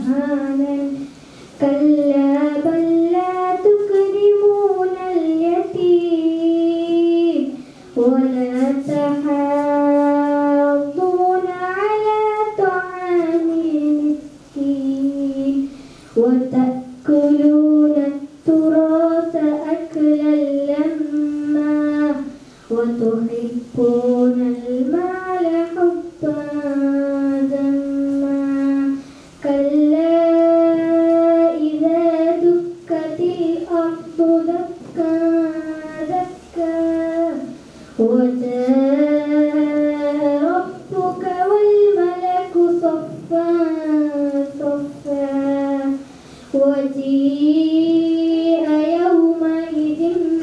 دهانا كلا بل لا تكرمون اليتيم ولا تحاضون على طعام المسكين وتأكلون التراث أكلا لما وتحبون المال حبا جما كلا إذا دكت الأرض دكا دكا وجاء ربك والملك صفا صفا وجيء يومئذ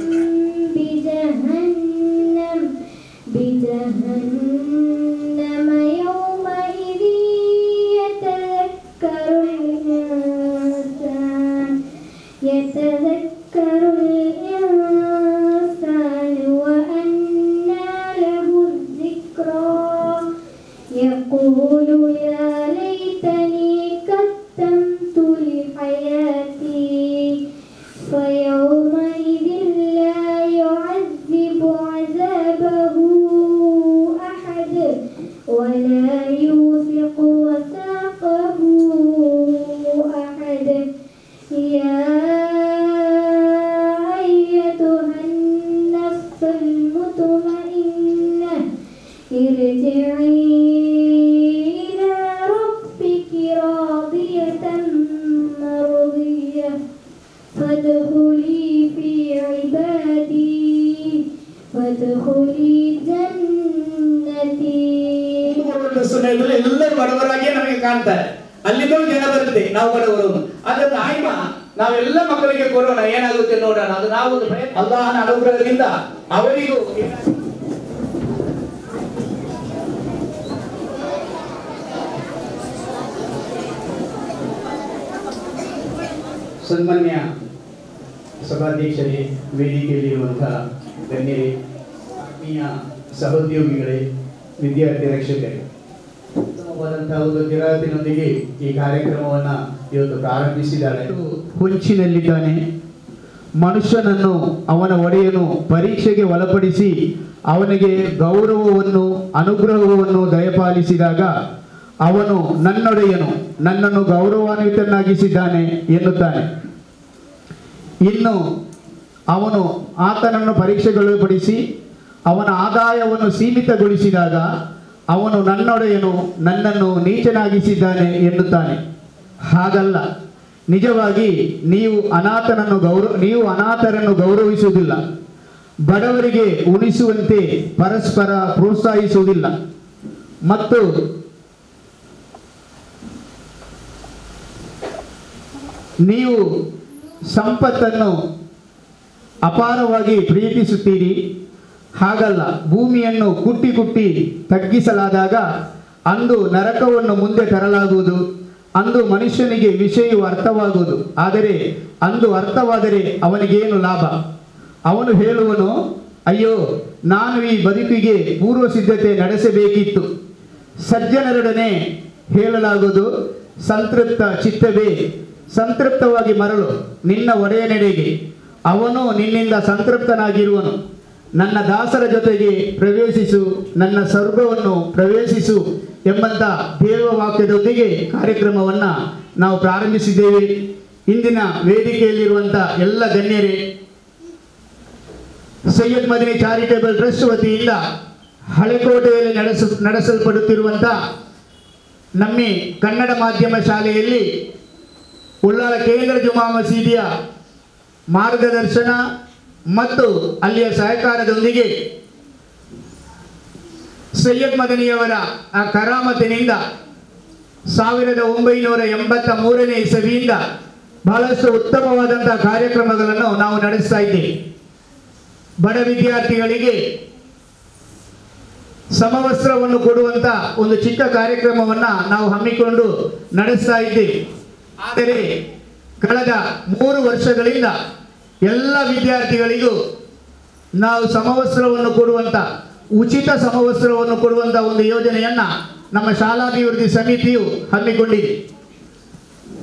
بجهنم بجهنم يومئذ يتذكر الإنسان يتذكر الإنسان وأنى له الذكرى يقول يا ليتني قدمت لحياتي فيومئذ لا يعذب عذابه أحد ولا يوثق وثاقه أحد يا أيتها النفس المطمئنة ارجعي إلى ربك راضية مرضية فادخلي في عبادي فادخلي جنتي ಒಂದು ಸಮಯದಲ್ಲಿ ಎಲ್ಲರೂ ಬಡವರಾಗಿಯೇ ನಮಗೆ ಕಾಣ್ತಾರೆ ಅಲ್ಲಿಂದಲೂ ಜನ ಬರುತ್ತೆ ನಾವು ಬಡವರು ಅದನ್ನು ಆಯ್ಮ ನಾವೆಲ್ಲ ಮಕ್ಕಳಿಗೆ ಕೊಡೋಣ ಏನಾಗುತ್ತೆ ನೋಡೋಣ ಅದು ನಾವು ಒಂದು ಪ್ರಯತ್ನ ಅಲ್ಲಾಹನ ಅನುಗ್ರಹದಿಂದ ಅವರಿಗೂ ಏನಾಗುತ್ತೆ ಸನ್ಮಾನ್ಯ ಸಭಾಧ್ಯಕ್ಷರೇ ವೇದಿಕೆಯಲ್ಲಿರುವಂತಹ ಗಣ್ಯರೇ ಆತ್ಮೀಯ ಸಹೋದ್ಯೋಗಿಗಳೇ ವಿದ್ಯಾರ್ಥಿ ರಕ್ಷಕರೇ ಉತ್ತಮವಾದಂತಹ ಒಂದು ತಿರಾತಿನೊಂದಿಗೆ ಈ ಕಾರ್ಯಕ್ರಮವನ್ನ ಇವತ್ತು ಪ್ರಾರಂಭಿಸಿದ್ದಾರೆ ಹೊಂಚಿನಲ್ಲಿದ್ದಾನೆ ಮನುಷ್ಯನನ್ನು ಅವನ ಒಡೆಯನು ಪರೀಕ್ಷೆಗೆ ಒಳಪಡಿಸಿ ಅವನಿಗೆ ಗೌರವವನ್ನು ಅನುಗ್ರಹವನ್ನು ದಯಪಾಲಿಸಿದಾಗ ಅವನು ನನ್ನೊಡೆಯನು ನನ್ನನ್ನು ಗೌರವಾನ್ವಿತನಾಗಿಸಿದ್ದಾನೆ ಎನ್ನುತ್ತಾನೆ ಇನ್ನು ಅವನು ಆತನನ್ನು ಪರೀಕ್ಷೆಗೊಳಪಡಿಸಿ ಅವನ ಆದಾಯವನ್ನು ಸೀಮಿತಗೊಳಿಸಿದಾಗ ಅವನು ನನ್ನೊಡೆಯನು ನನ್ನನ್ನು ನೀಚನಾಗಿಸಿದ್ದಾನೆ ಎನ್ನುತ್ತಾನೆ ಹಾಗಲ್ಲ ನಿಜವಾಗಿ ನೀವು ಅನಾಥನನ್ನು ಗೌರವ ನೀವು ಅನಾಥರನ್ನು ಗೌರವಿಸುವುದಿಲ್ಲ ಬಡವರಿಗೆ ಉಣಿಸುವಂತೆ ಪರಸ್ಪರ ಪ್ರೋತ್ಸಾಹಿಸುವುದಿಲ್ಲ ಮತ್ತು ನೀವು ಸಂಪತ್ತನ್ನು ಅಪಾರವಾಗಿ ಪ್ರೀತಿಸುತ್ತೀರಿ ಹಾಗಲ್ಲ ಭೂಮಿಯನ್ನು ಕುಟ್ಟಿ ಕುಟ್ಟಿ ತಗ್ಗಿಸಲಾದಾಗ ಅಂದು ನರಕವನ್ನು ಮುಂದೆ ತರಲಾಗುವುದು ಅಂದು ಮನುಷ್ಯನಿಗೆ ವಿಷಯವು ಅರ್ಥವಾಗುವುದು ಆದರೆ ಅಂದು ಅರ್ಥವಾದರೆ ಅವನಿಗೇನು ಲಾಭ ಅವನು ಹೇಳುವನು ಅಯ್ಯೋ ನಾನು ಈ ಬದುಕಿಗೆ ಪೂರ್ವ ಸಿದ್ಧತೆ ನಡೆಸಬೇಕಿತ್ತು ಸಜ್ಜನರೊಡನೆ ಹೇಳಲಾಗುವುದು ಸಂತೃಪ್ತ ಚಿತ್ತವೇ ಸಂತೃಪ್ತವಾಗಿ ಮರಳು ನಿನ್ನ ಒಡೆಯನೆಡೆಗೆ ಅವನು ನಿನ್ನಿಂದ ಸಂತೃಪ್ತನಾಗಿರುವನು ನನ್ನ ದಾಸರ ಜೊತೆಗೆ ಪ್ರವೇಶಿಸು ನನ್ನ ಸ್ವರ್ಗವನ್ನು ಪ್ರವೇಶಿಸು ಎಂಬಂತ ದೇವವಾಕ್ಯದೊಂದಿಗೆ ಕಾರ್ಯಕ್ರಮವನ್ನ ನಾವು ಪ್ರಾರಂಭಿಸಿದ್ದೇವೆ ಇಂದಿನ ವೇದಿಕೆಯಲ್ಲಿರುವಂತ ಎಲ್ಲ ಗಣ್ಯರೇ ಸೈಯದ್ ಮದಿನಿ ಚಾರಿಟೇಬಲ್ ಟ್ರಸ್ಟ್ ವತಿಯಿಂದ ಹಳೆಕೋಟೆಯಲ್ಲಿ ನಡೆಸ ನಡೆಸಲ್ಪಡುತ್ತಿರುವಂಥ ನಮ್ಮಿ ಕನ್ನಡ ಮಾಧ್ಯಮ ಶಾಲೆಯಲ್ಲಿ ಉಳ್ಳಾಲ ಕೇಂದ್ರ ಜುಮಾ ಮಸೀದಿಯ ಮಾರ್ಗದರ್ಶನ ಮತ್ತು ಅಲ್ಲಿಯ ಸಹಕಾರದೊಂದಿಗೆ ಸೈಯದ್ ಮದನಿಯವರ ಆ ಕರಾಮತಿನಿಂದ ಸಾವಿರದ ಒಂಬೈನೂರ ಎಂಬತ್ತ ಮೂರನೇ ಇಸವಿಯಿಂದ ಬಹಳಷ್ಟು ಉತ್ತಮವಾದಂತಹ ಕಾರ್ಯಕ್ರಮಗಳನ್ನು ನಾವು ನಡೆಸ್ತಾ ಇದ್ದೇವೆ ಬಡ ವಿದ್ಯಾರ್ಥಿಗಳಿಗೆ ಸಮವಸ್ತ್ರವನ್ನು ಕೊಡುವಂತ ಒಂದು ಚಿಕ್ಕ ಕಾರ್ಯಕ್ರಮವನ್ನ ನಾವು ಹಮ್ಮಿಕೊಂಡು ನಡೆಸ್ತಾ ಇದ್ದೇವೆ ಆದರೆ ಕಳೆದ ಮೂರು ವರ್ಷಗಳಿಂದ ಎಲ್ಲ ವಿದ್ಯಾರ್ಥಿಗಳಿಗೂ ನಾವು ಸಮವಸ್ತ್ರವನ್ನು ಕೊಡುವಂತ ಉಚಿತ ಸಮವಸ್ತ್ರವನ್ನು ಕೊಡುವಂತ ಒಂದು ಯೋಜನೆಯನ್ನ ನಮ್ಮ ಶಾಲಾಭಿವೃದ್ಧಿ ಸಮಿತಿಯು ಹಮ್ಮಿಕೊಂಡಿದೆ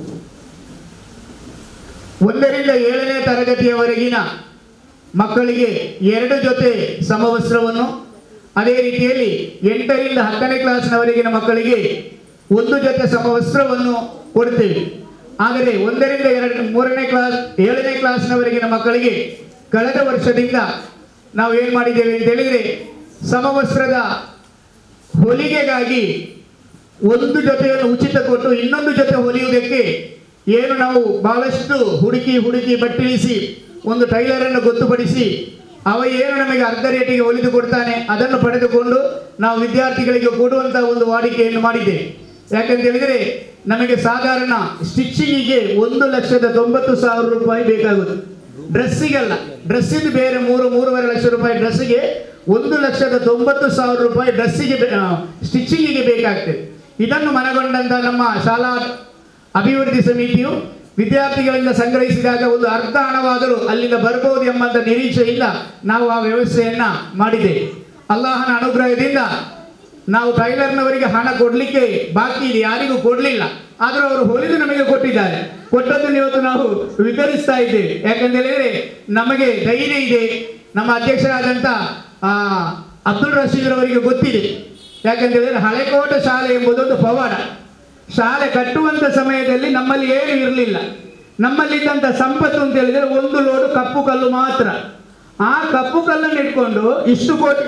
ಒಂದರಿಂದ ಏಳನೇ ತರಗತಿಯವರೆಗಿನ ಮಕ್ಕಳಿಗೆ ಎರಡು ಜೊತೆ ಸಮವಸ್ತ್ರವನ್ನು ಅದೇ ರೀತಿಯಲ್ಲಿ ಎಂಟರಿಂದ ಹತ್ತನೇ ಕ್ಲಾಸ್ನವರೆಗಿನ ಮಕ್ಕಳಿಗೆ ಒಂದು ಜೊತೆ ಸಮವಸ್ತ್ರವನ್ನು ಕೊಡ್ತೇವೆ ಆದರೆ ಒಂದರಿಂದ ಎರಡು ಮೂರನೇ ಕ್ಲಾಸ್ ಏಳನೇ ಕ್ಲಾಸ್ನವರೆಗಿನ ಮಕ್ಕಳಿಗೆ ಕಳೆದ ವರ್ಷದಿಂದ ನಾವು ಏನು ಮಾಡಿದ್ದೇವೆ ಅಂತ ಹೇಳಿದರೆ ಸಮವಸ್ತ್ರದ ಹೊಲಿಗೆಗಾಗಿ ಒಂದು ಜೊತೆಯನ್ನು ಉಚಿತ ಕೊಟ್ಟು ಇನ್ನೊಂದು ಜೊತೆ ಹೊಲಿಯುವುದಕ್ಕೆ ಏನು ನಾವು ಬಹಳಷ್ಟು ಹುಡುಕಿ ಹುಡುಕಿ ಬಟ್ಟಿಳಿಸಿ ಒಂದು ಟೈಲರನ್ನು ಗೊತ್ತುಪಡಿಸಿ ಅವ ಏನು ನಮಗೆ ಅರ್ಧ ರೇಟಿಗೆ ಹೊಲಿದು ಕೊಡ್ತಾನೆ ಅದನ್ನು ಪಡೆದುಕೊಂಡು ನಾವು ವಿದ್ಯಾರ್ಥಿಗಳಿಗೆ ಕೊಡುವಂತಹ ಒಂದು ವಾಡಿಕೆಯನ್ನು ಮಾಡಿದ್ದೇವೆ ಯಾಕಂತ ಹೇಳಿದರೆ ನಮಗೆ ಸಾಧಾರಣ ಸ್ಟಿಚಿಂಗಿಗೆ ಒಂದು ಲಕ್ಷದ ತೊಂಬತ್ತು ಸಾವಿರ ರೂಪಾಯಿ ಬೇಕಾಗುತ್ತೆ ಡ್ರೆಸ್ಸಿಗಲ್ಲ ಡ್ರೆಸ್ಸಿದ್ದು ಬೇರೆ ಮೂರು ಮೂರುವರೆ ಲಕ್ಷ ರೂಪಾಯಿ ಡ್ರೆಸ್ಸಿಗೆ ಒಂದು ಲಕ್ಷದ ತೊಂಬತ್ತು ಸಾವಿರ ರೂಪಾಯಿ ಡ್ರೆಸ್ಸಿಗೆ ಸ್ಟಿಚಿಂಗಿಗೆ ಬೇಕಾಗ್ತದೆ ಇದನ್ನು ಮನಗೊಂಡಂತ ನಮ್ಮ ಶಾಲಾ ಅಭಿವೃದ್ಧಿ ಸಮಿತಿಯು ವಿದ್ಯಾರ್ಥಿಗಳಿಂದ ಸಂಗ್ರಹಿಸಿದಾಗ ಒಂದು ಅರ್ಧ ಹಣವಾದರೂ ಅಲ್ಲಿಂದ ಬರ್ಬೋದು ಎಂಬಂತ ನಿರೀಕ್ಷೆಯಿಂದ ನಾವು ಆ ವ್ಯವಸ್ಥೆಯನ್ನ ಮಾಡಿದ್ದೇವೆ ಅಲ್ಲಾಹನ ಅನುಗ್ರಹದಿಂದ ನಾವು ಟೈಲರ್ನವರಿಗೆ ಹಣ ಕೊಡಲಿಕ್ಕೆ ಬಾಕಿ ಇದೆ ಯಾರಿಗೂ ಕೊಡಲಿಲ್ಲ ಆದರೂ ಅವರು ಹೊಲಿದು ನಮಗೆ ಕೊಟ್ಟಿದ್ದಾರೆ ಕೊಟ್ಟದ್ದನ್ನು ಇವತ್ತು ನಾವು ವಿತರಿಸ್ತಾ ಇದ್ದೇವೆ ಯಾಕಂತ ಹೇಳಿದ್ರೆ ನಮಗೆ ಧೈರ್ಯ ಇದೆ ನಮ್ಮ ಅಧ್ಯಕ್ಷರಾದಂಥ ಆ, ಅಬ್ದುಲ್ ರಶೀದ್ ಅವರಿಗೆ ಗೊತ್ತಿದೆ ಯಾಕಂತ ಹೇಳಿದ್ರೆ ಹಳೆಕೋಟ ಶಾಲೆ ಎಂಬುದೊಂದು ಪವಾಡ ಶಾಲೆ ಕಟ್ಟುವಂತ ಸಮಯದಲ್ಲಿ ನಮ್ಮಲ್ಲಿ ಏನು ಇರಲಿಲ್ಲ ನಮ್ಮಲ್ಲಿದ್ದಂಥ ಸಂಪತ್ತು ಅಂತ ಹೇಳಿದ್ರೆ ಒಂದು ಲೋಡು ಕಪ್ಪು ಕಲ್ಲು ಮಾತ್ರ ಆ ಕಪ್ಪು ಕಲ್ಲನ್ನು ಇಟ್ಕೊಂಡು ಇಷ್ಟು ಕೋಟಿ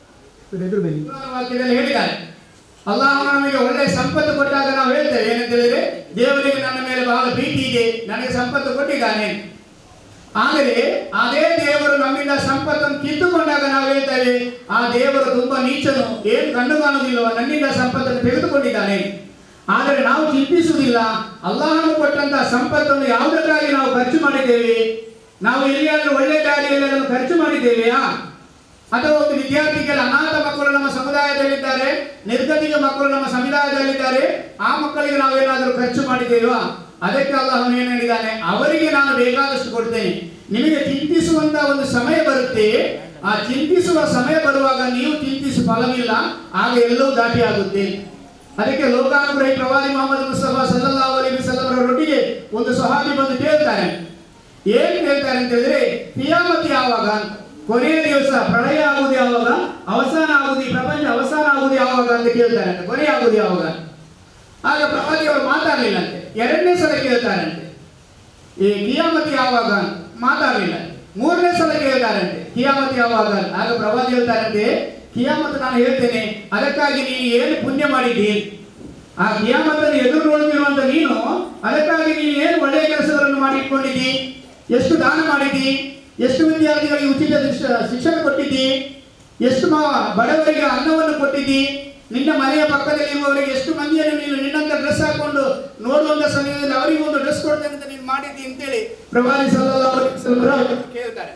ವಾಕ್ಯದಲ್ಲಿ ಹೇಳಿದ್ದಾರೆ ಅಲ್ಲಾಹ ನಮಗೆ ಒಳ್ಳೆ ಸಂಪತ್ತು ಕೊಟ್ಟಾಗ ನಾವು ಹೇಳ್ತೇವೆ ಏನಂತ ಹೇಳಿದ್ರೆ ದೇವರಿಗೆ ನನ್ನ ಮೇಲೆ ಬಹಳ ಪ್ರೀತಿ ಇದೆ ನನಗೆ ಸಂಪತ್ತು ಕೊಟ್ಟಿದ್ದಾನೆ ಆದರೆ ಅದೇ ದೇವರು ನಮ್ಮಿಂದ ಸಂಪತ್ತನ್ನು ಕಿತ್ತುಕೊಂಡಾಗ ನಾವು ಹೇಳ್ತೇವೆ ಆ ದೇವರು ತುಂಬಾ ನೀಚನು ಏನು ಕಣ್ಣು ಕಾಣುವುದಿಲ್ಲವ ನನ್ನಿಂದ ಸಂಪತ್ತನ್ನು ತೆಗೆದುಕೊಂಡಿದ್ದಾನೆ ಆದರೆ ನಾವು ಚಿಂತಿಸುವುದಿಲ್ಲ ಅಲ್ಲಾಹನು ಕೊಟ್ಟಂತಹ ಸಂಪತ್ತನ್ನು ಯಾವುದಕ್ಕಾಗಿ ನಾವು ಖರ್ಚು ಮಾಡಿದ್ದೇವೆ ನಾವು ಎಲ್ಲಿಯಾದರೂ ಒಳ್ಳೆ ದಾರಿಯಲ್ಲಿ ಅದನ್ನು ಖರ್ಚು ಮಾಡಿದ್ದೇವೆಯಾ ಅಥವಾ ಒಂದು ವಿದ್ಯಾರ್ಥಿಗಳ ಅನಾಥ ಮಕ್ಕಳು ನಮ್ಮ ಸಮುದಾಯದಲ್ಲಿದ್ದಾರೆ ನಿರ್ಗತಿಕ ಮಕ್ಕಳು ನಮ್ಮ ಸಮುದಾಯದಲ್ಲಿದ್ದಾರೆ ಆ ಮಕ್ಕಳಿಗೆ ನಾವೇನಾದರೂ ಖರ್ಚು ಮಾಡಿದ್ದೇವಾ ಅದಕ್ಕೆ ಅಲ್ಲಾಹನು ಏನು ಹೇಳಿದ್ದಾನೆ ಅವರಿಗೆ ನಾನು ಬೇಕಾದಷ್ಟು ಕೊಡ್ತೇನೆ ನಿಮಗೆ ಚಿಂತಿಸುವಂತ ಒಂದು ಸಮಯ ಬರುತ್ತೆ ಆ ಚಿಂತಿಸುವ ಸಮಯ ಬರುವಾಗ ನೀವು ಚಿಂತಿಸಿ ಫಲವಿಲ್ಲ ಆಗ ಎಲ್ಲವೂ ದಾಟಿ ಆಗುತ್ತೆ ಅದಕ್ಕೆ ಲೋಕಾನುಗ್ರಹಿ ಪ್ರವಾದಿ ಮೊಹಮ್ಮದ್ ಮುಸ್ತಫಾ ಸಲ್ಲಲ್ಲಾಹು ಅಲೈಹಿ ವಸಲ್ಲಂ ಅವರೊಟ್ಟಿಗೆ ಒಂದು ಸಹಾಬಿ ಬಂದು ಕೇಳ್ತಾರೆ ಏನ್ ಹೇಳ್ತಾರೆ ಅಂತ ಹೇಳಿದ್ರೆ ಕಿಯಾಮತ್ ಯಾವಾಗ ಅಂತ. ಕೊನೆಯ ದಿವಸ ಪ್ರಳಯ ಆಗುವುದು ಯಾವಾಗ ಅವಸಾನ ಆಗುವುದು ಈ ಪ್ರಪಂಚ ಅವಸಾನ ಆಗುವುದು ಯಾವಾಗ ಅಂತ ಕೇಳ್ತಾರೆ ಅಂತ ಕೊನೆ ಆಗುವುದು ಯಾವಾಗ ಆಗ ಪ್ರವಾದಿ ಅವರು ಮಾತಾಡಲಿಲ್ಲಂತೆ ಎರಡನೇ ಸಲ ಕೇಳ್ತಾರಂತೆ ಈ ಕಿಯಾಮತ್ ಯಾವಾಗ ಅಂತ ಮಾತಾಡಲಿಲ್ಲ ಮೂರನೇ ಸಲ ಕೇಳ್ತಾರಂತೆ ಕಿಯಾಮತ್ ಯಾವಾಗ ಅಂತ. ಆಗ ಪ್ರವಾದಿ ಹೇಳ್ತಾರಂತೆ ಕಿಯಾಮತ್ ನಾನು ಹೇಳ್ತೇನೆ ಅದಕ್ಕಾಗಿ ನೀನು ಏನು ಪುಣ್ಯ ಮಾಡಿದ್ದಿ ಆ ಕಿಯಾಮತ್ತನ್ನು ಎದುರು ನೋಡ್ತಿರುವಂತ ನೀನು ಅದಕ್ಕಾಗಿ ನೀನು ಏನು ಒಳ್ಳೆಯ ಕೆಲಸಗಳನ್ನು ಮಾಡಿಟ್ಕೊಂಡಿದ್ದಿ ಎಷ್ಟು ದಾನ ಮಾಡಿದ್ದಿ ಎಷ್ಟು ವಿದ್ಯಾರ್ಥಿಗಳಿಗೆ ಉಚಿತ ಶಿಕ್ಷ- ಶಿಕ್ಷಣ ಕೊಟ್ಟಿದ್ದಿ ಎಷ್ಟು ಮ- ಬಡವರಿಗೆ ಅನ್ನವನ್ನು ಕೊಟ್ಟಿದ್ದಿ ನಿನ್ನ ಮನೆಯ ಪಕ್ಕದಲ್ಲಿ ಇರುವವರಿಗೆ ಎಷ್ಟು ಮಂದಿಯನ್ನು ನೀನು ನಿನ್ನಂತ ಡ್ರೆಸ್ ಹಾಕೊಂಡು ನೋಡುವಂತ ಸಮಯದಲ್ಲಿ ಅವರಿಗೆ ಒಂದು ಡ್ರೆಸ್ ಕೊಡ್ತೇನೆ ಅಂತ ನೀನು ಮಾಡಿದ್ದಿ ಅಂತೇಳಿ ಪ್ರವಾದಿ ಸಲ್ಲಲ್ಲಾಹು ಅಲೈಹಿ ವಸಲ್ಲಂ ಅವರು ಕೇಳ್ತಾರೆ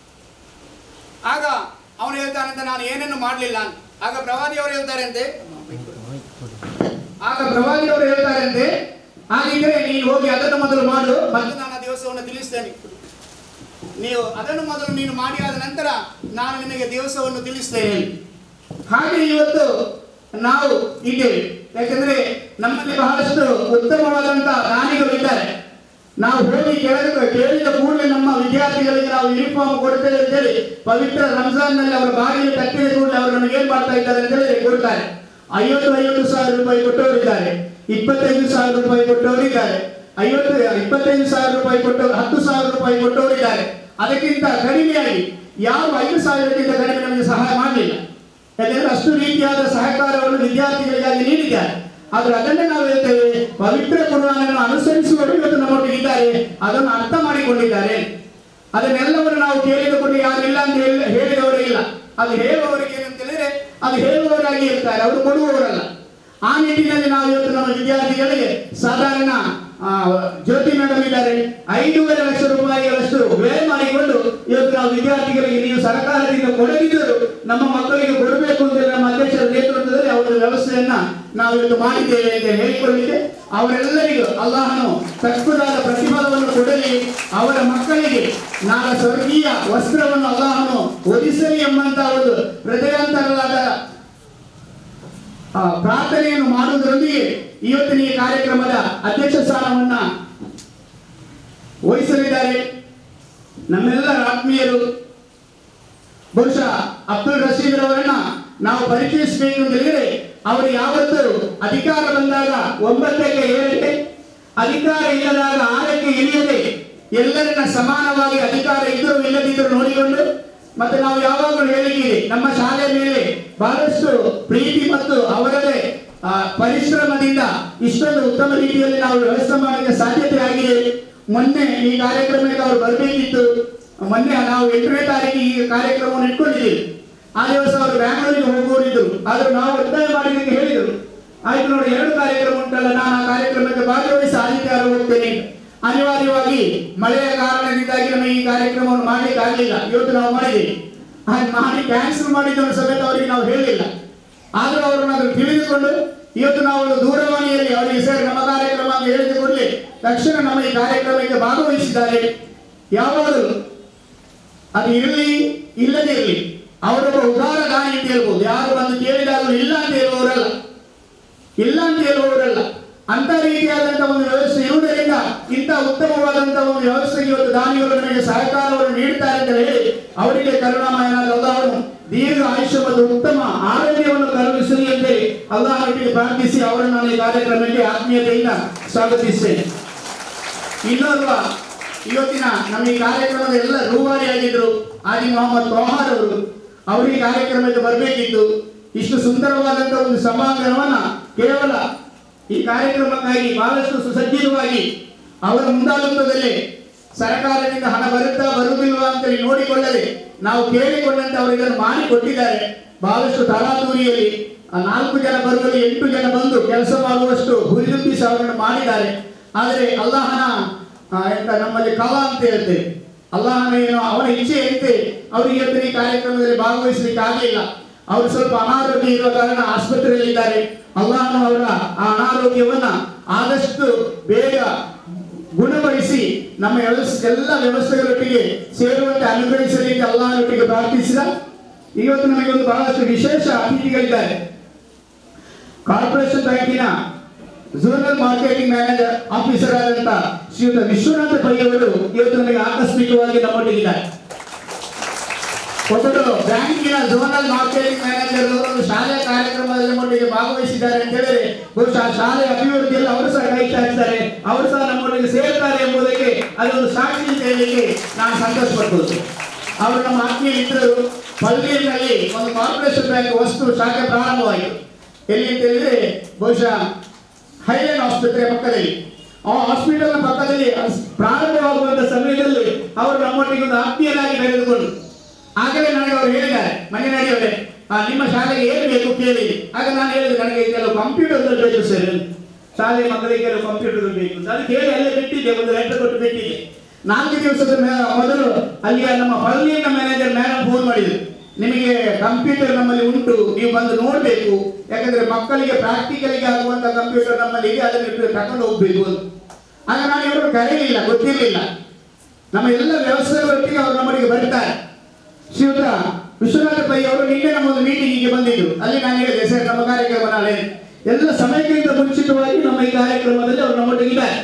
ಆಗ ಅವನು ಹೇಳ್ತಾನೆ ಅಂತ ನಾನು ಏನೇನು ಮಾಡಲಿಲ್ಲ ಅಂತ ಆಗ ಪ್ರವಾದಿ ಅವರು ಹೇಳ್ತಾರೆ ಅಂತೆ ಆಗ ಪ್ರವಾದಿ ಅವರು ಹೇಳ್ತಾರೆ ಅಂತೆ ಹಾಗಿದ್ರೆ ನೀನು ಹೋಗಿ ಅದನ್ನು ಮೊದಲು ಮಾಡು ಮತ್ತೆ ನಾನು ಆ ದಿವಸವನ್ನು ತಿಳಿಸ್ತೇನೆ ನೀವು ಅದನ್ನು ಮೊದಲು ನೀನು ಮಾಡಿ ಆದ ನಂತರ ನಾನು ನಿನಗೆ ದಿವಸವನ್ನು ತಿಳಿಸ್ತೇನೆ ಹಾಗೆ ಇವತ್ತು ನಾವು ಇದ್ದೇವೆ ಯಾಕಂದ್ರೆ ನಮ್ಮಲ್ಲಿ ಬಹಳಷ್ಟು ಉತ್ತಮವಾದಂತ ದಾನಿಗಳು ಇದ್ದಾರೆ ನಾವು ಹೋಗಿ ಕೇಳಿದ ಕೇಳಿದ ಕೂಡಲೇ ನಮ್ಮ ವಿದ್ಯಾರ್ಥಿಗಳಿಗೆ ನಾವು ಯೂನಿಫಾರ್ಮ್ ಕೊಡ್ತೇವೆ ಅಂತ ಹೇಳಿ ಪವಿತ್ರ ರಂಜಾನ್ ನಲ್ಲಿ ಅವರ ಬಾಗಿಲು ತಟ್ಟಿದ ಕೂಡಲೇ ಅವರು ನಮಗೆ ಏನ್ ಮಾಡ್ತಾ ಇದ್ದಾರೆ ಅಂತ ಹೇಳಿ ಕೊಡ್ತಾರೆ ಐವತ್ತು ಐವತ್ತು ಸಾವಿರ ರೂಪಾಯಿ ಕೊಟ್ಟವರಿದ್ದಾರೆ ಇಪ್ಪತ್ತೈದು ಸಾವಿರ ರೂಪಾಯಿ ಕೊಟ್ಟವರಿದ್ದಾರೆ ಐವತ್ತು ಇಪ್ಪತ್ತೈದು ಸಾವಿರ ರೂಪಾಯಿ ಕೊಟ್ಟವರು ಹತ್ತು ಸಾವಿರ ರೂಪಾಯಿ ಕೊಟ್ಟವರಿದ್ದಾರೆ ಅದಕ್ಕಿಂತ ಕಡಿಮೆಯಾಗಿ ಯಾವ ಐದು ಸಾವಿರಕ್ಕಿಂತ ಕಡಿಮೆ ನಮಗೆ ಸಹಾಯ ಮಾಡಲಿಲ್ಲ ಯಾಕಂದ್ರೆ ಅಷ್ಟು ರೀತಿಯಾದ ಸಹಕಾರವನ್ನು ವಿದ್ಯಾರ್ಥಿಗಳಿಗಾಗಿ ನೀಡಿದ್ದಾರೆ ಆದ್ರೆ ಅದನ್ನೇ ನಾವು ಹೇಳ್ತೇವೆ ಪವಿತ್ರ ಕುರಾನನ್ನು ಅನುಸರಿಸುವವರು ಇವತ್ತು ನಮ್ಮೊಟ್ಟಿಗೆ ಇದ್ದಾರೆ ಅದನ್ನು ಅರ್ಥ ಮಾಡಿಕೊಂಡಿದ್ದಾರೆ ಅದನ್ನೆಲ್ಲವನ್ನು ನಾವು ಕೇಳಿದುಕೊಂಡು ಯಾರು ಇಲ್ಲ ಅಂತ ಹೇಳಿ- ಹೇಳಿದವರು ಇಲ್ಲ ಅದು ಹೇಳುವವರಿಗೆ ಏನಂತ ಹೇಳಿದ್ರೆ ಅದು ಹೇಳುವವರಾಗಿ ಇರ್ತಾರೆ ಅವರು ಕೊಡುವವರಲ್ಲ ಆ ನಿಟ್ಟಿನಲ್ಲಿ ನಾವು ಇವತ್ತು ನಮ್ಮ ವಿದ್ಯಾರ್ಥಿಗಳಿಗೆ ಸಾಧಾರಣ ಆ, ಜ್ಯೋತಿ ಮೇಡಮ್ ಇದ್ದಾರೆ ಐದೂವರೆ ಲಕ್ಷ ರೂಪಾಯಿಗಳಷ್ಟು ವ್ಯಯ ಮಾಡಿಕೊಂಡು ಇವತ್ತು ನಾವು ವಿದ್ಯಾರ್ಥಿಗಳಿಗೆ ನೀವು ಸರ್ಕಾರದಿಂದ ಕೊಡದಿದ್ದರೂ ನಮ್ಮ ಮಕ್ಕಳಿಗೆ ಕೊಡಬೇಕು ಅಂತ ಹೇಳಿ ನಮ್ಮ ಅಧ್ಯಕ್ಷರ ನೇತೃತ್ವದಲ್ಲಿ ಅವರ ವ್ಯವಸ್ಥೆಯನ್ನ ನಾವು ಇವತ್ತು ಮಾಡಿದ್ದೇವೆ ಅಂತ ಹೇಳಿಕೊಳ್ಳಿಕ್ಕೆ ಅವರೆಲ್ಲರಿಗೂ ಅಲ್ಲಾಹನು ತಕ್ಕುದಾದ ಪ್ರತಿಫಲವನ್ನು ಕೊಡಲಿ ಅವರ ಮಕ್ಕಳಿಗೆ ನಾಳ ಸ್ವರ್ಗೀಯ ವಸ್ತ್ರವನ್ನು ಅಲ್ಲಾಹನು ಒದಿಸಲಿ ಎಂಬಂತ ಒಂದು ಹೃದಯಾಂತರವಾದ ಆ, ಪ್ರಾರ್ಥನೆಯನ್ನು ಮಾಡುವುದರೊಂದಿಗೆ ಇವತ್ತಿನ ಈ ಕಾರ್ಯಕ್ರಮದ ಅಧ್ಯಕ್ಷ ಸ್ಥಾನವನ್ನ ವಹಿಸಲಿದ್ದಾರೆ ನಮ್ಮೆಲ್ಲರ ಆತ್ಮೀಯರು ಬಹುಶಃ ಅಬ್ದುಲ್ ರಶೀದ್ ಅವರನ್ನ ನಾವು ಪರಿಚಯಿಸಬೇಕು ಅಂತ ಹೇಳಿದ್ರೆ ಅವರು ಯಾವತ್ತು ಅಧಿಕಾರ ಬಂದಾಗ ಒಂಬತ್ತಕ್ಕೆ ಏಳಕ್ಕೆ ಅಧಿಕಾರ ಇಲ್ಲದಾಗ ಆರಕ್ಕೆ ಇಳಿಯದೆ ಎಲ್ಲರನ್ನ ಸಮಾನವಾಗಿ ಅಧಿಕಾರ ಇದ್ದರೂ ಇಲ್ಲದಿದ್ದರೂ ನೋಡಿಕೊಂಡು ಮತ್ತೆ ನಾವು ಯಾವಾಗಲೂ ಹೇಳಿದ್ದೀವಿ ನಮ್ಮ ಶಾಲೆಯ ಮೇಲೆ ಬಹಳಷ್ಟು ಪ್ರೀತಿ ಮತ್ತು ಅವರದೇ ಆ, ಪರಿಶ್ರಮದಿಂದ ಇಷ್ಟೊಂದು ಉತ್ತಮ ರೀತಿಯಲ್ಲಿ ನಾವು ವ್ಯವಸ್ಥೆ ಮಾಡಲಿಕ್ಕೆ ಸಾಧ್ಯತೆ ಆಗಿದೆ ಮೊನ್ನೆ ಈ ಕಾರ್ಯಕ್ರಮಕ್ಕೆ ಅವರು ಬರಬೇಕಿತ್ತು ಮೊನ್ನೆ ನಾವು ಎಂಟನೇ ತಾರೀಕು ಈ ಕಾರ್ಯಕ್ರಮವನ್ನು ಇಟ್ಕೊಂಡಿದ್ದೀವಿ ಆ ದಿವಸ ಅವರು ಬ್ಯಾಂಗ್ಳೂರಿಗೆ ಹೋಗುವರಿದ್ರು ಆದ್ರೆ ನಾವು ಒತ್ತಾಯ ಮಾಡಿದ್ದಕ್ಕೆ ಹೇಳಿದರು ಆಯ್ತು ನೋಡಿ ಎರಡು ಕಾರ್ಯಕ್ರಮ ಉಂಟಲ್ಲ ನಾನು ಆ ಕಾರ್ಯಕ್ರಮಕ್ಕೆ ಭಾಗವಹಿಸಿ ಆದಿತ್ಯವಾರ ಹೋಗ್ತೇನೆ ಅಂತ. ಅನಿವಾರ್ಯವಾಗಿ ಮಳೆಯ ಕಾರಣದಿಂದಾಗಿ ನಮಗೆ ಈ ಕಾರ್ಯಕ್ರಮವನ್ನು ಮಾಡ್ಲಿಕ್ಕೆ ಆಗಲಿಲ್ಲ ಇವತ್ತು ನಾವು ಮಾಡಿದ್ದೀವಿ ಹಾಗೆ ಮಾಡಿ ಕ್ಯಾನ್ಸಲ್ ಮಾಡಿದ್ದನ್ನು ಸಮೇತ ಅವರಿಗೆ ನಾವು ಹೇಳಿಲ್ಲ ಆದರೂ ಅವರನ್ನು ಅದನ್ನು ತಿಳಿದುಕೊಂಡು ಇವತ್ತು ನಾವು ಒಂದು ದೂರವಾಣಿಯಲ್ಲಿ ಅವರಿಗೆ ಸರ್ ನಮ್ಮ ಕಾರ್ಯಕ್ರಮ ಅಂತ ಹೇಳಿದ ಕೂಡಲೇ ತಕ್ಷಣ ನಮ್ಮ ಈ ಕಾರ್ಯಕ್ರಮಕ್ಕೆ ಭಾಗವಹಿಸಿದ್ದಾರೆ ಯಾವಾಗಲೂ ಅದು ಇರಲಿ ಇಲ್ಲದೇ ಇರಲಿ ಅವರೊಬ್ಬ ಉದಾರ ದಾನಿ ಅಂತ ಹೇಳ್ಬೋದು ಯಾರು ಬಂದು ಕೇಳಿದಾಗಲೂ ಇಲ್ಲ ಅಂತ ಹೇಳುವವರಲ್ಲ ಇಲ್ಲ ಅಂತ ಹೇಳುವವರಲ್ಲ ಅಂತ ರೀತಿಯಾದಂತಹ ಒಂದು ವ್ಯವಸ್ಥೆ ಇರುವುದರಿಂದ ಇಂಥ ಉತ್ತಮವಾದಂತಹ ಒಂದು ವ್ಯವಸ್ಥೆಗೆ ಇವತ್ತು ದಾನಿಗಳು ನಮಗೆ ಸಹಕಾರವನ್ನು ನೀಡ್ತಾರೆ ಅಂತ ಹೇಳಿ ಅವರಿಗೆ ಕರುಣಾಮಯನಾದ ಅಲ್ಲಾಹನು ದೀರ್ಘ ಆಯುಷ್ಯ ಮತ್ತು ಉತ್ತಮ ಆರೋಗ್ಯವನ್ನು ಕರುಣಿಸಲಿ ಅಂತೇಳಿ ಅಲ್ಲಾಹನಿಗೆ ಪ್ರಾರ್ಥಿಸಿ ಅವರನ್ನು ನಾನು ಈ ಕಾರ್ಯಕ್ರಮಕ್ಕೆ ಆತ್ಮೀಯತೆಯಿಂದ ಸ್ವಾಗತಿಸ್ತೇನೆ ಇನ್ನೋರ್ವ ಇವತ್ತಿನ ನಮ್ಮ ಈ ಕಾರ್ಯಕ್ರಮದ ಎಲ್ಲ ರೂವಾರಿಯಾಗಿದ್ರು ಆದಿ ಮೊಹಮ್ಮದ್ ತೋಹಾರ್ ಅವರು ಅವರು ಈ ಕಾರ್ಯಕ್ರಮಕ್ಕೆ ಬರಬೇಕಿತ್ತು ಇಷ್ಟು ಸುಂದರವಾದಂತಹ ಒಂದು ಸಭಾಂಗಣವನ್ನ ಕೇವಲ ಈ ಕಾರ್ಯಕ್ರಮಕ್ಕಾಗಿ ಬಹಳಷ್ಟು ಸುಸಜ್ಜಿತವಾಗಿ ಅವರ ಮುಂದಾಳತ್ವದಲ್ಲಿ ಸರ್ಕಾರದಿಂದ ಹಣ ಬರುತ್ತಾ ಬರುವುದಿಲ್ವಾ ಅಂತೇಳಿ ನೋಡಿಕೊಳ್ಳದೆ ನಾವು ಕೇಳಿಕೊಂಡಂತೆ ಅವರು ಇದನ್ನು ಮಾಡಿಕೊಟ್ಟಿದ್ದಾರೆ ಬಹಳಷ್ಟು ತರಾತುರಿಯಲ್ಲಿ ಆ ನಾಲ್ಕು ಜನ ಬರುವಲ್ಲಿ ಎಂಟು ಜನ ಬಂದು ಕೆಲಸ ಮಾಡುವಷ್ಟು ಹುರಿದುಂಬಿಸಿ ಅವರನ್ನು ಮಾಡಿದ್ದಾರೆ ಆದರೆ ಅಲ್ಲಾಹನ ಆ, ಎಂತ ನಮ್ಮಲ್ಲಿ ಕಲಾ ಅಂತ ಹೇಳ್ತೇವೆ ಅಲ್ಲಾಹನ ಏನು ಅವನ ಇಚ್ಛೆಯಂತೆ ಅವರಿಗೆ ಇವತ್ತು ಈ ಕಾರ್ಯಕ್ರಮದಲ್ಲಿ ಭಾಗವಹಿಸಲಿಕ್ಕೆ ಆಗಲಿಲ್ಲ ಅವರು ಸ್ವಲ್ಪ ಅನಾರೋಗ್ಯ ಇರುವ ಕಾರಣ ಆಸ್ಪತ್ರೆಯಲ್ಲಿದ್ದಾರೆ ಅಲ್ಲಾಹನು ಅವರ ಆ ಅನಾರೋಗ್ಯವನ್ನ ಆದಷ್ಟು ಬೇಗ ಗುಣಪಡಿಸಿ ನಮ್ಮ ವ್ಯವಸ್ಥೆ ಎಲ್ಲ ವ್ಯವಸ್ಥೆಗಳೊಟ್ಟಿಗೆ ಸೇರುವಂತೆ ಅನುಗ್ರಹಿಸಲಿ ಅಂತ ಅಲ್ಲಾಹನೊಟ್ಟಿಗೆ ಪ್ರಾರ್ಥಿಸಿದ ಇವತ್ತು ನಮಗೆ ಒಂದು ಬಹಳಷ್ಟು ವಿಶೇಷ ಅತಿಥಿಗಳಿದ್ದಾರೆ ಕಾರ್ಪೊರೇಷನ್ ಬ್ಯಾಂಕಿನ ಝೋನಲ್ ಮಾರ್ಕೆಟಿಂಗ್ ಮ್ಯಾನೇಜರ್ ಆಫೀಸರ್ ಆದಂತ ಶ್ರೀಯುತ ವಿಶ್ವನಾಥ ಪೈ ಅವರು ಇವತ್ತು ನಮಗೆ ಆಕಸ್ಮಿಕವಾಗಿ ನಮ್ಮೊಟ್ಟಿಗಿದ್ದಾರೆ ಒಬ್ಬರು ಬ್ಯಾಂಕಿನ ಝೋನಲ್ ಮಾರ್ಕೆಟಿಂಗ್ ಮ್ಯಾನೇಜರ್ ಅವರು ಒಂದು ಶಾಲೆಯ ಕಾರ್ಯಕ್ರಮದಲ್ಲಿ ನಮ್ಮೊಟ್ಟಿಗೆ ಭಾಗವಹಿಸಿದ್ದಾರೆ ಅಂತ ಹೇಳಿದ್ರೆ ಬಹುಶಃ ಆ ಶಾಲೆಯ ಅಭಿವೃದ್ಧಿಯಲ್ಲಿ ಅವರು ಸಹ ಕೈ ಚಾಚಿದ್ದಾರೆ ಅವರು ಸಹ ನಮ್ಮೊಟ್ಟಿಗೆ ಸೇರ್ತಾರೆ ಎಂಬುದಕ್ಕೆ ಅದೊಂದು ಸಾಕ್ಷಿ ಅಂತ ಹೇಳಲಿಕ್ಕೆ ನಾನು ಸಂತೋಷ ಪಡ್ಬೋದು ಅವರು ನಮ್ಮ ಆತ್ಮೀಯ ಮಿತ್ರರು ಪಲ್ಗೇರಿನಲ್ಲಿ ಒಂದು ಕಾರ್ಪೊರೇಷನ್ ಬ್ಯಾಂಕ್ ವಸ್ತು ಶಾಖೆ ಪ್ರಾರಂಭವಾಯಿತು ಎಲ್ಲಿ ಅಂತ ಹೇಳಿದ್ರೆ ಬಹುಶಃ ಹೈಲೈನ್ ಆಸ್ಪತ್ರೆಯ ಪಕ್ಕದಲ್ಲಿ ಆ ಹಾಸ್ಪಿಟಲ್ನ ಪಕ್ಕದಲ್ಲಿ ಅಸ್- ಪ್ರಾರಂಭವಾಗುವಂತ ಸಮಯದಲ್ಲಿ ಅವರು ನಮ್ಮೊಟ್ಟಿಗೆ ಒಂದು ಆತ್ಮೀಯರಾಗಿ ಬೆಳೆದುಕೊಂಡು ಆಗಲೇ ನನಗೆ ಅವರು ಹೇಳಿದ್ದಾರೆ ಮನೆ ನಡೆಯವರೇ ಆ, ನಿಮ್ಮ ಶಾಲೆಗೆ ಏನು ಬೇಕು ಕೇಳಿ ಆಗ ನಾನು ಹೇಳಿದೆ ನನಗೆ ಕೆಲವು ಕಂಪ್ಯೂಟರ್ಗಳು ಬೇಕು ಸರ್ ಶಾಲೆ ಮಕ್ಕಳಿಗೆ ಕೆಲವು ಕಂಪ್ಯೂಟರ್ಗಳು ಬೇಕು ಅಂತ ಅದಕ್ಕೆ ಹೇಳಿ ಅಲ್ಲೇ ಬಿಟ್ಟಿದ್ದೆ ಒಂದು ಲೆಟರ್ ಕೊಟ್ಟು ಬಿಟ್ಟಿದ್ದೆ ನಾಲ್ಕು ದಿವಸದ ಮೇ- ಮೊದಲು ಅಲ್ಲಿಯ ನಮ್ಮ ಹಳ್ಳಿಯ ಮ್ಯಾನೇಜರ್ ಮೇಡಮ್ ಫೋನ್ ಮಾಡಿದ್ರು ನಿಮಗೆ ಕಂಪ್ಯೂಟರ್ ನಮ್ಮಲ್ಲಿ ಉಂಟು ನೀವು ಬಂದು ನೋಡಬೇಕು ಯಾಕಂದ್ರೆ ಮಕ್ಕಳಿಗೆ ಪ್ರಾಕ್ಟಿಕಲ್ಗೆ ಆಗುವಂತ ಕಂಪ್ಯೂಟರ್ ನಮ್ಮಲ್ಲಿ ಇದೆ ಅದನ್ನು ಇಟ್ಟು ತಕೊಂಡು ಹೋಗ್ಬೇಕು ಅಂತ ಆಗ ನಾನು ಇವರು ಕರೆಯಲಿಲ್ಲ ಗೊತ್ತಿರಲಿಲ್ಲ ನಮ್ಮ ಎಲ್ಲ ವ್ಯವಸ್ಥೆಗಳೊಟ್ಟಿಗೆ ಅವರು ನಮ್ಮೊಟ್ಟಿಗೆ ಬರ್ತಾರೆ ಶ್ರೀಯುತ ವಿಶ್ವನಾಥ ಪೈ ಅವರು ನಿನ್ನೆ ನಮ್ಮ ಒಂದು ಮೀಟಿಂಗಿಗೆ ಬಂದಿದ್ರು ಅಲ್ಲಿ ನಾನು ಹೇಳಿದೆ ಸರ್ ನಮ್ಮ ಕಾರ್ಯಕ್ರಮ ನಾಳೆ ಎಲ್ಲ ಸಮಯಕ್ಕಿಂತ ಮುಂಚಿತವಾಗಿ ನಮ್ಮ ಈ ಕಾರ್ಯಕ್ರಮದಲ್ಲಿ ಅವರು ನಮ್ಮೊಟ್ಟಿಗೆ ಇದ್ದಾರೆ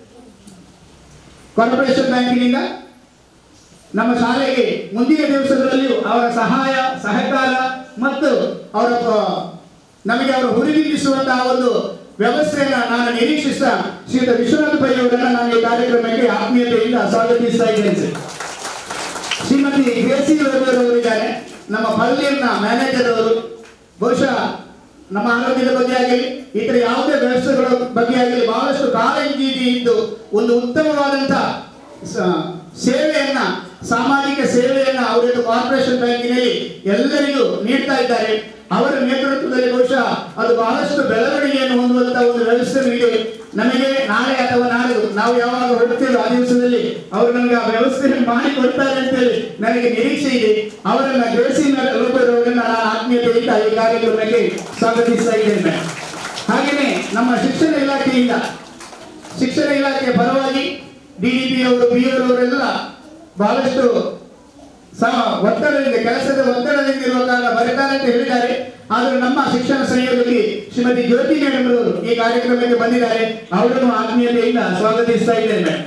ಕಾರ್ಪೊರೇಷನ್ ಬ್ಯಾಂಕಿನಿಂದ ನಮ್ಮ ಶಾಲೆಗೆ ಮುಂದಿನ ದಿವಸಗಳಲ್ಲಿಯೂ ಅವರ ಸಹಾಯ ಸಹಕಾರ ಮತ್ತು ಅವರ ಪ- ನಮಗೆ ಅವರು ಹುರಿದುಂಬಿಸುವಂತಹ ಒಂದು ವ್ಯವಸ್ಥೆಯನ್ನ ನಾನು ನಿರೀಕ್ಷಿಸ್ತಾ ಶ್ರೀಯುತ ವಿಶ್ವನಾಥ ಪೈ ಅವರನ್ನ ನಾನು ಈ ಕಾರ್ಯಕ್ರಮಕ್ಕೆ ಆತ್ಮೀಯತೆಯಿಂದ ಸ್ವಾಗತಿಸ್ತಾ ಇದ್ದೇನೆ ಸರ್. ಶ್ರೀಮತಿ ಗ್ರೇಸಿ ಅವರು ಇದ್ದಾರೆ ನಮ್ಮ ಪಲ್ಲಿಯನ್ನ ಮ್ಯಾನೇಜರ್ ಅವರು ಬಹುಶಃ ನಮ್ಮ ಆರೋಗ್ಯದ ಬಗ್ಗೆ ಆಗಲಿ ಇತರ ಯಾವುದೇ ವ್ಯವಸ್ಥೆಗಳ ಬಗ್ಗೆ ಆಗಲಿ ಬಹಳಷ್ಟು ಕಾಳಜಿ ಇದ್ದು ಒಂದು ಉತ್ತಮವಾದಂತ ಸ- ಸೇವೆಯನ್ನ ಸಾಮಾಜಿಕ ಸೇವೆಯನ್ನ ಅವರದ್ದು ಕಾರ್ಪೊರೇಷನ್ ಬ್ಯಾಂಕಿನಲ್ಲಿ ಎಲ್ಲರಿಗೂ ನೀಡ್ತಾ ಇದ್ದಾರೆ ಅವರ ನೇತೃತ್ವದಲ್ಲಿ ಬಹುಶಃ ಅದು ಬಹಳಷ್ಟು ಬೆಳವಣಿಗೆಯನ್ನು ಹೊಂದುವಂತ ಒಂದು ವ್ಯವಸ್ಥೆ ಇದೆ ನಮಗೆ ನಾಳೆ ಅಥವಾ ನಾಳೆದು ನಾವು ಯಾವಾಗ ಹೊರಡ್ತೇವೆ ಆ ದಿವಸದಲ್ಲಿ ಅವರು ನಮಗೆ ಆ ವ್ಯವಸ್ಥೆಯನ್ನು ಮಾಡಿ ಕೊಡ್ತಾರೆ ಅಂತೇಳಿ ನನಗೆ ನಿರೀಕ್ಷೆ ಇದೆ ಅವರನ್ನ ಗ್ರೇಸಿ ಲೋಕರವರನ್ನ ನಾನು ಆತ್ಮೀಯತೆಯಿಂದ ಈ ಕಾರ್ಯಕ್ರಮಕ್ಕೆ ಸ್ವಾಗತಿಸ್ತಾ ಇದ್ದೇನೆ ಹಾಗೆಯೇ ನಮ್ಮ ಶಿಕ್ಷಣ ಇಲಾಖೆಯಿಂದ ಶಿಕ್ಷಣ ಇಲಾಖೆಯ ಪರವಾಗಿ ಡಿಡಿಪಿ ಅವರು ಬಿ ಅವರೆಲ್ಲ ಬಹಳಷ್ಟು ಸಮ ಒತ್ತಡದಿಂದ ಕೆಲಸದ ಒತ್ತಡದಿಂದ ಇರುವ ಕಾರಣ ಬರೀತಾರೆ ಅಂತ ಹೇಳಿದ್ದಾರೆ ಆದರೂ ನಮ್ಮ ಶಿಕ್ಷಣ ಸಂಯೋಜಕಿ ಶ್ರೀಮತಿ ಜ್ಯೋತಿ ಮೇಡಮ್ ಅವರು ಈ ಕಾರ್ಯಕ್ರಮಕ್ಕೆ ಬಂದಿದ್ದಾರೆ ಅವರನ್ನು ಆತ್ಮೀಯತೆಯಿಂದ ಸ್ವಾಗತಿಸ್ತಾ ಇದ್ದೇನೆ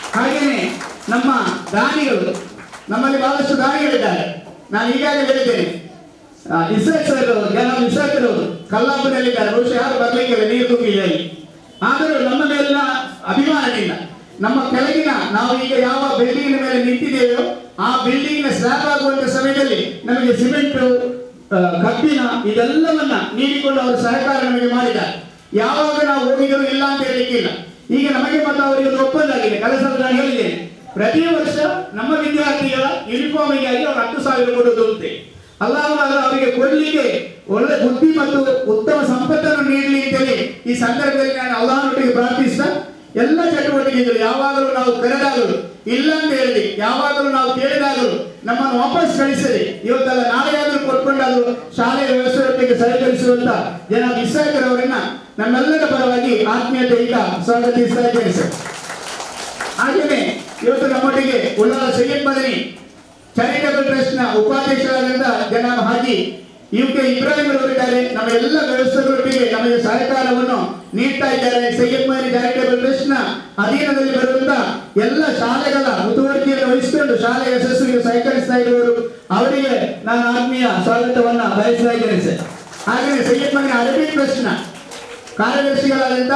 ಹಾಗೇನೆ ನಮ್ಮ ದಾನಿಗಳು ನಮ್ಮಲ್ಲಿ ಬಹಳಷ್ಟು ದಾನಿಗಳಿದ್ದಾರೆ ನಾನು ಈಗಾಗಲೇ ಹೇಳಿದ್ದೇನೆ ಆ, ಇಸಾಕ್ ಸರ್ ಜನ ಇಸಾಕರು ಕಲ್ಲಾಪುರದಲ್ಲಿದ್ದಾರೆ ಬಹುಶಃ ಯಾರು ಬರ್ಲಿಕ್ಕಿಲ್ಲ ನೀರು ತುಂಬಿದಲ್ಲಿ ಆದರೂ ನಮ್ಮ ಮೇಲಿನ ಅಭಿಮಾನದಿಂದ ನಮ್ಮ ಕೆಳಗಿನ ನಾವು ಈಗ ಯಾವ ಬಿಲ್ಡಿಂಗ್ ಮೇಲೆ ನಿಂತಿದ್ದೇವೆಯೋ ಆ ಬಿಲ್ಡಿಂಗ್ ನ ಸ್ಲ್ಯಾಬ್ ಆಗುವಂತ ಸಮಯದಲ್ಲಿ ನಮಗೆ ಸಿಮೆಂಟ್ ಕಬ್ಬಿಣ ಇದೆಲ್ಲವನ್ನ ನೀಡಿಕೊಂಡು ಅವರು ಸಹಕಾರ ನಮಗೆ ಮಾಡಿದ್ದಾರೆ ಯಾವಾಗ ನಾವು ಹೋಗಿದ್ರು ಇಲ್ಲ ಅಂತ ಹೇಳಲಿಕ್ಕಿಲ್ಲ ಈಗ ನಮಗೆ ಮತ್ತು ಅವರಿಗೆ ಒಂದು ಒಪ್ಪಂದ ಆಗಿದೆ ಕೆಲಸದ ನಾನು ಹೇಳಿದ್ದೇನೆ ಪ್ರತಿ ವರ್ಷ ನಮ್ಮ ವಿದ್ಯಾರ್ಥಿಗಳ ಯೂನಿಫಾರ್ಮಿಗಾಗಿ ಅವರು ಹತ್ತು ಸಾವಿರ ಕೊಡುವುದು ಅಂತೆ ಅಲ್ಲಾಹ್ ಅವರಿಗೆ ಕೊಡ್ಲಿಕ್ಕೆ ಒಳ್ಳೆ ಬುದ್ಧಿ ಮತ್ತು ಉತ್ತಮ ಸಂಪತ್ತನ್ನು ನೀಡಲಿ ಅಂತೇಳಿ ಈ ಸಂದರ್ಭದಲ್ಲಿ ನಾನು ಅಲ್ಲಾಹನೊಟ್ಟಿಗೆ ಪ್ರಾರ್ಥಿಸ್ತಾ ಎಲ್ಲ ಚಟುವಟಿಕೆಗಳು ಯಾವಾಗಲೂ ನಾವು ಕರೆದಾಗಲು ಇಲ್ಲ ಅಂತ ಹೇಳಿ ಯಾವಾಗಲೂ ನಾವು ಕೇಳಿದಾಗಲು ನಮ್ಮನ್ನು ವಾಪಸ್ ಕಳಿಸದೆ ಇವತ್ತಲ್ಲ ನಾಳೆಯಾದರೂ ಕೊಟ್ಕೊಂಡಾದ್ರು ಶಾಲೆಯ ವ್ಯವಸ್ಥೆಯೊಟ್ಟಿಗೆ ಸಹಕರಿಸುವಂತ ಜನ ಇಸಾಕರ್ ಅವರನ್ನ ನಮ್ಮೆಲ್ಲರ ಪರವಾಗಿ ಆತ್ಮೀಯತೆಯಿಂದ ಸ್ವಾಗತಿಸ್ತಾ ಇದ್ದೇನೆ ಸರ್ ಹಾಗೆಯೇ ಇವತ್ತು ನಮ್ಮೊಟ್ಟಿಗೆ ಉಳ್ಳಾಲ ಸೈಯದ್ ಮದನಿ ಚಾರಿಟಬಲ್ ಟ್ರಸ್ಟ್ ನ ಉಪಾಧ್ಯಕ್ಷರಾದಂತ ಜನಾಬ್ ಹಾಜಿ ಯು ಕೆ ಇಬ್ರಾಹಿಂ ಅವರಿದ್ದಾರೆ ನಮ್ಮ ಎಲ್ಲ ವ್ಯವಸ್ಥೆಗಳೊಟ್ಟಿಗೆ ನಮಗೆ ಸಹಕಾರವನ್ನು ನೀಡ್ತಾ ಇದ್ದಾರೆ ಸೈಯದ್ ಮದನಿ ಚಾರಿಟಬಲ್ ಟ್ರಸ್ಟ್ ನ ಅಧೀನದಲ್ಲಿ ಬರುವಂತ ಎಲ್ಲ ಶಾಲೆಗಳ ಮುತುವರ್ಜಿಯನ್ನು ವಹಿಸಿಕೊಂಡು ಶಾಲೆಯ ಯಶಸ್ಸಿಗೆ ಸಹಕರಿಸ್ತಾ ಇರುವವರು ಅವರಿಗೆ ನಾನು ಆತ್ಮೀಯ ಸ್ವಾಗತವನ್ನ ಬಯಸ್ತಾ ಇದ್ದೇನೆ ಸರ್ ಹಾಗೆಯೇ ಸೈಯದ್ ಮದನಿ ಅರಬಿಕ್ ಟ್ರಸ್ಟ್ ನ ಕಾರ್ಯದರ್ಶಿಗಳಾದಂತ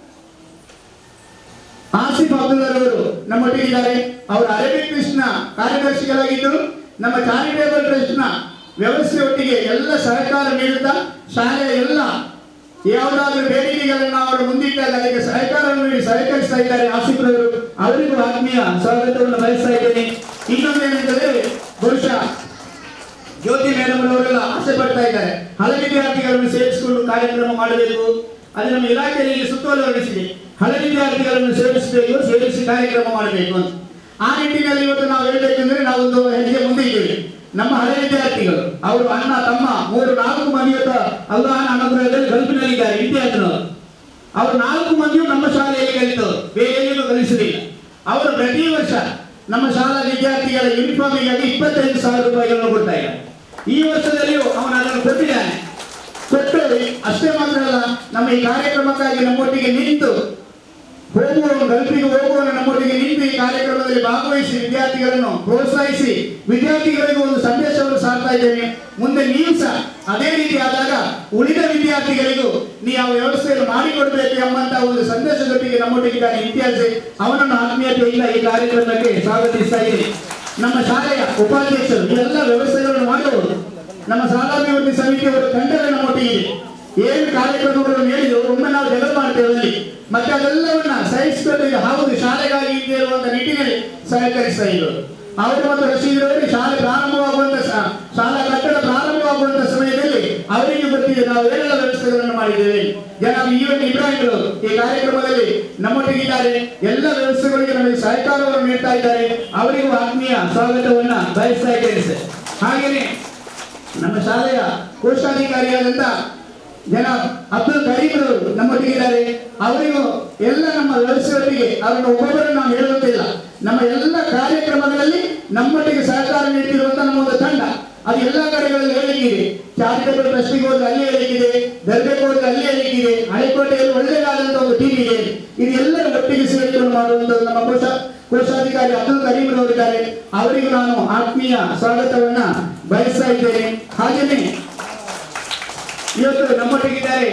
ಆಸಿಫ್ ಅಬ್ದುಲ್ಲರವರು ನಮ್ಮೊಟ್ಟಿಗೆ ಇದ್ದಾರೆ ಅವರು ಅರೇಬಿಕ್ ಟ್ರಸ್ಟ್ ನ ಕಾರ್ಯದರ್ಶಿಗಳಾಗಿದ್ದು ನಮ್ಮ ಚಾರಿಟೇಬಲ್ ಟ್ರಸ್ಟ್ ನ ವ್ಯವಸ್ಥೆಯೊಟ್ಟಿಗೆ ಎಲ್ಲ ಸಹಕಾರ ನೀಡುತ್ತಾ ಶಾಲೆಯ ಎಲ್ಲ ಯಾವುದಾದ್ರೂ ಬೇಡಿಕೆಗಳನ್ನು ಅವರು ಮುಂದಿಟ್ಟಾಗ ಅದಕ್ಕೆ ಸಹಕಾರವನ್ನು ನೀಡಿ ಸಹಕರಿಸ್ತಾ ಇದ್ದಾರೆ ಆಸಿಫ್ರವರು ಅವರಿಗೂ ಆತ್ಮೀಯ ಸ್ವಾಗತವನ್ನು ಬಯಸ್ತಾ ಇದ್ದೇನೆ ಇನ್ನೊಂದೇನೆಂದರೆ ಬಹುಶಃ ಜ್ಯೋತಿ ಮೇಡಮ್ ಅವರೆಲ್ಲ ಆಸೆ ಪಡ್ತಾ ಇದ್ದಾರೆ ಹಳೆ ವಿದ್ಯಾರ್ಥಿಗಳನ್ನು ಸೇರಿಸಿಕೊಂಡು ಕಾರ್ಯಕ್ರಮ ಮಾಡಬೇಕು ಅದು ನಮ್ಮ ಇಲಾಖೆಯಲ್ಲಿ ಸುತ್ತೋಲೆ ಹೊರಡಿಸಿದೆ ಹಳೆ ವಿದ್ಯಾರ್ಥಿಗಳನ್ನು ಸೇರಿಸಬೇಕು ಸೇರಿಸಿ ಕಾರ್ಯಕ್ರಮ ಮಾಡಬೇಕು ಅಂತ ಆ ನಿಟ್ಟಿನಲ್ಲಿ ಇವತ್ತು ನಾವು ಹೇಳ್ಬೇಕಂದ್ರೆ ನಾವೊಂದು ಹೆಜ್ಜೆ ಮುಂದೆ ಇದ್ದೇವೆ ನಮ್ಮ ಹಳೆ ವಿದ್ಯಾರ್ಥಿಗಳು ಅವರು ಅಣ್ಣ ತಮ್ಮ ಮೂರು ನಾಲ್ಕು ಮಂದಿ ಇವತ್ತು ಅಲ್ಲಾಹನ ಅನುಗ್ರಹದಲ್ಲಿ ಗಲ್ಫಿನಲ್ಲಿದ್ದಾರೆ ವಿದ್ಯಾರ್ಥಿಗಳು ಅವರು ನಾಲ್ಕು ಮಂದಿಯು ನಮ್ಮ ಶಾಲೆಯಲ್ಲಿ ಕಲಿತವರು ಬೇರೆ ಎಲ್ಲಿಯೂ ಕಲಿಸಲಿಲ್ಲ ಅವರು ಪ್ರತಿ ವರ್ಷ ನಮ್ಮ ಶಾಲಾ ವಿದ್ಯಾರ್ಥಿಗಳ ಯೂನಿಫಾರ್ಮಿಗಾಗಿ ಇಪ್ಪತ್ತೈದು ಸಾವಿರ ರೂಪಾಯಿಗಳನ್ನು ಕೊಡ್ತಾ ಇದ್ದಾರೆ ಈ ವರ್ಷದಲ್ಲಿಯೂ ಅವನು ಅದನ್ನು ಕೊಟ್ಟಿದ್ದಾನೆ ಕೊಟ್ಟು ಅಷ್ಟೇ ಮಾತ್ರ ಅಲ್ಲ ನಮ್ಮ ಈ ಕಾರ್ಯಕ್ರಮಕ್ಕಾಗಿ ನಮ್ಮೊಟ್ಟಿಗೆ ನಿಂತು ಹೋಗುವವನು ಗಲ್ಫಿಗೆ ಹೋಗುವವನು ನಮ್ಮೊಟ್ಟಿಗೆ ನಿಂತು ಈ ಕಾರ್ಯಕ್ರಮದಲ್ಲಿ ಭಾಗವಹಿಸಿ ವಿದ್ಯಾರ್ಥಿಗಳನ್ನು ಪ್ರೋತ್ಸಾಹಿಸಿ ವಿದ್ಯಾರ್ಥಿಗಳಿಗೂ ಒಂದು ಸಂದೇಶವನ್ನು ಸಾರ್ತಾ ಇದ್ದೇನೆ ಮುಂದೆ ನೀವು ಸಹ ಅದೇ ರೀತಿ ಆದಾಗ ಉಳಿದ ವಿದ್ಯಾರ್ಥಿಗಳಿಗೂ ನೀವು ಆ ವ್ಯವಸ್ಥೆಯನ್ನು ಮಾಡಿಕೊಡ್ಬೇಕು ಎಂಬಂತ ಒಂದು ಸಂದೇಶದೊಟ್ಟಿಗೆ ನಮ್ಮೊಟ್ಟಿಗೆ ಇದ್ದಾನೆ ಇತಿಹಾಸ ಅವನನ್ನು ಆತ್ಮೀಯತೆಯಿಂದ ಈ ಕಾರ್ಯಕ್ರಮಕ್ಕೆ ಸ್ವಾಗತಿಸ್ತಾ ಇದ್ದೀನಿ ನಮ್ಮ ಶಾಲೆಯ ಉಪಾಧ್ಯಕ್ಷರು ಈ ಎಲ್ಲ ವ್ಯವಸ್ಥೆಗಳನ್ನು ಮಾಡುವವರು ನಮ್ಮ ಶಾಲಾಭಿವೃದ್ಧಿ ಸಮಿತಿಯವರು ತಂಡವೇ ನಮ್ಮೊಟ್ಟಿಗೆ ಇದೆ ಏನು ಕಾರ್ಯಕ್ರಮಗಳನ್ನು ಹೇಳಿದ್ರು ಒಮ್ಮೆ ನಾವು ಜಗಳ ಮಾಡ್ತೇವೆ ಅಲ್ಲಿ ಮತ್ತೆ ಅದೆಲ್ಲವನ್ನ ಸಹಿಸಿಕೊಂಡು ಇದು ಹೌದು ಶಾಲೆಗಾಗಿ ಇದೆ ಇರುವಂತ ನಿಟ್ಟಿನಲ್ಲಿ ಸಹಕರಿಸ್ತಾ ಇದ್ರು ಅವರು ಮತ್ತು ರಶೀದ್ ಅವರು ಶಾಲೆ ಪ್ರಾರಂಭವಾಗುವಂತ ಸ- ಶಾಲಾ ಕಟ್ಟಡ ಪ್ರಾರಂಭವಾಗುವಂತ ಸಮಯದಲ್ಲಿ ಅವರಿಗೆ ಗೊತ್ತಿದೆ ನಾವು ಏನೆಲ್ಲ ವ್ಯವಸ್ಥೆಗಳನ್ನು ಮಾಡಿದ್ದೇವೆ ಜನ ಯು ಎನ್ ಇಬ್ರಾಹಿಂ ಅವರು ಈ ಕಾರ್ಯಕ್ರಮದಲ್ಲಿ ನಮ್ಮೊಟ್ಟಿಗಿದ್ದಾರೆ ಎಲ್ಲ ವ್ಯವಸ್ಥೆಗಳಿಗೆ ನಮಗೆ ಸಹಕಾರವನ್ನು ನೀಡ್ತಾ ಇದ್ದಾರೆ ಅವರಿಗೂ ಆತ್ಮೀಯ ಸ್ವಾಗತವನ್ನ ಬಯಸ್ತಾ ಇದ್ದೇನೆ ಸರ್ ಹಾಗೆಯೇ ನಮ್ಮ ಶಾಲೆಯ ಕೋಶಾಧಿಕಾರಿಯಾದಂತ ಜನ ಅಬ್ದುಲ್ ಕರೀಂ ಅವರು ನಮ್ಮೊಟ್ಟಿಗಿದ್ದಾರೆ ಅವರಿಗೂ ಎಲ್ಲ ನಮ್ಮ ವ್ಯವಸ್ಥೆಯೊಟ್ಟಿಗೆ ಅವರನ್ನು ಒಬ್ಬೊಬ್ಬರನ್ನು ನಾವು ಹೇಳುವಂತಿಲ್ಲ ನಮ್ಮ ಎಲ್ಲ ಕಾರ್ಯಕ್ರಮಗಳಲ್ಲಿ ನಮ್ಮೊಟ್ಟಿಗೆ ಸಹಕಾರ ನೀಡುತ್ತಿರುವಂತ ನಮ್ಮ ಒಂದು ತಂಡ ಅದು ಎಲ್ಲ ಕಡೆಗಳಲ್ಲಿ ಹೇಳಲಿಕ್ಕಿದೆ ಚಾರಿಟಬಲ್ ಟ್ರಸ್ಟಿಗೆ ಹೋದ್ರೆ ಅಲ್ಲಿ ಹೇಳಲಿಕ್ಕಿದೆ ದರ್ಗಕ್ಕೆ ಹೋದ್ರೆ ಅಲ್ಲಿ ಹೇಳಲಿಕ್ಕಿದೆ ಹಳೆಕೋಟೆಯಲ್ಲಿ ಒಳ್ಳೆಯದಾದಂತ ಒಂದು ಟೀಮ್ ಇದೆ ಇದು ಎಲ್ಲರ ಒಟ್ಟಿಗೆ ಸೇರಿಕೊಂಡು ಮಾಡುವಂತ ನಮ್ಮ ಕೋಶ ಕೋಶಾಧಿಕಾರಿ ಅಬ್ದುಲ್ ಕರೀಂ ಅವರಿದ್ದಾರೆ ಅವರಿಗೂ ನಾನು ಆತ್ಮೀಯ ಸ್ವಾಗತವನ್ನ ಬಯಸ್ತಾ ಇದ್ದೇನೆ ಹಾಗೆಯೇ ಇವತ್ತು ನಮ್ಮೊಟ್ಟಿಗಿದ್ದಾರೆ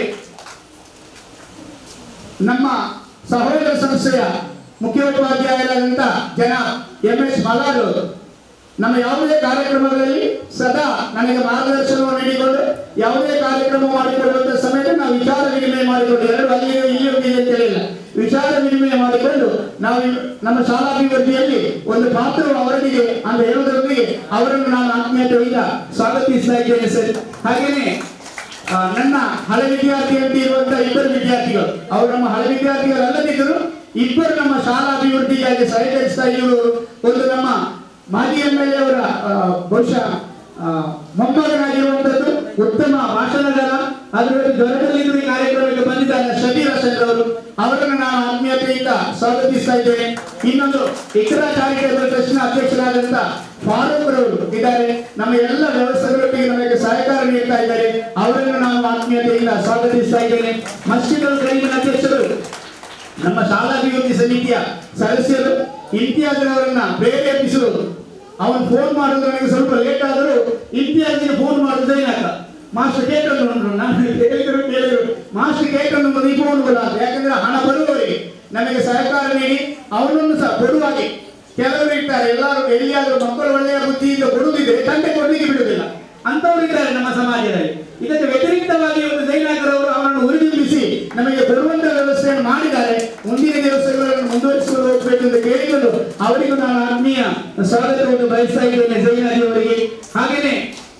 ನಮ್ಮ ಸಹೋದರ ಸಂಸ್ಥೆಯ ಮುಖ್ಯೋಪಾಧ್ಯಾಯರಾದಂತ ಜನ ಎಂ ಎಸ್ ಮಲಾರ್ ಅವರು ನಮ್ಮ ಯಾವುದೇ ಕಾರ್ಯಕ್ರಮಗಳಲ್ಲಿ ಸದಾ ನನಗೆ ಮಾರ್ಗದರ್ಶನವನ್ನು ನೀಡಿಕೊಂಡು ಯಾವುದೇ ಕಾರ್ಯಕ್ರಮ ಮಾಡಿಕೊಳ್ಳುವಂತ ಸಮಯದಲ್ಲಿ ನಾವು ವಿಚಾರ ವಿನಿಮಯ ಮಾಡಿಕೊಂಡು ಎರಡು ಅಲ್ಲಿ ಇಲ್ಲಿ ಹೋಗಿದೆ ಅಂತ ಹೇಳಿಲ್ಲ ವಿಚಾರ ವಿನಿಮಯ ಮಾಡಿಕೊಂಡು ನಾವು ಇವ್- ನಮ್ಮ ಶಾಲಾಭಿವೃದ್ಧಿಯಲ್ಲಿ ಒಂದು ಪಾತ್ರವು ಅವರೊಂದಿಗೆ ಅಂತ ಹೇಳುವುದರೊಂದಿಗೆ ಅವರನ್ನು ನಾನು ಆತ್ಮೀಯತೆಯಿಂದ ಸ್ವಾಗತಿಸ್ತಾ ಇದ್ದೇನೆ ಸರ್ ಹಾಗೇನೆ ಆ, ನನ್ನ ಹಳೆ ವಿದ್ಯಾರ್ಥಿ ಅಂತ ಇರುವಂತ ಇಬ್ಬರು ವಿದ್ಯಾರ್ಥಿಗಳು ಅವರು ನಮ್ಮ ಹಳೆ ವಿದ್ಯಾರ್ಥಿಗಳು ಅಲ್ಲದಿದ್ದರು ಇಬ್ಬರು ನಮ್ಮ ಶಾಲಾ ಅಭಿವೃದ್ಧಿಗಾಗಿ ಸಹಕರಿಸ್ತಾ ಇರುವವರು ಒಂದು ನಮ್ಮ ಮಾಜಿ ಎಂ ಎಲ್ ಎ ಅವರ ಆ, ಬಹುಶಃ ಆ, ಮೊಮ್ಮಗನಾಗಿರುವಂತದ್ದು ಉತ್ತಮ ಭಾಷಣಗಾರ ಅದರ ಜ್ವರದಲ್ಲಿದ್ದು ಈ ಕಾರ್ಯಕ್ರಮಕ್ಕೆ ಬಂದಿದ್ದಾರೆ ಶಬೀರ್ ಹಸನ್ ಅವರು ಅವರನ್ನು ನಾನು ಆತ್ಮೀಯತೆಯಿಂದ ಸ್ವಾಗತಿಸ್ತಾ ಇದ್ದೇನೆ ಇನ್ನೊಂದು ಇಕ್ರಾ ಚಾರಿಟೇಬಲ್ ಟ್ರಸ್ಟ್ ನ ಅಧ್ಯಕ್ಷರಾದಂತ ಫಾರೂಕ್ ರವರು ಇದ್ದಾರೆ ನಮ್ಮ ಎಲ್ಲ ವ್ಯವಸ್ಥೆಗಳೊಟ್ಟಿಗೆ ನಮಗೆ ಸಹಕಾರ ನೀಡ್ತಾ ಇದ್ದಾರೆ ಅವರನ್ನು ನಾನು ಆತ್ಮೀಯತೆಯಿಂದ ಸ್ವಾಗತಿಸ್ತಾ ಇದ್ದೇನೆ ಮಸ್ಜಿದ್ ಕರೀಮಿನ ಅಧ್ಯಕ್ಷರು ನಮ್ಮ ಶಾಲಾಭಿವೃದ್ಧಿ ಸಮಿತಿಯ ಸದಸ್ಯರು ಇಂತಿಯಾಜ್ರವರನ್ನ ಪ್ರೇರೇಪಿಸುವುದು ಅವನು ಫೋನ್ ಮಾಡೋದು ನನಗೆ ಸ್ವಲ್ಪ ಲೇಟ್ ಆದರೂ ಇಂತಿಯಾಜಿಗೆ ಫೋನ್ ಮಾಡೋದು ಏನಕ್ಕ ಮಾಸ್ಟರ್ ಕೇಟನ್ನು ಉಂಟು ನಾನು ಹೇಳಿದ್ರು ಕೇಳಿದ್ರು ಮಾಸ್ಟರ್ ಕೇಟನ್ನು ಒಂದು ಫೋನ್ ಕೂಡ ಯಾಕಂದ್ರೆ ಹಣ ಬರುವವರಿಗೆ ನಮಗೆ ಸಹಕಾರ ನೀಡಿ ಅವನನ್ನು ಸಹ ಕೊಡುವಾಗೆ ಕೆಲವರು ಇರ್ತಾರೆ ಎಲ್ಲರೂ ಎಲ್ಲಿಯಾದ್ರೂ ಮಕ್ಕಳು ಒಳ್ಳೆಯ ಬುದ್ಧಿಯಿಂದ ಕೊಡುವುದಿದ್ರೆ ತಂದೆ ಕೊಡಲಿಕ್ಕೆ ಬಿಡುವುದಿಲ್ಲ ಅಂತವರು ಇದ್ದಾರೆ ನಮ್ಮ ಸಮಾಜದಲ್ಲಿ ಇದಕ್ಕೆ ವ್ಯತಿರಿಕ್ತವಾಗಿ ಒಂದು ಜೈನಾಗರವರು ಅವರನ್ನು ಉರಿದುಂಬಿಸಿ ನಮಗೆ ಬರುವಂತಹ ವ್ಯವಸ್ಥೆಯನ್ನು ಮಾಡಿದ್ದಾರೆ ಮುಂದಿನ ದಿವಸಗಳನ್ನು ಮುಂದುವರಿಸಿಕೊಂಡು ಹೋಗಬೇಕು ಅಂತ ಕೇಳಿಕೊಂಡು ಅವರಿಗೂ ನಾನು ಆತ್ಮೀಯ ಸ್ವಾಗತವನ್ನು ಬಯಸ್ತಾ ಇದ್ದೇನೆ ಜೈನಾಜಿ ಅವರಿಗೆ ಹಾಗೇನೆ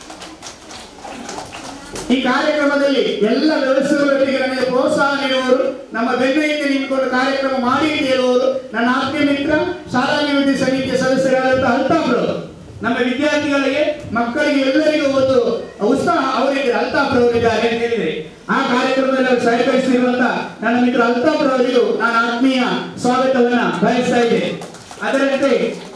ಈ ಕಾರ್ಯಕ್ರಮದಲ್ಲಿ ಎಲ್ಲ ವ್ಯವಸ್ಥೆಗಳೊಟ್ಟಿಗೆ ನನಗೆ ಪ್ರೋತ್ಸಾಹ ನೀಡುವವರು ನಮ್ಮ ಬೆನ್ನೆಯಿಂದ ನಿಂತುಕೊಂಡು ಕಾರ್ಯಕ್ರಮ ಮಾಡಿ ಅಂತ ಹೇಳುವವರು ನನ್ನ ಆತ್ಮೀಯ ಮಿತ್ರ ಶಾಲಾಭಿವೃದ್ಧಿ ಸಮಿತಿಯ ಸದಸ್ಯರಾದಂತಹ ಅಲ್ತಾಫ್ರವರು ನಮ್ಮ ವಿದ್ಯಾರ್ಥಿಗಳಿಗೆ ಮಕ್ಕಳಿಗೆ ಎಲ್ಲರಿಗೂ ಒಂದು ಉತ್ಸಾಹ ಅವರಿಗೆ ಅಲ್ತಾಫ್ರವರಿದ್ದಾರೆ ಅಂತ ಹೇಳಿದ್ರೆ ಆ ಕಾರ್ಯಕ್ರಮದಲ್ಲಿ ಅವರು ಸಹಕರಿಸಿರುವಂತ ನನ್ನ ಮಿತ್ರ ಅಲ್ತಾಫ್ರವರಿಗೂ ನಾನು ಆತ್ಮೀಯ ಸ್ವಾಗತವನ್ನ ಬಯಸ್ತಾ ಇದ್ದೇನೆ ಅದರಂತೆ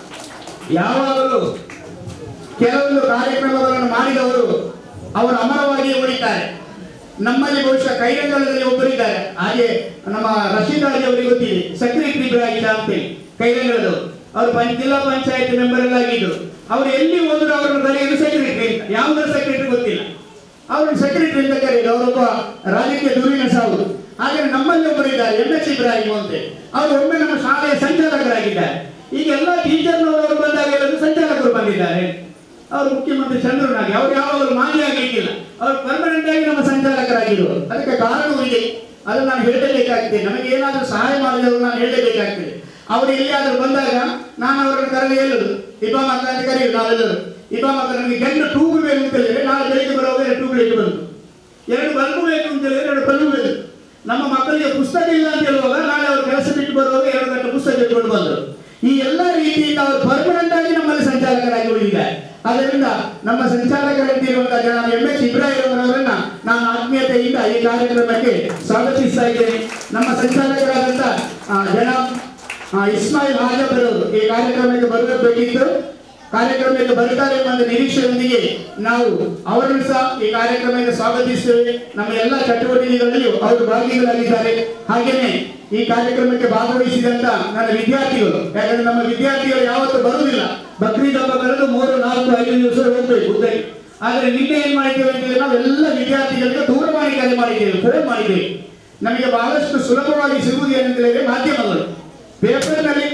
ಯಾವಾಗಲೂ ಕೆಲವೊಂದು ಕಾರ್ಯಕ್ರಮಗಳನ್ನು ಮಾಡಿದವರು ಅವರು ಅಮರವಾಗಿಯೇ ಉಳಿತಾರೆ ನಮ್ಮಲ್ಲಿ ಬಹುಶಃ ಕೈರಂಗಲದಲ್ಲಿ ಒಬ್ಬರಿದ್ದಾರೆ ಹಾಗೆ ನಮ್ಮ ರಶೀದ್ ರಾಜ್ ಅವರಿಗೆ ಗೊತ್ತಿದೆ ಸೆಕ್ರೆಟರಿ ಆಗಿದ್ದ ಅಂತೇಳಿ ಕೈರಂಗಲದವರು ಅವರು ಪಂಚ ಜಿಲ್ಲಾ ಪಂಚಾಯತ್ ಮೆಂಬರ್ ಎಲ್ಲ ಆಗಿದ್ರು ಅವರು ಎಲ್ಲಿ ಹೋದ್ರು ಅವರನ್ನು ಕರೆಯೋದು ಸೆಕ್ರೆಟರಿ ಅಂತ ಯಾವುದರ ಸೆಕ್ರೆಟರಿ ಗೊತ್ತಿಲ್ಲ ಅವರು ಸೆಕ್ರೆಟರಿ ಅಂತ ಕರೆಯೋದು ಅವರೊಬ್ಬ ರಾಜಕೀಯ ಧುರೀಣ ಸಾವು ಹಾಗೆ ನಮ್ಮಲ್ಲಿ ಒಬ್ಬರು ಇದ್ದಾರೆ ಎಂ ಎಸ್ ಇಬ್ರಾಹಿಂ ಅಂತೇಳಿ ಅವರು ಒಮ್ಮೆ ನಮ್ಮ ಶಾಲೆಯ ಸಂಚಾಲಕರಾಗಿದ್ದಾರೆ ಈಗ ಎಲ್ಲ ಟೀಚರ್ನವರು ಬಂದಾಗ ಎಲ್ಲರೂ ಸಂಚಾಲಕರು ಬಂದಿದ್ದಾರೆ ಅವರು ಮುಖ್ಯಮಂತ್ರಿ ಚಂದ್ರನಾಗಿ ಅವ್ರು ಯಾವಾಗಲೂ ಮಾಜಿ ಆಗಲಿಕ್ಕಿಲ್ಲ ಅವರು ಪರ್ಮನೆಂಟ್ ಆಗಿ ನಮ್ಮ ಸಂಚಾಲಕರಾಗಿರುವರು ಅದಕ್ಕೆ ಕಾರಣವೂ ಇದೆ ಅದನ್ನು ನಾನು ಹೇಳಲೇಬೇಕಾಗ್ತದೆ ನಮಗೆ ಏನಾದರೂ ಸಹಾಯ ಮಾಡಿದವರು ನಾನು ಹೇಳಲೇಬೇಕಾಗ್ತದೆ ಅವರು ಎಲ್ಲಿಯಾದರೂ ಬಂದಾಗ ನಾನು ಅವರನ್ನು ಕರೆದು ಹೇಳುದು ಇಬಾಮ ಅಂತ ಅಂತ ಕರೆಯುದು ನಾವೆಲ್ಲರೂ ಇಬಾಮ ಅಂತ ನನಗೆ ಗಂಡು ಟೂಬ್ ಬೇಕು ಅಂತ ಹೇಳಿದ್ರೆ ನಾಳೆ ಬೆಳಿಗ್ಗೆ ಬರುವಾಗ ಎರಡು ಟ್ಯೂಬ್ ಲೈಟ್ ಬಂತು ಎರಡು ಬಲ್ಬು ಬೇಕು ಅಂತ ಹೇಳಿದ್ರೆ ಎರಡು ಬಲ್ಬು ಬೇಕು ನಮ್ಮ ಮಕ್ಕಳಿಗೆ ಪುಸ್ತಕ ಇಲ್ಲ ಅಂತ ಹೇಳುವಾಗ ನಾಳೆ ಅವರು ಕೆಲಸ ಬಿಟ್ಟು ಬರುವಾಗ ಎರಡು ಗಂಟೆ ಪುಸ್ತಕ ಇಟ್ಕೊಂಡು ಬಂದರು ಈ ಎಲ್ಲ ರೀತಿಯಿಂದ ಅವರು ಪರ್ಮನೆಂಟ್ ಆಗಿ ನಮ್ಮಲ್ಲಿ ಸಂಚಾಲಕರಾಗಿ ಉಳಿದಿದ್ದಾರೆ ಅದರಿಂದ ನಮ್ಮ ಸಂಚಾಲಕರಂತಿರುವಂತಹ ಜನ ಎಂ ಎಚ್ ಇಬ್ರಾಹಿಂ ಅವರನ್ನ ನಾನು ಆತ್ಮೀಯತೆಯಿಂದ ಈ ಕಾರ್ಯಕ್ರಮಕ್ಕೆ ಸ್ವಾಗತಿಸ್ತಾ ಇದ್ದೇನೆ ನಮ್ಮ ಸಂಚಾಲಕರಾದಂತ ಆ, ಜನ ಆ, ಇಸ್ಮಾಯಿಲ್ ಹಾಜಬರವರು ಈ ಕಾರ್ಯಕ್ರಮಕ್ಕೆ ಬರಬೇಕಿತ್ತು ಕಾರ್ಯಕ್ರಮಕ್ಕೆ ಬರ್ತಾರೆ ಎಂಬ ಒಂದು ನಿರೀಕ್ಷೆಯೊಂದಿಗೆ ನಾವು ಅವರನ್ನು ಸಹ ಈ ಕಾರ್ಯಕ್ರಮಕ್ಕೆ ಸ್ವಾಗತಿಸ್ತೇವೆ ನಮ್ಮ ಎಲ್ಲ ಚಟುವಟಿಕೆಗಳಲ್ಲಿಯೂ ಅವರು ಭಾಗಿಗಳಾಗಿದ್ದಾರೆ ಹಾಗೇನೆ ಈ ಕಾರ್ಯಕ್ರಮಕ್ಕೆ ಭಾಗವಹಿಸಿದಂತ ನನ್ನ ವಿದ್ಯಾರ್ಥಿಗಳು ಯಾಕಂದ್ರೆ ನಮ್ಮ ವಿದ್ಯಾರ್ಥಿಗಳು ಯಾವತ್ತೂ ಬರುವುದಿಲ್ಲ ಬಕ್ರೀದ್ ಹಬ್ಬ ಬರೆದು ಮೂರು ನಾಲ್ಕು ಐದು ದಿವಸ ಹೋಗ್ಬೇಕು ಉದ್ದಕ್ಕೆ ಆದ್ರೆ ನಿನ್ನೆ ಏನ್ ಮಾಡಿದ್ದೇವೆ ಅಂತ ಹೇಳಿದ್ರೆ ನಾವೆಲ್ಲ ವಿದ್ಯಾರ್ಥಿಗಳಿಗೆ ದೂರವಾಣಿ ಕರೆ ಮಾಡಿದ್ದೇವೆ ಫೋನ್ ಮಾಡಿದ್ದೇವೆ ನಮಗೆ ಬಹಳಷ್ಟು ಸುಲಭವಾಗಿ ಸಿಗುವುದು ಏನಂತ ಹೇಳಿದ್ರೆ ಮಾಧ್ಯಮಗಳು ಪೇಪರ್ನಲ್ಲಿ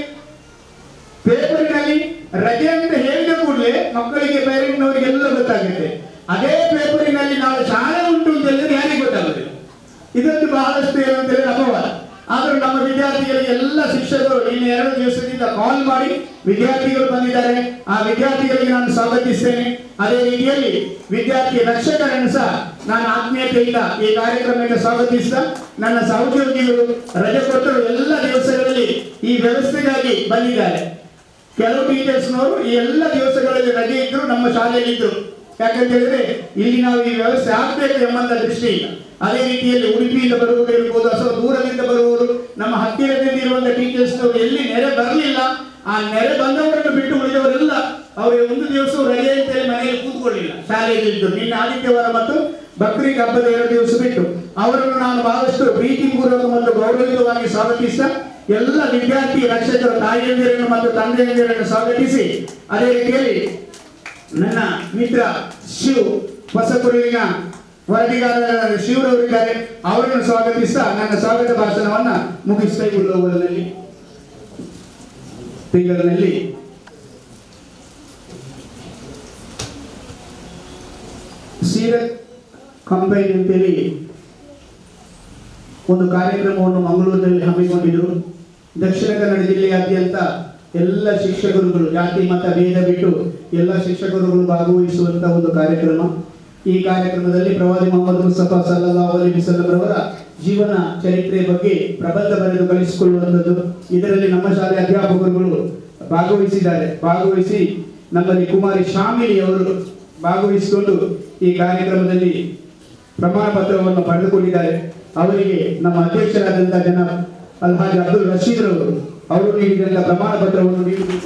ಪೇಪರಿನಲ್ಲಿ ರಜೆ ಅಂತ ಹೇಳಿದ ಕೂಡಲೇ ಮಕ್ಕಳಿಗೆ ಪೇರೆಂಟ್ನವರಿಗೆಲ್ಲ ಗೊತ್ತಾಗುತ್ತೆ ಅದೇ ಪೇಪರಿನಲ್ಲಿ ನಾಳೆ ಶಾಲೆ ಉಂಟು ಅಂತ ಹೇಳಿದ್ರೆ ಯಾರಿಗೆ ಗೊತ್ತಾಗುದಿಲ್ಲ ಇದೊಂದು ಬಹಳಷ್ಟು ಏನಂತ ಹೇಳಿದ್ರೆ ಅಪವಾದ ಆದರೂ ನಮ್ಮ ವಿದ್ಯಾರ್ಥಿಗಳಿಗೆ ಎಲ್ಲ ಶಿಕ್ಷಕರು ಇನ್ನು ಎರಡು ದಿವಸದಿಂದ ಕಾಲ್ ಮಾಡಿ ವಿದ್ಯಾರ್ಥಿಗಳು ಬಂದಿದ್ದಾರೆ ಆ ವಿದ್ಯಾರ್ಥಿಗಳಿಗೆ ನಾನು ಸ್ವಾಗತಿಸ್ತೇನೆ ಅದೇ ರೀತಿಯಲ್ಲಿ ವಿದ್ಯಾರ್ಥಿ ರಕ್ಷಕರನ್ನು ಸಹ ನಾನು ಆತ್ಮೀಯತೆಯಿಂದ ಈ ಕಾರ್ಯಕ್ರಮಕ್ಕೆ ಸ್ವಾಗತಿಸ್ತಾ ನನ್ನ ಸಹೋದ್ಯೋಗಿಗಳು ರಜೆ ಕೊಟ್ಟರು ಎಲ್ಲ ದಿವಸಗಳಲ್ಲಿ ಈ ವ್ಯವಸ್ಥೆಗಾಗಿ ಬಂದಿದ್ದಾರೆ ಕೆಲವು ಟೀಚರ್ಸ್ನವರು ಈ ಎಲ್ಲ ದಿವಸಗಳಲ್ಲಿ ರಜೆ ಇದ್ರು ನಮ್ಮ ಶಾಲೆಯಲ್ಲಿ ಇದ್ರು ಯಾಕಂತ ಹೇಳಿದ್ರೆ ಇಲ್ಲಿ ನಾವು ಈ ವ್ಯವಸ್ಥೆ ಆಗ್ಬೇಕು ಎಂಬಂತ ದೃಷ್ಟಿಯಿಂದ ಅದೇ ರೀತಿಯಲ್ಲಿ ಉಡುಪಿಯಿಂದ ಬರುವವರು ಇರ್ಬೋದು ಅಥವಾ ದೂರದಿಂದ ಬರುವವರು ನಮ್ಮ ಹತ್ತಿರದಿಂದ ಇರುವಂತ ಟೀಚರ್ಸ್ನವರು ಎಲ್ಲಿ ನೆರೆ ಬರಲಿಲ್ಲ ಆ ನೆರೆ ಬಂದವರನ್ನು ಬಿಟ್ಟು ಉಳಿದವರೆಲ್ಲ ಅವರಿಗೆ ಒಂದು ದಿವಸ ರಜೆ ಅಂತೇಳಿ ಮನೆಯಲ್ಲಿ ಕೂತ್ಕೊಳ್ಳಿಲ್ಲ ಶಾಲೆಯಲ್ಲಿ ಇದ್ದು ನಿನ್ನೆ ಆದಿತ್ಯವಾರ ಮತ್ತು ಬಕ್ರೀದ್ ಹಬ್ಬದ ಎರಡು ದಿವಸ ಬಿಟ್ಟು ಅವರನ್ನು ನಾನು ಬಹಳಷ್ಟು ಪ್ರೀತಿಪೂರ್ವಕ ಮತ್ತು ಗೌರವಯುತವಾಗಿ ಸ್ವಾಗತಿಸ್ತಾ ಎಲ್ಲ ವಿದ್ಯಾರ್ಥಿ ರಕ್ಷಕರು ತಾಯಿಯಂದಿರನ್ನು ಮತ್ತು ತಂದೆಯಂದಿರನ್ನು ಸ್ವಾಗತಿಸಿ ಅದೇ ರೀತಿಯಲ್ಲಿ ನನ್ನ ಮಿತ್ರ ಶಿವ್ ಹೊಸಕುರುವಿನ ವರದಿಗಾರರಾದ ಶಿವರವರಿದ್ದಾರೆ ಅವರನ್ನು ಸ್ವಾಗತಿಸ್ತಾ ನನ್ನ ಸ್ವಾಗತ ಭಾಷಣವನ್ನ ಮುಗಿಸ್ತಾ ಈ ಉಲ್ಲೋಗದಲ್ಲಿ ತಿಂಗಳಿನಲ್ಲಿ ಸೀರತ್ ಕಂಪೈನ್ ಅಂತೇಳಿ ಒಂದು ಕಾರ್ಯಕ್ರಮವನ್ನು ಮಂಗಳೂರಿನಲ್ಲಿ ಹಮ್ಮಿಕೊಂಡಿದ್ರು ದಕ್ಷಿಣ ಕನ್ನಡ ಜಿಲ್ಲೆಯಾದ್ಯಂತ ಎಲ್ಲ ಶಿಕ್ಷಕರುಗಳು ಜಾತಿ ಮತ ಭೇದ ಬಿಟ್ಟು ಎಲ್ಲ ಶಿಕ್ಷಕರುಗಳು ಭಾಗವಹಿಸುವಂತ ಒಂದು ಕಾರ್ಯಕ್ರಮ ಈ ಕಾರ್ಯಕ್ರಮದಲ್ಲಿ ಪ್ರವಾದಿ ಮೊಹಮ್ಮದ್ ಮುಸ್ತಫಾ ಸಲ್ಲಲ್ಲಾಹು ಅಲೈಹಿ ವಸಲ್ಲಂ ರವರ ಜೀವನ ಚರಿತ್ರೆಯ ಬಗ್ಗೆ ಪ್ರಬಂಧ ಬರೆದು ಕಳಿಸಿಕೊಳ್ಳುವಂಥದ್ದು ಇದರಲ್ಲಿ ನಮ್ಮ ಶಾಲೆ ಅಧ್ಯಾಪಕರುಗಳು ಭಾಗವಹಿಸಿದ್ದಾರೆ ಭಾಗವಹಿಸಿ ನಮ್ಮಲ್ಲಿ ಕುಮಾರಿ ಶಾಮಿಲಿ ಅವರು ಭಾಗವಹಿಸಿಕೊಂಡು ಈ ಕಾರ್ಯಕ್ರಮದಲ್ಲಿ ಪ್ರಮಾಣ ಪತ್ರವನ್ನು ಪಡೆದುಕೊಂಡಿದ್ದಾರೆ ಅವರಿಗೆ ನಮ್ಮ ಅಧ್ಯಕ್ಷರಾದಂತಹ ಜನ ಅಲ್ಹಾಜ್ ಅಬ್ದುಲ್ ರಶೀದ್ ರವರು ಅವರು ನೀಡಿದಂತ ಪ್ರಮಾಣ ಪತ್ರವನ್ನು ನೀಡಬೇಕು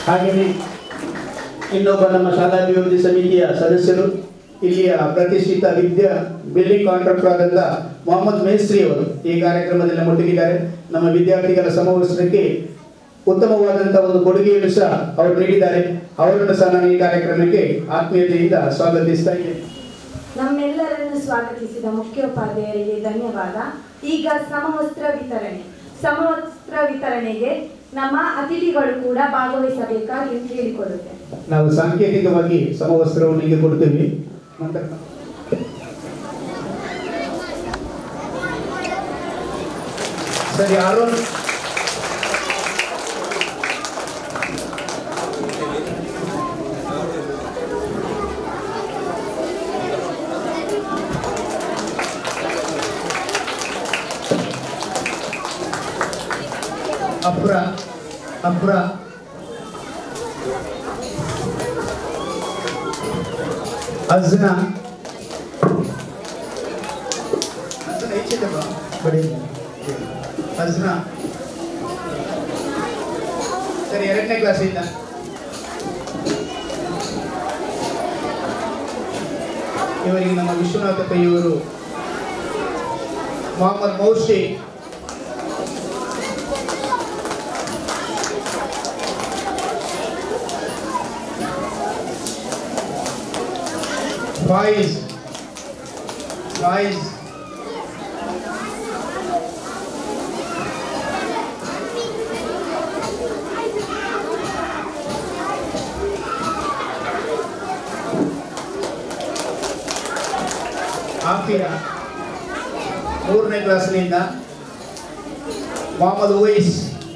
ಹಾಗೆಯೇ ಇನ್ನೊಬ್ಬ ನಮ್ಮ ಶಾಲಾಭಿವೃದ್ಧಿ ಸಮಿತಿಯ ಸದಸ್ಯರು ಇಲ್ಲಿಯ ಪ್ರತಿಷ್ಠಿತ ವಿದ್ಯಾ ಬಿಲ್ಡಿಂಗ್ ಕಾಂಟ್ರಾಕ್ಟರ್ ಆದಂಥ ಮೊಹಮ್ಮದ್ ಮೇಸ್ತ್ರಿ ಅವರು ಈ ಕಾರ್ಯಕ್ರಮದಲ್ಲಿ ಮುಟ್ಟಿದ್ದಾರೆ ನಮ್ಮ ವಿದ್ಯಾರ್ಥಿಗಳ ಸಮವಸ್ತ್ರಕ್ಕೆ ಉತ್ತಮವಾದಂಥ ಒಂದು ಕೊಡುಗೆಯನ್ನು ಸಹ ಅವರು ನೀಡಿದ್ದಾರೆ ಅವರನ್ನು ಸಹ ನಾನು ಈ ಕಾರ್ಯಕ್ರಮಕ್ಕೆ ಆತ್ಮೀಯತೆಯಿಂದ ಸ್ವಾಗತಿಸ್ತಾ ಇದ್ದೇನೆ ನಮ್ಮೆಲ್ಲರನ್ನು ಸ್ವಾಗತಿಸಿದ ಮುಖ್ಯೋಪಾಧ್ಯಾಯರಿಗೆ ಧನ್ಯವಾದ ಈಗ ಸಮವಸ್ತ್ರ ವಿತರಣೆ ಸಮವಸ್ತ್ರ ವಿತರಣೆಗೆ ನಮ್ಮ ಅತಿಥಿಗಳು ಕೂಡ ಭಾಗವಹಿಸಬೇಕಾಗಿ ಕೇಳಿಕೊಳ್ಳುತ್ತೇನೆ ನಾವು ಸಾಂಕೇತಿಕವಾಗಿ ಸಮವಸ್ತ್ರವನ್ನು ಈಗ ಕೊಡ್ತೀವಿ ನಂತರ ಸರಿ ಅರುಣ್ ಅಪ್ರ ಅಪ್ರ ಅಜ್ನಾ ಅಜ್ನಾ ಈಚೆಗೆ ಬಾ. ಬಡಿ ಅಜ್ನಾ ಸರಿ ಎರಡನೇ ಕ್ಲಾಸಿಂದ ಇವರಿಗೆ ನಮ್ಮ ವಿಶ್ವನಾಥ ಕೈಯವರು ಮೊಹಮ್ಮದ್ ಮೌರ್ಷಿ ಫಾಯಿಜ್ ಫಾಯಿಜ್ ಆಫಿರಾ ಮೂರನೇ ಕ್ಲಾಸ್ನಿಂದ ಮೊಹಮ್ಮದ್ ಉವೈಸ್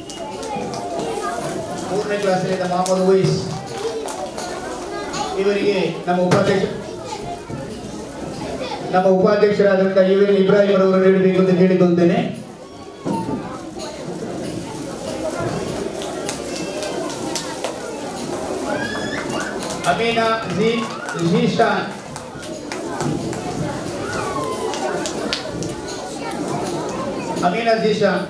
ಮೂರನೇ ಕ್ಲಾಸ್ನಿಂದ ಮೊಹಮ್ಮದ್ ಉವೈಸ್ ಇವರಿಗೆ ನಮ್ಮ ಉಪಾಧ್ಯಕ್ಷ ನಮ್ಮ ಉಪಾಧ್ಯಕ್ಷರಾದಂಥ ಯು ಎನ್ ಇಬ್ರಾಹಿಂ ಅವರು ನೀಡಬೇಕು ಅಂತ ಕೇಳಿಕೊಳ್ತೇನೆ ಅಮೀನಾ ಜಿ ಜೀಶಾನ್ ಅಮೀನಾ ಜೀಶಾನ್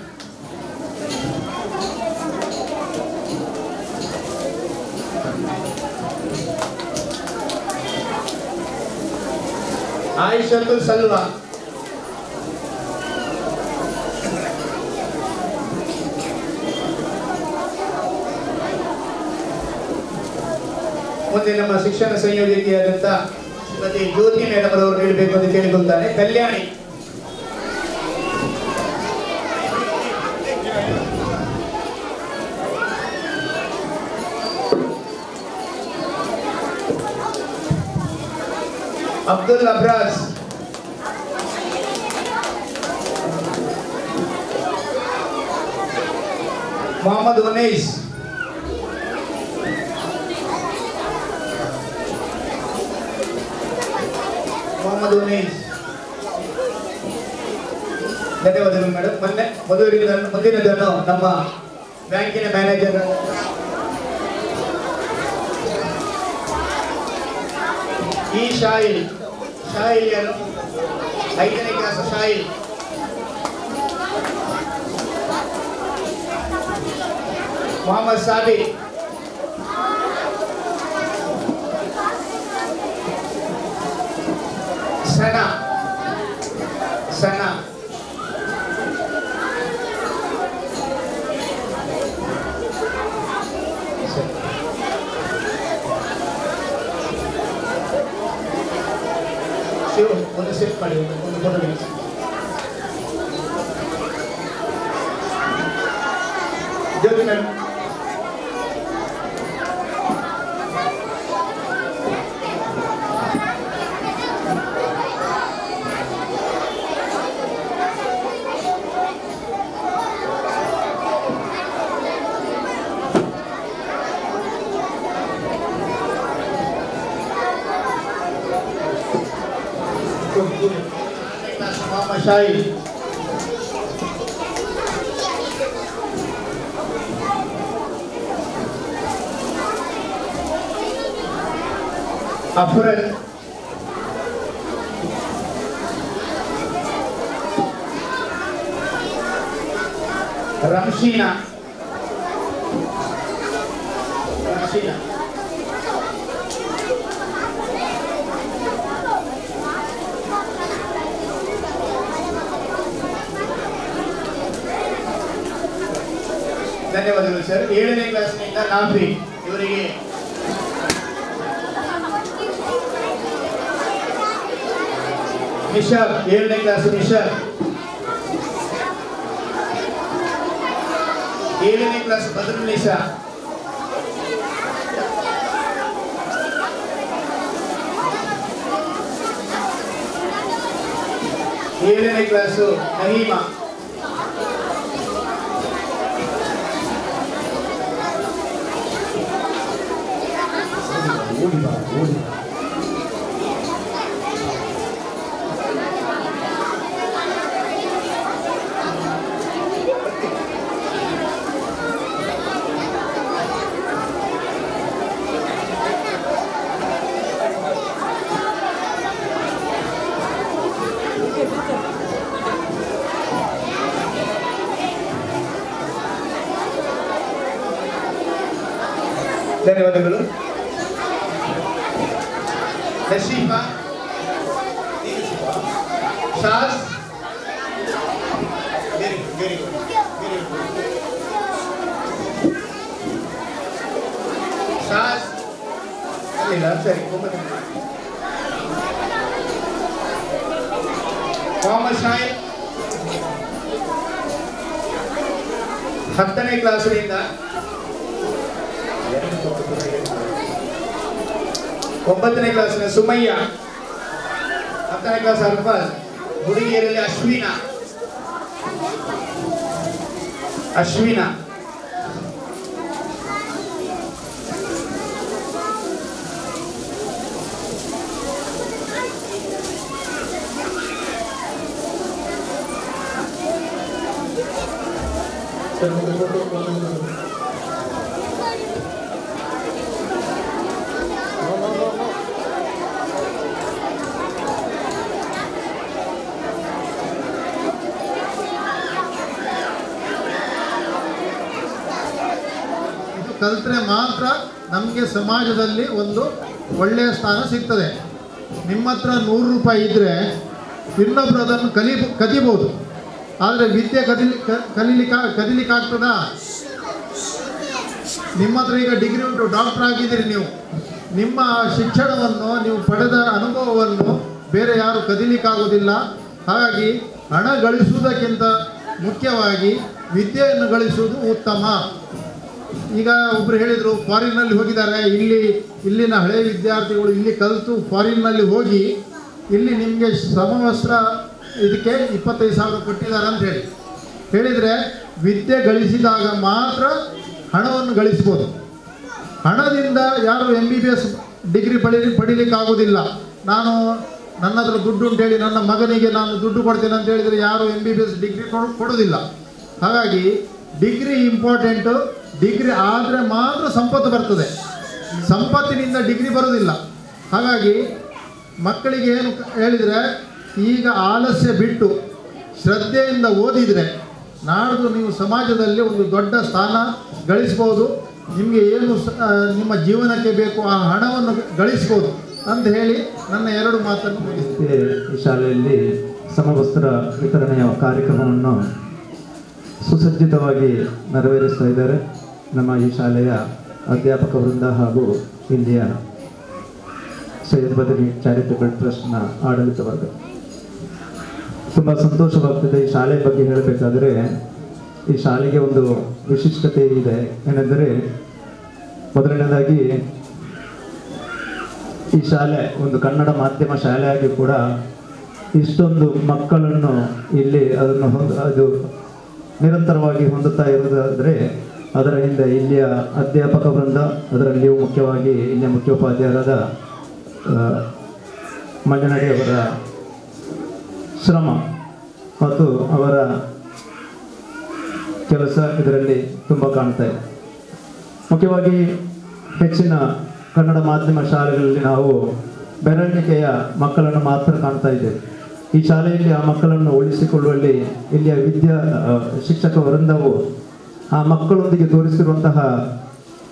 ಆಯಿಷತುಲ್ ಸಲ್ವಾ ಮುಂದೆ ನಮ್ಮ ಶಿಕ್ಷಣ ಸಂಯೋಜಕಿಯಾದಂಥ ಶ್ರೀಮತಿ ಜ್ಯೋತಿ ಮೇಡಮ್ ಅವರು ನೀಡಬೇಕು ಅಂತ ಕೇಳಿಕೊಳ್ತಾನೆ ಕಲ್ಯಾಣಿ ಅಬ್ದುಲ್ ಅಬ್ರಾಜ್ ಮೊಹಮ್ಮದ್ ಉನೈಸ್ ಮೊಹಮ್ಮದ್ ಉನೈಸ್ ಧನ್ಯವಾದಗಳು ಮೇಡಮ್ ಮೊನ್ನೆ ಮೊದಲಿಗೆ ಮುಂದಿನದನ್ನು ನಮ್ಮ ಬ್ಯಾಂಕಿನ ಮ್ಯಾನೇಜರ್ ಈ ಶಾಯಿಲ್ ಶಾಯಿಲ್ ಯಾರು ಐದನೇ ಕ್ಲಾಸ್ ಶಾಯಿಲ್ ಮೊಹಮ್ಮದ್ ಸಾಬಿ ಸನಾ ಸನಾ ಶಿವ ಒಂದು ಸೆಟ್ ಮಾಡಿ ಒಂದು ಒಂದು ಫೋಟೋ ನಿಲ್ಲಿಸಿ ಜ್ಯೋತಿ ಮೇಡಮ್ ಮೊಹಮ್ಮದ್ ಶಾಹಿದ್ ಅಫ್ರದ್ ರಂಶೀನಾ ಅಶ್ವಿನ ಧನ್ಯವಾದಗಳು ಸರ್ ಏಳನೇ ಕ್ಲಾಸ್ನಿಂದ ನಾಫಿ ಇವರಿಗೆ ನಿಶಾಬ್ ಏಳನೇ ಕ್ಲಾಸ್ ನಿಶಾಬ್ ಏಳನೇ ಕ್ಲಾಸ್ ಬದಲು ನಿಶಾ ಏಳನೇ ಕ್ಲಾಸು ನಹೀಮಾ ಧನ್ಯವಾದಗಳು ನಶೀಫಾ ಶಾಸ್ very good very good very good ಶಾಸ್ ಅಲ್ಲಿಲ್ಲ ಸರಿ ಒಂಬತ್ತು ಮೊಹಮ್ಮದ್ ಶಾಹಿದ್ ಹತ್ತನೇ ಕ್ಲಾಸಿನಿಂದ ಒಂಬತ್ತನೇ ಕ್ಲಾಸಿನ ಸುಮಯ್ಯ ಹತ್ತನೇ ಕ್ಲಾಸ್ ಅರ್ಫಾಜ್ ಹುಡುಗಿಯರಲ್ಲಿ ಅಶ್ವಿನ ಅಶ್ವಿನ ಇದು ಕಲಿತ್ರೆ ಮಾತ್ರ ನಮಗೆ ಸಮಾಜದಲ್ಲಿ ಒಂದು ಒಳ್ಳೆಯ ಸ್ಥಾನ ಸಿಗ್ತದೆ ನಿಮ್ಮ ಹತ್ರ ನೂರು ರೂಪಾಯಿ ಇದ್ದರೆ ಇನ್ನೊಬ್ರು ಅದನ್ನು ಕಲಿ ಕದಿಬೋದು ಆದರೆ ವಿದ್ಯೆ ಕದಿಲಿ ಕ- ಕಲೀಲಿಕ್ಕೆ ಕದಿಲಿಕ್ಕಾಗ್ತದಾ ನಿಮ್ಮ ಹತ್ರ ಈಗ ಡಿಗ್ರಿ ಉಂಟು ಡಾಕ್ಟರ್ ಆಗಿದ್ದೀರಿ ನೀವು ನಿಮ್ಮ ಶಿಕ್ಷಣವನ್ನು ನೀವು ಪಡೆದ ಅನುಭವವನ್ನು ಬೇರೆ ಯಾರು ಕದಿಲಿಕ್ಕಾಗೋದಿಲ್ಲ ಹಾಗಾಗಿ ಹಣ ಗಳಿಸುವುದಕ್ಕಿಂತ ಮುಖ್ಯವಾಗಿ ವಿದ್ಯೆಯನ್ನು ಗಳಿಸುವುದು ಉತ್ತಮ ಈಗ ಒಬ್ರು ಹೇಳಿದರು ಫಾರಿನ್ನಲ್ಲಿ ಹೋಗಿದ್ದಾರೆ ಇಲ್ಲಿ ಇಲ್ಲಿನ ಹಳೆಯ ವಿದ್ಯಾರ್ಥಿಗಳು ಇಲ್ಲಿ ಕಲಿತು ಫಾರಿನ್ನಲ್ಲಿ ಹೋಗಿ ಇಲ್ಲಿ ನಿಮಗೆ ಸಮವಸ್ತ್ರ ಇದಕ್ಕೆ ಇಪ್ಪತ್ತೈದು ಸಾವಿರ ಕೊಟ್ಟಿದ್ದಾರೆ ಅಂತ ಹೇಳಿ ಹೇಳಿದರೆ ವಿದ್ಯೆ ಗಳಿಸಿದಾಗ ಮಾತ್ರ ಹಣವನ್ನು ಗಳಿಸ್ಬೋದು ಹಣದಿಂದ ಯಾರು M B B S degree ಪಡಿ ಪಡೀಲಿಕ್ಕಾಗೋದಿಲ್ಲ ನಾನು ನನ್ನ ಹತ್ರ ದುಡ್ಡು ಅಂತ ಹೇಳಿ ನನ್ನ ಮಗನಿಗೆ ನಾನು ದುಡ್ಡು ಕೊಡ್ತೇನೆ ಅಂತ ಹೇಳಿದರೆ ಯಾರು M B B S degree ಕೊಡೋದಿಲ್ಲ ಹಾಗಾಗಿ ಡಿಗ್ರಿ ಇಂಪಾರ್ಟೆಂಟು ಡಿಗ್ರಿ ಆದರೆ ಮಾತ್ರ ಸಂಪತ್ತು ಬರ್ತದೆ ಸಂಪತ್ತಿನಿಂದ ಡಿಗ್ರಿ ಬರೋದಿಲ್ಲ ಹಾಗಾಗಿ ಮಕ್ಕಳಿಗೆ ಏನು ಕ- ಹೇಳಿದರೆ ಈಗ ಆಲಸ್ಯ ಬಿಟ್ಟು ಶ್ರದ್ಧೆಯಿಂದ ಓದಿದರೆ ನಾಡ್ದು ನೀವು ಸಮಾಜದಲ್ಲಿ ಒಂದು ದೊಡ್ಡ ಸ್ಥಾನ ಗಳಿಸ್ಬೋದು ನಿಮಗೆ ಏನು ಸ- ಆ, ನಿಮ್ಮ ಜೀವನಕ್ಕೆ ಬೇಕು ಆ ಹಣವನ್ನು ಗಳಿಸ್ಬೋದು ಅಂತ ಹೇಳಿ ನನ್ನ ಎರಡು ಮಾತನ್ನು ಮುಗಿಸ್ತೀನಿ ಈ ಶಾಲೆಯಲ್ಲಿ ಸಮವಸ್ತ್ರ ವಿತರಣೆಯ ಕಾರ್ಯಕ್ರಮವನ್ನು ಸುಸಜ್ಜಿತವಾಗಿ ನೆರವೇರಿಸ್ತಾ ಇದ್ದಾರೆ ನಮ್ಮ ಈ ಶಾಲೆಯ ಅಧ್ಯಾಪಕ ವೃಂದ ಹಾಗೂ ಇಲ್ಲಿಯ ಸೈಯದ್ ಬದರಿ ಚಾರಿಟಬಲ್ ಟ್ರಸ್ಟ್ನ ಆಡಳಿತ ವರ್ಗ ತುಂಬ ಸಂತೋಷವಾಗ್ತಿದೆ ಈ ಶಾಲೆ ಬಗ್ಗೆ ಹೇಳಬೇಕಾದ್ರೆ ಈ ಶಾಲೆಗೆ ಒಂದು ವಿಶಿಷ್ಟತೆ ಇದೆ ಏನೆಂದರೆ ಮೊದಲನೇದಾಗಿ ಈ ಶಾಲೆ ಒಂದು ಕನ್ನಡ ಮಾಧ್ಯಮ ಶಾಲೆಯಾಗಿ ಕೂಡ ಇಷ್ಟೊಂದು ಮಕ್ಕಳನ್ನು ಇಲ್ಲಿ ಅದನ್ನು ಹೊಂದ ಅದು ನಿರಂತರವಾಗಿ ಹೊಂದುತ್ತಾ ಇರುವುದಾದರೆ ಅದರ ಹಿಂದೆ ಇಲ್ಲಿಯ ಅಧ್ಯಾಪಕ ವೃಂದ ಅದರಲ್ಲಿಯೂ ಮುಖ್ಯವಾಗಿ ಇಲ್ಲಿಯ ಮುಖ್ಯೋಪಾಧ್ಯಾಯರಾದ ಆ, ಮಂಜನಡಿ ಅವರ ಶ್ರಮ ಮತ್ತು ಅವರ ಕೆಲಸ ಇದರಲ್ಲಿ ತುಂಬ ಕಾಣ್ತಾ ಇದೆ ಮುಖ್ಯವಾಗಿ ಹೆಚ್ಚಿನ ಕನ್ನಡ ಮಾಧ್ಯಮ ಶಾಲೆಗಳಲ್ಲಿ ನಾವು ಬೆರಳಿಕೆಯ ಮಕ್ಕಳನ್ನು ಮಾತ್ರ ಕಾಣ್ತಾ ಇದ್ದೇವೆ ಈ ಶಾಲೆಯಲ್ಲಿ ಆ ಮಕ್ಕಳನ್ನು ಉಳಿಸಿಕೊಳ್ಳುವಲ್ಲಿ ಇಲ್ಲಿಯ ವಿದ್ಯಾ ಆ, ಶಿಕ್ಷಕ ವೃಂದವು ಆ ಮಕ್ಕಳೊಂದಿಗೆ ತೋರಿಸಿರುವಂತಹ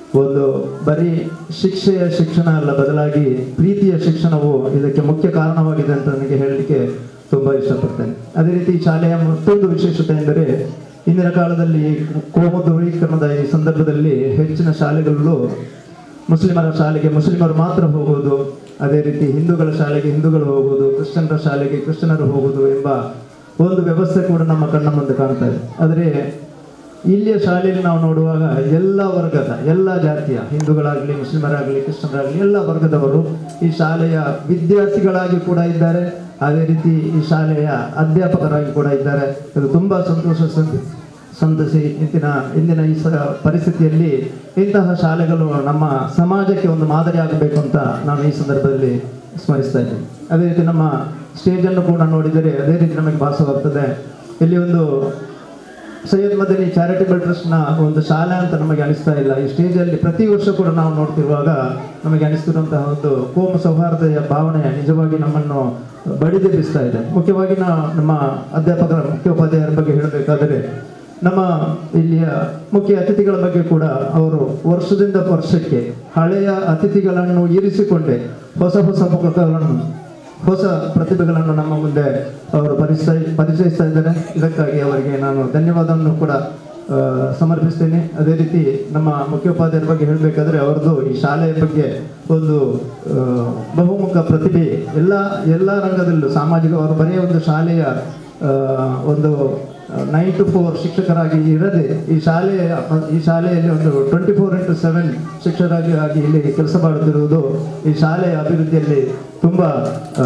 ಒಂದು ಬರೀ ಶಿಕ್ಷೆಯ ಶಿಕ್ಷಣ ಅಲ್ಲ ಬದಲಾಗಿ ಪ್ರೀತಿಯ ಶಿಕ್ಷಣವು ಇದಕ್ಕೆ ಮುಖ್ಯ ಕಾರಣವಾಗಿದೆ ಅಂತ ನನಗೆ ಹೇಳಲಿಕ್ಕೆ ತುಂಬಾ ಇಷ್ಟಪಡ್ತೇನೆ ಅದೇ ರೀತಿ ಈ ಶಾಲೆಯ ಮತ್ತೊಂದು ವಿಶೇಷತೆ ಎಂದರೆ ಇಂದಿನ ಕಾಲದಲ್ಲಿ ಕೋಮು ಧ್ರುವೀಕರಣದ ಈ ಸಂದರ್ಭದಲ್ಲಿ ಹೆಚ್ಚಿನ ಶಾಲೆಗಳು ಮುಸ್ಲಿಮರ ಶಾಲೆಗೆ ಮುಸ್ಲಿಮರು ಮಾತ್ರ ಹೋಗುವುದು ಅದೇ ರೀತಿ ಹಿಂದೂಗಳ ಶಾಲೆಗೆ ಹಿಂದೂಗಳು ಹೋಗುವುದು ಕ್ರಿಶ್ಚಿಯನ್ರ ಶಾಲೆಗೆ ಕ್ರಿಶ್ಚಿಯನರು ಹೋಗುವುದು ಎಂಬ ಒಂದು ವ್ಯವಸ್ಥೆ ಕೂಡ ನಮ್ಮ ಕಣ್ಣ ಮುಂದೆ ಕಾಣ್ತಾ ಇದೆ ಆದರೆ ಇಲ್ಲಿಯ ಶಾಲೆಯಲ್ಲಿ ನಾವು ನೋಡುವಾಗ ಎಲ್ಲ ವರ್ಗದ ಎಲ್ಲ ಜಾತಿಯ ಹಿಂದೂಗಳಾಗಲಿ ಮುಸ್ಲಿಮರಾಗಲಿ ಕ್ರಿಶ್ಚಿಯನರಾಗಲಿ ಎಲ್ಲ ವರ್ಗದವರು ಈ ಶಾಲೆಯ ವಿದ್ಯಾರ್ಥಿಗಳಾಗಿ ಕೂಡ ಇದ್ದಾರೆ ಅದೇ ರೀತಿ ಈ ಶಾಲೆಯ ಅಧ್ಯಾಪಕರಾಗಿ ಕೂಡ ಇದ್ದಾರೆ ಇದು ತುಂಬಾ ಸಂತೋಷ ಸಂತ- ಸಂತಸಿ ಇಂದಿನ ಇಂದಿನ ಈ ಸ ಪರಿಸ್ಥಿತಿಯಲ್ಲಿ ಇಂತಹ ಶಾಲೆಗಳು ನಮ್ಮ ಸಮಾಜಕ್ಕೆ ಒಂದು ಮಾದರಿ ಆಗಬೇಕು ಅಂತ ನಾನು ಈ ಸಂದರ್ಭದಲ್ಲಿ ಸ್ಮರಿಸ್ತಾ ಇದ್ದೀನಿ ಅದೇ ರೀತಿ ನಮ್ಮ ಸ್ಟೇಜನ್ನು ಕೂಡ ನೋಡಿದರೆ ಅದೇ ರೀತಿ ನಮಗೆ ಭಾಸವಾಗ್ತದೆ ಇಲ್ಲಿ ಒಂದು ಸೈಯದ್ ಮದನಿ ಚಾರಿಟಬಲ್ ಟ್ರಸ್ಟ್ನ ಒಂದು ಶಾಲೆ ಅಂತ ನಮಗೆ ಅನಿಸ್ತಾ ಇಲ್ಲ ಈ ಸ್ಟೇಜಲ್ಲಿ ಪ್ರತಿ ವರ್ಷ ಕೂಡ ನಾವು ನೋಡ್ತಿರುವಾಗ ನಮಗೆ ಅನಿಸ್ತಿರುವಂತಹ ಒಂದು ಕೋಮು ಸೌಹಾರ್ದತೆಯ ಭಾವನೆ ನಿಜವಾಗಿ ನಮ್ಮನ್ನು ಬಡಿದೆಬ್ಬಿಸ್ತಾ ಇದೆ ಮುಖ್ಯವಾಗಿ ನಾ ನಮ್ಮ ಅಧ್ಯಾಪಕರ ಮುಖ್ಯೋಪಾಧ್ಯಾಯರ ಬಗ್ಗೆ ಹೇಳಬೇಕಾದರೆ ನಮ್ಮ ಇಲ್ಲಿಯ ಮುಖ್ಯ ಅತಿಥಿಗಳ ಬಗ್ಗೆ ಕೂಡ ಅವರು ವರ್ಷದಿಂದ ವರ್ಷಕ್ಕೆ ಹಳೆಯ ಅತಿಥಿಗಳನ್ನು ಇರಿಸಿಕೊಂಡೇ ಹೊಸ ಹೊಸ ಮುಖಗಳನ್ನು ಹೊಸ ಪ್ರತಿಭೆಗಳನ್ನು ನಮ್ಮ ಮುಂದೆ ಅವರು ಪರಿಚಯ ಪರಿಚಯಿಸ್ತಾ ಇದ್ದಾರೆ ಇದಕ್ಕಾಗಿ ಅವರಿಗೆ ನಾನು ಧನ್ಯವಾದವನ್ನು ಕೂಡ ಆ, ಸಮರ್ಪಿಸ್ತೇನೆ ಅದೇ ರೀತಿ ನಮ್ಮ ಮುಖ್ಯೋಪಾಧ್ಯಾಯರ ಬಗ್ಗೆ ಹೇಳಬೇಕಾದ್ರೆ ಅವರದ್ದು ಈ ಶಾಲೆಯ ಬಗ್ಗೆ ಒಂದು ಆ, ಬಹುಮುಖ ಪ್ರತಿಭೆ ಎಲ್ಲ ಎಲ್ಲ ರಂಗದಲ್ಲೂ ಸಾಮಾಜಿಕ ಅವರು ಬರೀ ಒಂದು ಶಾಲೆಯ ಆ, ಒಂದು ನೈನ್ ಟು ಫೋರ್ ಶಿಕ್ಷಕರಾಗಿ ಇರದೆ ಈ ಶಾಲೆಯ ಈ ಶಾಲೆಯಲ್ಲಿ ಒಂದು ಟ್ವೆಂಟಿ ಫೋರ್ ಇಂಟು ಸೆವೆನ್ ಶಿಕ್ಷಕರಾಗಿ ಆಗಿ ಇಲ್ಲಿ ಕೆಲಸ ಮಾಡುತ್ತಿರುವುದು ಈ ಶಾಲೆಯ ಅಭಿವೃದ್ಧಿಯಲ್ಲಿ ತುಂಬ ಆ,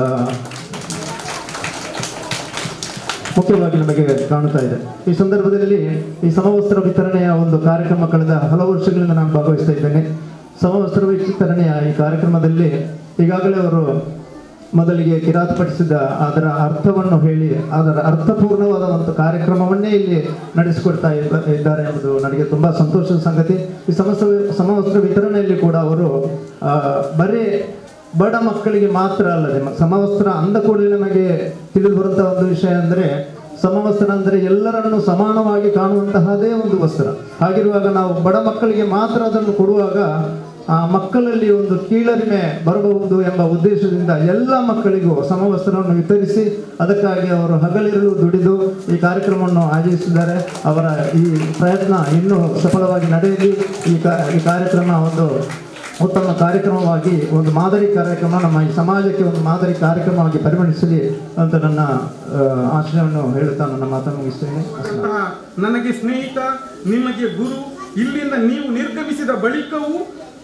ಮುಖ್ಯವಾಗಿ ನಮಗೆ ಕಾಣುತ್ತಾ ಇದೆ ಈ ಸಂದರ್ಭದಲ್ಲಿ ಈ ಸಮವಸ್ತ್ರ ವಿತರಣೆಯ ಒಂದು ಕಾರ್ಯಕ್ರಮ ಕಳೆದ ಹಲವು ವರ್ಷಗಳಿಂದ ನಾನು ಭಾಗವಹಿಸ್ತಾ ಇದ್ದೇನೆ ಸಮವಸ್ತ್ರ ವಿತರಣೆಯ ಈ ಕಾರ್ಯಕ್ರಮದಲ್ಲಿ ಈಗಾಗಲೇ ಅವರು ಮೊದಲಿಗೆ ಕಿರಾತಪಡಿಸಿದ ಅದರ ಅರ್ಥವನ್ನು ಹೇಳಿ ಅದರ ಅರ್ಥಪೂರ್ಣವಾದ ಒಂದು ಕಾರ್ಯಕ್ರಮವನ್ನೇ ಇಲ್ಲಿ ನಡೆಸಿಕೊಡ್ತಾ ಇದ್ದ- ಇದ್ದಾರೆ ಎಂಬುದು ನನಗೆ ತುಂಬಾ ಸಂತೋಷದ ಸಂಗತಿ ಈ ಸಮಸ್ತ ಸಮವಸ್ತ್ರ ವಿತರಣೆಯಲ್ಲಿ ಕೂಡ ಅವರು ಆ, ಬರೀ ಬಡ ಮಕ್ಕಳಿಗೆ ಮಾತ್ರ ಅಲ್ಲದೆ ಮ- ಸಮವಸ್ತ್ರ ಅಂದ ಕೂಡಲೇ ನಮಗೆ ತಿಳಿದು ಬರುವಂತಹ ಒಂದು ವಿಷಯ ಅಂದರೆ ಸಮವಸ್ತ್ರ ಅಂದರೆ ಎಲ್ಲರನ್ನು ಸಮಾನವಾಗಿ ಕಾಣುವಂತಹದೇ ಒಂದು ವಸ್ತ್ರ ಹಾಗಿರುವಾಗ ನಾವು ಬಡ ಮಕ್ಕಳಿಗೆ ಮಾತ್ರ ಅದನ್ನು ಕೊಡುವಾಗ ಆ ಮಕ್ಕಳಲ್ಲಿ ಒಂದು ಕೀಳರಿಮೆ ಬರಬಹುದು ಎಂಬ ಉದ್ದೇಶದಿಂದ ಎಲ್ಲ ಮಕ್ಕಳಿಗೂ ಸಮವಸ್ತ್ರವನ್ನು ವಿತರಿಸಿ ಅದಕ್ಕಾಗಿ ಅವರು ಹಗಲಿರುಳು ದುಡಿದು ಈ ಕಾರ್ಯಕ್ರಮವನ್ನು ಆಯೋಜಿಸಿದ್ದಾರೆ ಅವರ ಈ ಪ್ರಯತ್ನ ಇನ್ನೂ ಸಫಲವಾಗಿ ನಡೆಯಲಿ ಈ ಕಾ ಈ ಕಾರ್ಯಕ್ರಮ ಒಂದು ಉತ್ತಮ ಕಾರ್ಯಕ್ರಮವಾಗಿ ಒಂದು ಮಾದರಿ ಕಾರ್ಯಕ್ರಮ ನಮ್ಮ ಈ ಸಮಾಜಕ್ಕೆ ಒಂದು ಮಾದರಿ ಕಾರ್ಯಕ್ರಮವಾಗಿ ಪರಿಗಣಿಸಲಿ ಅಂತ ನನ್ನ ಆ, ಆಶಯವನ್ನು ಹೇಳುತ್ತಾ ನನ್ನ ಮಾತನ್ನು ಮುಗಿಸ್ತೇನೆ ಅಸ್ಸಲಾಂ. ಅಂತಹ ನನಗೆ ಸ್ನೇಹಿತ ನಿಮಗೆ ಗುರು ಇಲ್ಲಿಂದ ನೀವು ನಿರ್ಗಮಿಸಿದ ಬಳಿಕವೂ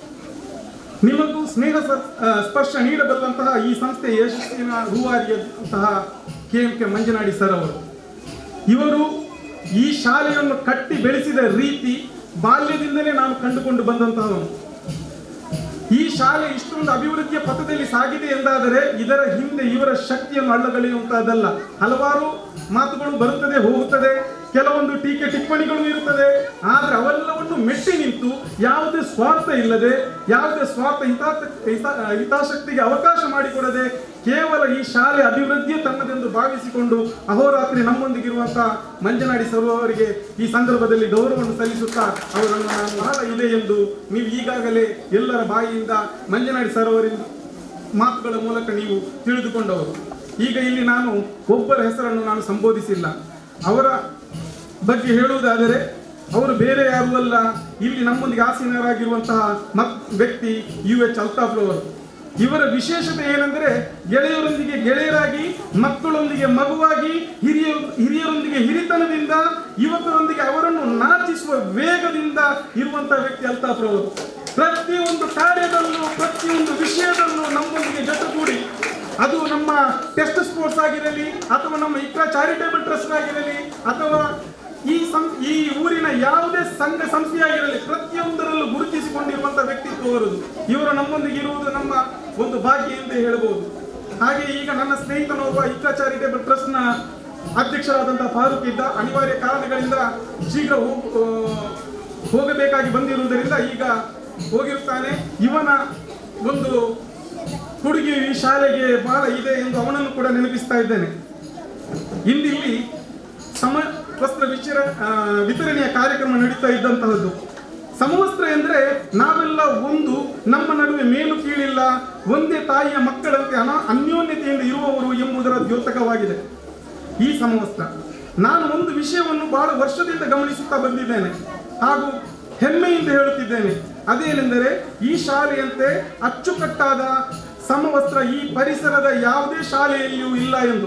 ನಿಮಗೂ ಸ್ನೇಹ ಸ- ಆ, ಸ್ಪರ್ಶ ನೀಡಬಲ್ಲಂತಹ ಈ ಸಂಸ್ಥೆ ಯಶಸ್ಸಿನ ರೂವಾರಿಯಂತಹ K M K Manjanadi sir ಅವರು ಇವರು ಈ ಶಾಲೆಯನ್ನು ಕಟ್ಟಿ ಬೆಳೆಸಿದ ರೀತಿ ಬಾಲ್ಯದಿಂದಲೇ ನಾನು ಕಂಡುಕೊಂಡು ಬಂದಂತಹವನು ಈ ಶಾಲೆ ಇಷ್ಟೊಂದು ಅಭಿವೃದ್ಧಿಯ ಪಥದಲ್ಲಿ ಸಾಗಿದೆ ಎಂದಾದರೆ ಇದರ ಹಿಂದೆ ಇವರ ಶಕ್ತಿಯನ್ನು ಅಳ್ಳಗಳೆಯುವಂತಹದ್ದಲ್ಲ ಹಲವಾರು ಮಾತುಗಳು ಬರುತ್ತದೆ ಹೋಗುತ್ತದೆ ಕೆಲವೊಂದು ಟೀಕೆ ಟಿಪ್ಪಣಿಗಳು ಇರುತ್ತದೆ ಆದರೆ ಅವೆಲ್ಲವನ್ನು ಮೆಟ್ಟಿ ನಿಂತು ಯಾವುದೇ ಸ್ವಾರ್ಥ ಇಲ್ಲದೆ ಯಾವುದೇ ಸ್ವಾರ್ಥ ಹಿತಾತ ಹಿತ- ಹಿತಾಸಕ್ತಿಗೆ ಅವಕಾಶ ಮಾಡಿಕೊಡದೆ ಕೇವಲ ಈ ಶಾಲೆ ಅಭಿವೃದ್ಧಿಯೇ ತನ್ನದೆಂದು ಭಾವಿಸಿಕೊಂಡು ಅಹೋರಾತ್ರಿ ನಮ್ಮೊಂದಿಗಿರುವಂತಹ ಮಂಜನಾಡಿ ಸರ್ ಅವರಿಗೆ ಈ ಸಂದರ್ಭದಲ್ಲಿ ಗೌರವವನ್ನು ಸಲ್ಲಿಸುತ್ತಾ ಅವರನ್ನು ನಾನು ಬಹಳ ಇದೆ ಎಂದು ನೀವು ಈಗಾಗಲೇ ಎಲ್ಲರ ಬಾಯಿಯಿಂದ ಮಂಜನಾಡಿ ಸರ್ ಅವರಿಂದ ಮಾತುಗಳ ಮೂಲಕ ನೀವು ತಿಳಿದುಕೊಂಡವರು ಈಗ ಇಲ್ಲಿ ನಾನು ಒಬ್ಬರ ಹೆಸರನ್ನು ನಾನು ಸಂಬೋಧಿಸಿಲ್ಲ ಅವರ ಬಗ್ಗೆ ಹೇಳುವುದಾದರೆ ಅವರು ಬೇರೆ ಯಾರೂ ಅಲ್ಲ ಇಲ್ಲಿ ನಮ್ಮೊಂದಿಗೆ ಆಸೀನರಾಗಿರುವಂತಹ ಮತ್ ವ್ಯಕ್ತಿ ಯು ಎಚ್ ಅಲ್ತಾಫ್ರವರು ಇವರ ವಿಶೇಷತೆ ಏನೆಂದರೆ ಗೆಳೆಯರೊಂದಿಗೆ ಗೆಳೆಯರಾಗಿ ಮಕ್ಕಳೊಂದಿಗೆ ಮಗುವಾಗಿ ಹಿರಿಯ ಹಿರಿಯರೊಂದಿಗೆ ಹಿರಿತನದಿಂದ ಯುವಕರೊಂದಿಗೆ ಅವರನ್ನು ನಾಚಿಸುವ ವೇಗದಿಂದ ಇರುವಂತಹ ವ್ಯಕ್ತಿ ಅಲ್ತಾಫ್ರವರು ಪ್ರತಿಯೊಂದು ಕಾರ್ಯದಲ್ಲೂ ಪ್ರತಿಯೊಂದು ವಿಷಯದಲ್ಲೂ ನಮ್ಮೊಂದಿಗೆ ಜೊತೆಗೂಡಿ ಅದು ನಮ್ಮ ಟೆಸ್ಟ್ ಸ್ಪೋರ್ಟ್ಸ್ ಆಗಿರಲಿ ಅಥವಾ ನಮ್ಮ ಇಕ್ರಾ ಚಾರಿಟೇಬಲ್ ಟ್ರಸ್ಟ್ ಆಗಿರಲಿ ಅಥವಾ ಈ ಸಂ ಈ ಊರಿನ ಯಾವುದೇ ಸಂಘ ಸಂಸ್ಥೆಯಾಗಿರಲಿ ಪ್ರತಿಯೊಂದರಲ್ಲೂ ಗುರುತಿಸಿಕೊಂಡಿರುವಂತಹ ವ್ಯಕ್ತಿತ್ವ ಅವರದು ಇವರು ನಮ್ಮೊಂದಿಗೆ ಇರುವುದು ನಮ್ಮ ಒಂದು ಭಾಗ್ಯ ಎಂದು ಹೇಳಬಹುದು ಹಾಗೆ ಈಗ ನನ್ನ ಸ್ನೇಹಿತನೊಬ್ಬ ಇಕ್ರಾ ಚಾರಿಟೇಬಲ್ ಟ್ರಸ್ಟ್ನ ಅಧ್ಯಕ್ಷರಾದಂತಹ ಫಾರೂಕ್ ಇದ್ದ ಅನಿವಾರ್ಯ ಕಾರಣಗಳಿಂದ ಶೀಘ್ರ ಹೋಗ್- ಆ, ಹೋಗಬೇಕಾಗಿ ಬಂದಿರುವುದರಿಂದ ಈಗ ಹೋಗಿರುತ್ತಾನೆ ಇವನ ಒಂದು ಕೊಡುಗೆ ಈ ಶಾಲೆಗೆ ಬಹಳ ಇದೆ ಎಂದು ಅವನನ್ನು ಕೂಡ ನೆನಪಿಸ್ತಾ ಇದ್ದೇನೆ ಇಂದಿಲ್ಲಿ ಸಮ ವಸ್ತ್ರ ವಿಚಾರ ಆ, ವಿತರಣೆಯ ಕಾರ್ಯಕ್ರಮ ನಡೀತಾ ಇದ್ದಂತಹದ್ದು ಸಮವಸ್ತ್ರ ಎಂದರೆ ನಾವೆಲ್ಲ ಒಂದು ನಮ್ಮ ನಡುವೆ ಮೇಲು ಕೀಳಿಲ್ಲ ಒಂದೇ ತಾಯಿಯ ಮಕ್ಕಳಂತೆ ಅನ ಅನ್ಯೋನ್ಯತೆಯಿಂದ ಇರುವವರು ಎಂಬುದರ ದ್ಯೋತಕವಾಗಿದೆ ಈ ಸಮವಸ್ತ್ರ ನಾನು ಒಂದು ವಿಷಯವನ್ನು ಬಹಳ ವರ್ಷದಿಂದ ಗಮನಿಸುತ್ತಾ ಬಂದಿದ್ದೇನೆ ಹಾಗೂ ಹೆಮ್ಮೆಯಿಂದ ಹೇಳುತ್ತಿದ್ದೇನೆ ಅದೇನೆಂದರೆ ಈ ಶಾಲೆಯಂತೆ ಅಚ್ಚುಕಟ್ಟಾದ ಸಮವಸ್ತ್ರ ಈ ಪರಿಸರದ ಯಾವುದೇ ಶಾಲೆಯಲ್ಲಿಯೂ ಇಲ್ಲ ಎಂದು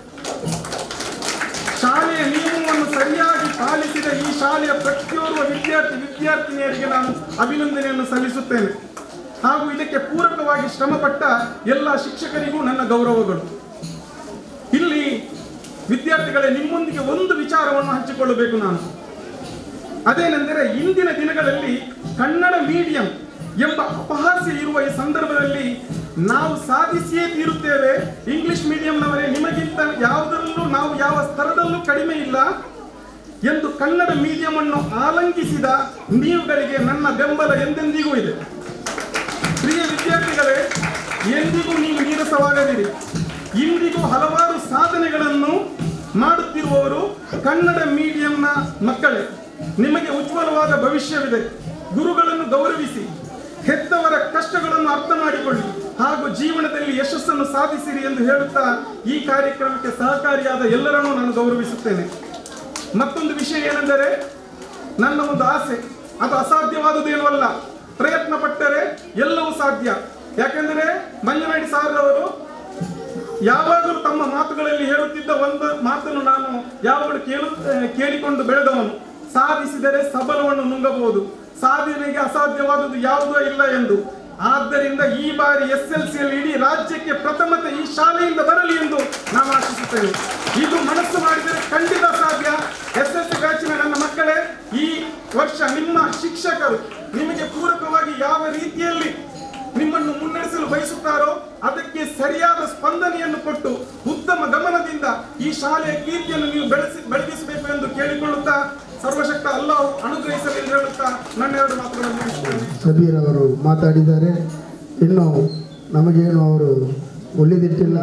ಶಾಲೆಯ ನಿಯಮವನ್ನು ಸರಿಯಾಗಿ ಪಾಲಿಸಿದ ಈ ಶಾಲೆಯ ಪ್ರತಿಯೋರ್ವ ವಿದ್ಯಾರ್ಥಿ ವಿದ್ಯಾರ್ಥಿನಿಯರಿಗೆ ನಾನು ಅಭಿನಂದನೆಯನ್ನು ಸಲ್ಲಿಸುತ್ತೇನೆ ಹಾಗೂ ಇದಕ್ಕೆ ಪೂರಕವಾಗಿ ಶ್ರಮಪಟ್ಟ ಎಲ್ಲ ಶಿಕ್ಷಕರಿಗೂ ನನ್ನ ಗೌರವಗಳು ಇಲ್ಲಿ ವಿದ್ಯಾರ್ಥಿಗಳೇ ನಿಮ್ಮೊಂದಿಗೆ ಒಂದು ವಿಚಾರವನ್ನು ಹಂಚಿಕೊಳ್ಳಬೇಕು ನಾನು ಅದೇನೆಂದರೆ ಇಂದಿನ ದಿನಗಳಲ್ಲಿ ಕನ್ನಡ ಮೀಡಿಯಂ ಎಂಬ ಅಪಹಾಸ್ಯ ಇರುವ ಈ ಸಂದರ್ಭದಲ್ಲಿ ನಾವು ಸಾಧಿಸಿಯೇ ತೀರುತ್ತೇವೆ ಇಂಗ್ಲಿಷ್ ಮೀಡಿಯಂನವರೇ ನಿಮಗಿಂತ ಯಾವುದರಲ್ಲೂ ನಾವು ಯಾವ ಸ್ತರದಲ್ಲೂ ಕಡಿಮೆ ಇಲ್ಲ ಎಂದು ಕನ್ನಡ ಮೀಡಿಯಂ ಅನ್ನು ಆಲಂಕಿಸಿದ ನೀವುಗಳಿಗೆ ನನ್ನ ಬೆಂಬಲ ಎಂದೆಂದಿಗೂ ಇದೆ ಪ್ರಿಯ ವಿದ್ಯಾರ್ಥಿಗಳೇ ಎಂದಿಗೂ ನೀವು ನೀರಸವಾಗದಿರಿ ಇಂದಿಗೂ ಹಲವಾರು ಸಾಧನೆಗಳನ್ನು ಮಾಡುತ್ತಿರುವವರು ಕನ್ನಡ ಮೀಡಿಯಂನ ಮಕ್ಕಳೇ ನಿಮಗೆ ಉಜ್ವಲವಾದ ಭವಿಷ್ಯವಿದೆ ಗುರುಗಳನ್ನು ಗೌರವಿಸಿ ಹೆತ್ತವರ ಕಷ್ಟಗಳನ್ನು ಅರ್ಥ ಮಾಡಿಕೊಳ್ಳಿ ಹಾಗೂ ಜೀವನದಲ್ಲಿ ಯಶಸ್ಸನ್ನು ಸಾಧಿಸಿರಿ ಎಂದು ಹೇಳುತ್ತಾ ಈ ಕಾರ್ಯಕ್ರಮಕ್ಕೆ ಸಹಕಾರಿಯಾದ ಎಲ್ಲರನ್ನೂ ನಾನು ಗೌರವಿಸುತ್ತೇನೆ ಮತ್ತೊಂದು ವಿಷಯ ಏನೆಂದರೆ ನನ್ನ ಒಂದು ಆಸೆ ಅದು ಅಸಾಧ್ಯವಾದುದೇನೂ ಅಲ್ಲ ಪ್ರಯತ್ನ ಪಟ್ಟರೆ ಎಲ್ಲವೂ ಸಾಧ್ಯ ಯಾಕೆಂದರೆ ಮಂಜುನಾಡಿ ಸಾರ್ ಅವರು ಯಾವಾಗಲೂ ತಮ್ಮ ಮಾತುಗಳಲ್ಲಿ ಹೇಳುತ್ತಿದ್ದ ಒಂದು ಮಾತನ್ನು ನಾನು ಯಾವಾಗಲೂ ಕೇಳು ಕೇಳಿಕೊಂಡು ಬೆಳೆದವನು ಸಾಧಿಸಿದರೆ ಸಬಲವನ್ನು ನುಂಗಬಹುದು ಸಾಧನೆಗೆ ಅಸಾಧ್ಯವಾದುದು ಯಾವುದೂ ಇಲ್ಲ ಎಂದು ಆದ್ದರಿಂದ ಈ ಬಾರಿ ಎಸ್ ಎಲ್ ಸಿಯಲ್ಲಿ ಇಡೀ ರಾಜ್ಯಕ್ಕೆ ಪ್ರಥಮತೆ ಈ ಶಾಲೆಯಿಂದ ಬರಲಿ ಎಂದು ನಾನು ಆಶಿಸುತ್ತೇನೆ ಇದು ಮನಸ್ಸು ಮಾಡಿದರೆ ಖಂಡಿತ ಸಾಧ್ಯ ಎಸ್ ಎಲ್ ಸಿ ಬ್ಯಾಚಿನ ನನ್ನ ಮಕ್ಕಳೇ ಈ ವರ್ಷ ನಿಮ್ಮ ಶಿಕ್ಷಕರು ನಿಮಗೆ ಪೂರಕವಾಗಿ ಯಾವ ರೀತಿಯಲ್ಲಿ ನಿಮ್ಮನ್ನು ಮುನ್ನಡೆಸಲು ಬಯಸುತ್ತಾರೋ ಅದಕ್ಕೆ ಸರಿಯಾದ ಸ್ಪಂದನೆಯನ್ನು ಕೊಟ್ಟು ಉತ್ತಮ ಗಮನದಿಂದ ಈ ಶಾಲೆಯ ಕೀರ್ತಿಯನ್ನು ನೀವು ಬೆಳೆಸಿ ಬೆಳಗಿಸಬೇಕು ಎಂದು ಕೇಳಿಕೊಳ್ಳುತ್ತಾ ಸರ್ವಶಕ್ತ ಅಲ್ಲಾಹು ಅನುಗ್ರಹಿಸಲಿ ಎಂದು ಹೇಳುತ್ತಾ ನನ್ನ ಎರಡು ಮಾತುಗಳನ್ನು ಮುಗಿಸುತ್ತೇನೆ ಸಬೀರ್ ಅವರು ಮಾತಾಡಿದ್ದಾರೆ ಇನ್ನು ನಮಗೇನು ಅವರು ಉಳಿದಿಟ್ಟಿಲ್ಲ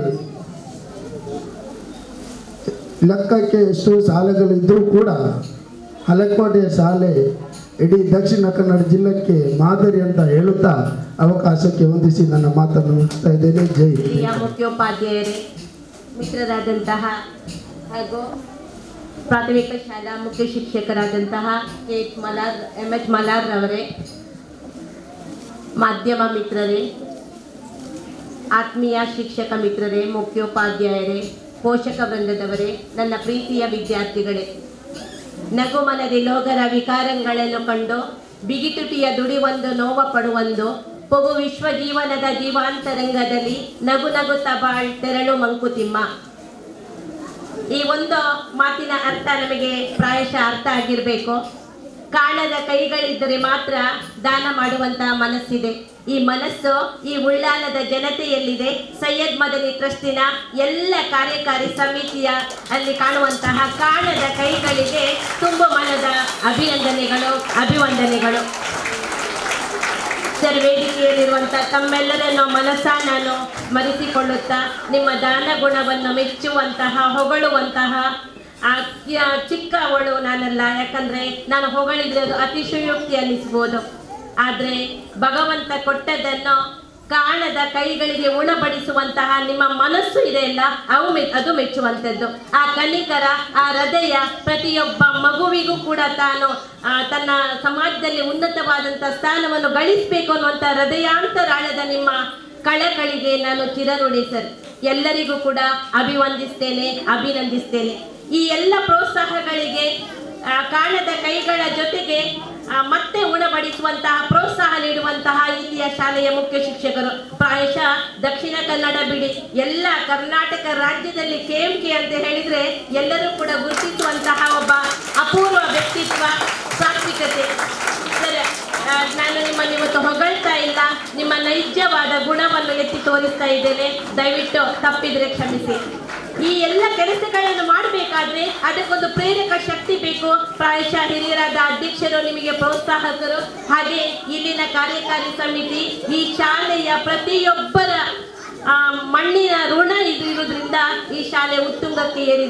ಲೆಕ್ಕಕ್ಕೆ ಎಷ್ಟೋ ಶಾಲೆಗಳಿದ್ದರೂ ಕೂಡ ಹಲಕೋಟೆಯ ಶಾಲೆ ಇಡೀ ದಕ್ಷಿಣ ಕನ್ನಡ ಜಿಲ್ಲೆಗೆ ಮಾದರಿ ಅಂತ ಹೇಳುತ್ತಾ ಅವಕಾಶಕ್ಕೆ ಹೊಂದಿಸಿ ನನ್ನ ಮಾತನ್ನು ಮುಗಿಸ್ತಾ ಇದ್ದೇನೆ ಜೈ ಹಿಂದ್. ಪ್ರಿಯ ಮುಖ್ಯೋಪಾಧ್ಯಾಯರೇ ಮಿತ್ರರಾದಂತಹ ಹಾಗೂ ಪ್ರಾಥಮಿಕ ಶಾಲಾ ಮುಖ್ಯ ಶಿಕ್ಷಕರಾದಂತಹ K H Malar M H Malar ಅವರೇ ಮಾಧ್ಯಮ ಮಿತ್ರರೇ ಆತ್ಮೀಯ ಶಿಕ್ಷಕ ಮಿತ್ರರೇ ಮುಖ್ಯೋಪಾಧ್ಯಾಯರೇ ಪೋಷಕ ವೃಂದದವರೇ ನನ್ನ ಪ್ರೀತಿಯ ವಿದ್ಯಾರ್ಥಿಗಳೇ ನಗುಮನದಿ ಲೋಗರ ವಿಕಾರಗಳನ್ನು ಕಂಡು ಬಿಗಿತುಟಿಯ ದುಡಿವೊಂದು ನೋವ ಪಡುವೊಂದು ಪೊಗು ವಿಶ್ವ ಜೀವನದ ಜೀವಾಂತರಂಗದಲ್ಲಿ ನಗು ನಗುತ್ತ ಬಾಳ್ ತೆರಳು ಮಂಕುತಿಮ್ಮ ಈ ಒಂದು ಮಾತಿನ ಅರ್ಥ ನಮಗೆ ಪ್ರಾಯಶಃ ಅರ್ಥ ಆಗಿರಬೇಕು ಕಾಣದ ಕೈಗಳಿದ್ದರೆ ಮಾತ್ರ ದಾನ ಮಾಡುವಂತಹ ಮನಸ್ಸಿದೆ ಈ ಮನಸ್ಸು ಈ ಉಳ್ಳಾಲದ ಜನತೆಯಲ್ಲಿದೆ ಸೈಯದ್ ಮದನಿ ಟ್ರಸ್ಟಿನ ಎಲ್ಲ ಕಾರ್ಯಕಾರಿ ಸಮಿತಿಯ ಅಲ್ಲಿ ಕಾಣುವಂತಹ ಕಾಣದ ಕೈಗಳಿಗೆ ತುಂಬ ಮನದ ಅಭಿನಂದನೆಗಳು ಅಭಿವಂದನೆಗಳು ಸರ್ ವೇದಿಕೆಯಲ್ಲಿರುವಂಥ ತಮ್ಮೆಲ್ಲರನ್ನು ಮನಸ್ಸ ನಾನು ಸ್ಮರಿಸಿಕೊಳ್ಳುತ್ತಾ ನಿಮ್ಮ ದಾನ ಗುಣವನ್ನು ಮೆಚ್ಚುವಂತಹ ಹೊಗಳುವಂತಹ ಆ ಯ- ಚಿಕ್ಕವಳು ನಾನಲ್ಲ ಯಾಕಂದ್ರೆ ನಾನು ಹೊಗಳಿದ್ರೆ ಅದು ಅತಿಶಯೋಕ್ತಿ ಅನ್ನಿಸ್ಬೋದು ಆದರೆ ಭಗವಂತ ಕೊಟ್ಟದ್ದನ್ನು ಕಾಣದ ಕೈಗಳಿಗೆ ಉಣಬಡಿಸುವಂತಹ ನಿಮ್ಮ ಮನಸ್ಸು ಇದೆಯಲ್ಲ ಅವು ಮೆ ಅದು ಮೆಚ್ಚುವಂಥದ್ದು ಆ ಕನಿಕರ ಆ ಹೃದಯ ಪ್ರತಿಯೊಬ್ಬ ಮಗುವಿಗೂ ಕೂಡ ತಾನು ಆ, ತನ್ನ ಸಮಾಜದಲ್ಲಿ ಉನ್ನತವಾದಂಥ ಸ್ಥಾನವನ್ನು ಗಳಿಸಬೇಕು ಅನ್ನುವಂಥ ಹೃದಯಾಂತರಾಳದ ನಿಮ್ಮ ಕಳಕಳಿಗೆ ನಾನು ಚಿರಋಣಿ ಸರ್ ಎಲ್ಲರಿಗೂ ಕೂಡ ಅಭಿವಂದಿಸ್ತೇನೆ ಅಭಿನಂದಿಸ್ತೇನೆ ಈ ಎಲ್ಲ ಪ್ರೋತ್ಸಾಹಗಳಿಗೆ ಆ, ಕಾಣದ ಕೈಗಳ ಜೊತೆಗೆ ಆ, ಮತ್ತೆ ಉಣಬಡಿಸುವಂತಹ ಪ್ರೋತ್ಸಾಹ ನೀಡುವಂತಹ ಇಲ್ಲಿಯ ಶಾಲೆಯ ಮುಖ್ಯ ಶಿಕ್ಷಕರು ಪ್ರಾಯಶಃ ದಕ್ಷಿಣ ಕನ್ನಡ ಬಿಡಿ ಎಲ್ಲ ಕರ್ನಾಟಕ ರಾಜ್ಯದಲ್ಲಿ ಕೆ ಎಂ ಕೆ ಅಂತ ಹೇಳಿದ್ರೆ ಎಲ್ಲರೂ ಕೂಡ ಗುರುತಿಸುವಂತಹ ಒಬ್ಬ ಅಪೂರ್ವ ವ್ಯಕ್ತಿತ್ವ ಸಾತ್ವಿಕತೆ ಸರ್ ಆ, ನಾನು ನಿಮ್ಮನ್ನು ಇವತ್ತು ಹೊಗಳ್ತಾ ಇಲ್ಲ ನಿಮ್ಮ ನೈಜವಾದ ಗುಣವನ್ನು ಎತ್ತಿ ತೋರಿಸ್ತಾ ಇದ್ದೇನೆ ದಯವಿಟ್ಟು ತಪ್ಪಿದ್ರೆ ಕ್ಷಮಿಸಿ ಈ ಎಲ್ಲ ಕೆಲಸಗಳನ್ನು ಮಾಡಬೇಕಾದ್ರೆ ಅದಕ್ಕೊಂದು ಪ್ರೇರಕ ಶಕ್ತಿ ಬೇಕು ಪ್ರಾಯಶಃ ಹಿರಿಯರಾದ ಅಧ್ಯಕ್ಷರು ನಿಮಗೆ ಪ್ರೋತ್ಸಾಹಕರು ಹಾಗೆ ಇಲ್ಲಿನ ಕಾರ್ಯಕಾರಿ ಸಮಿತಿ ಈ ಶಾಲೆಯ ಪ್ರತಿಯೊಬ್ಬರ ಆ, ಮಣ್ಣಿನ ಋಣ ಇದು ಇರೋದ್ರಿಂದ ಈ ಶಾಲೆ ಉತ್ತುಂಗಕ್ಕೆ ಏರಿದೆ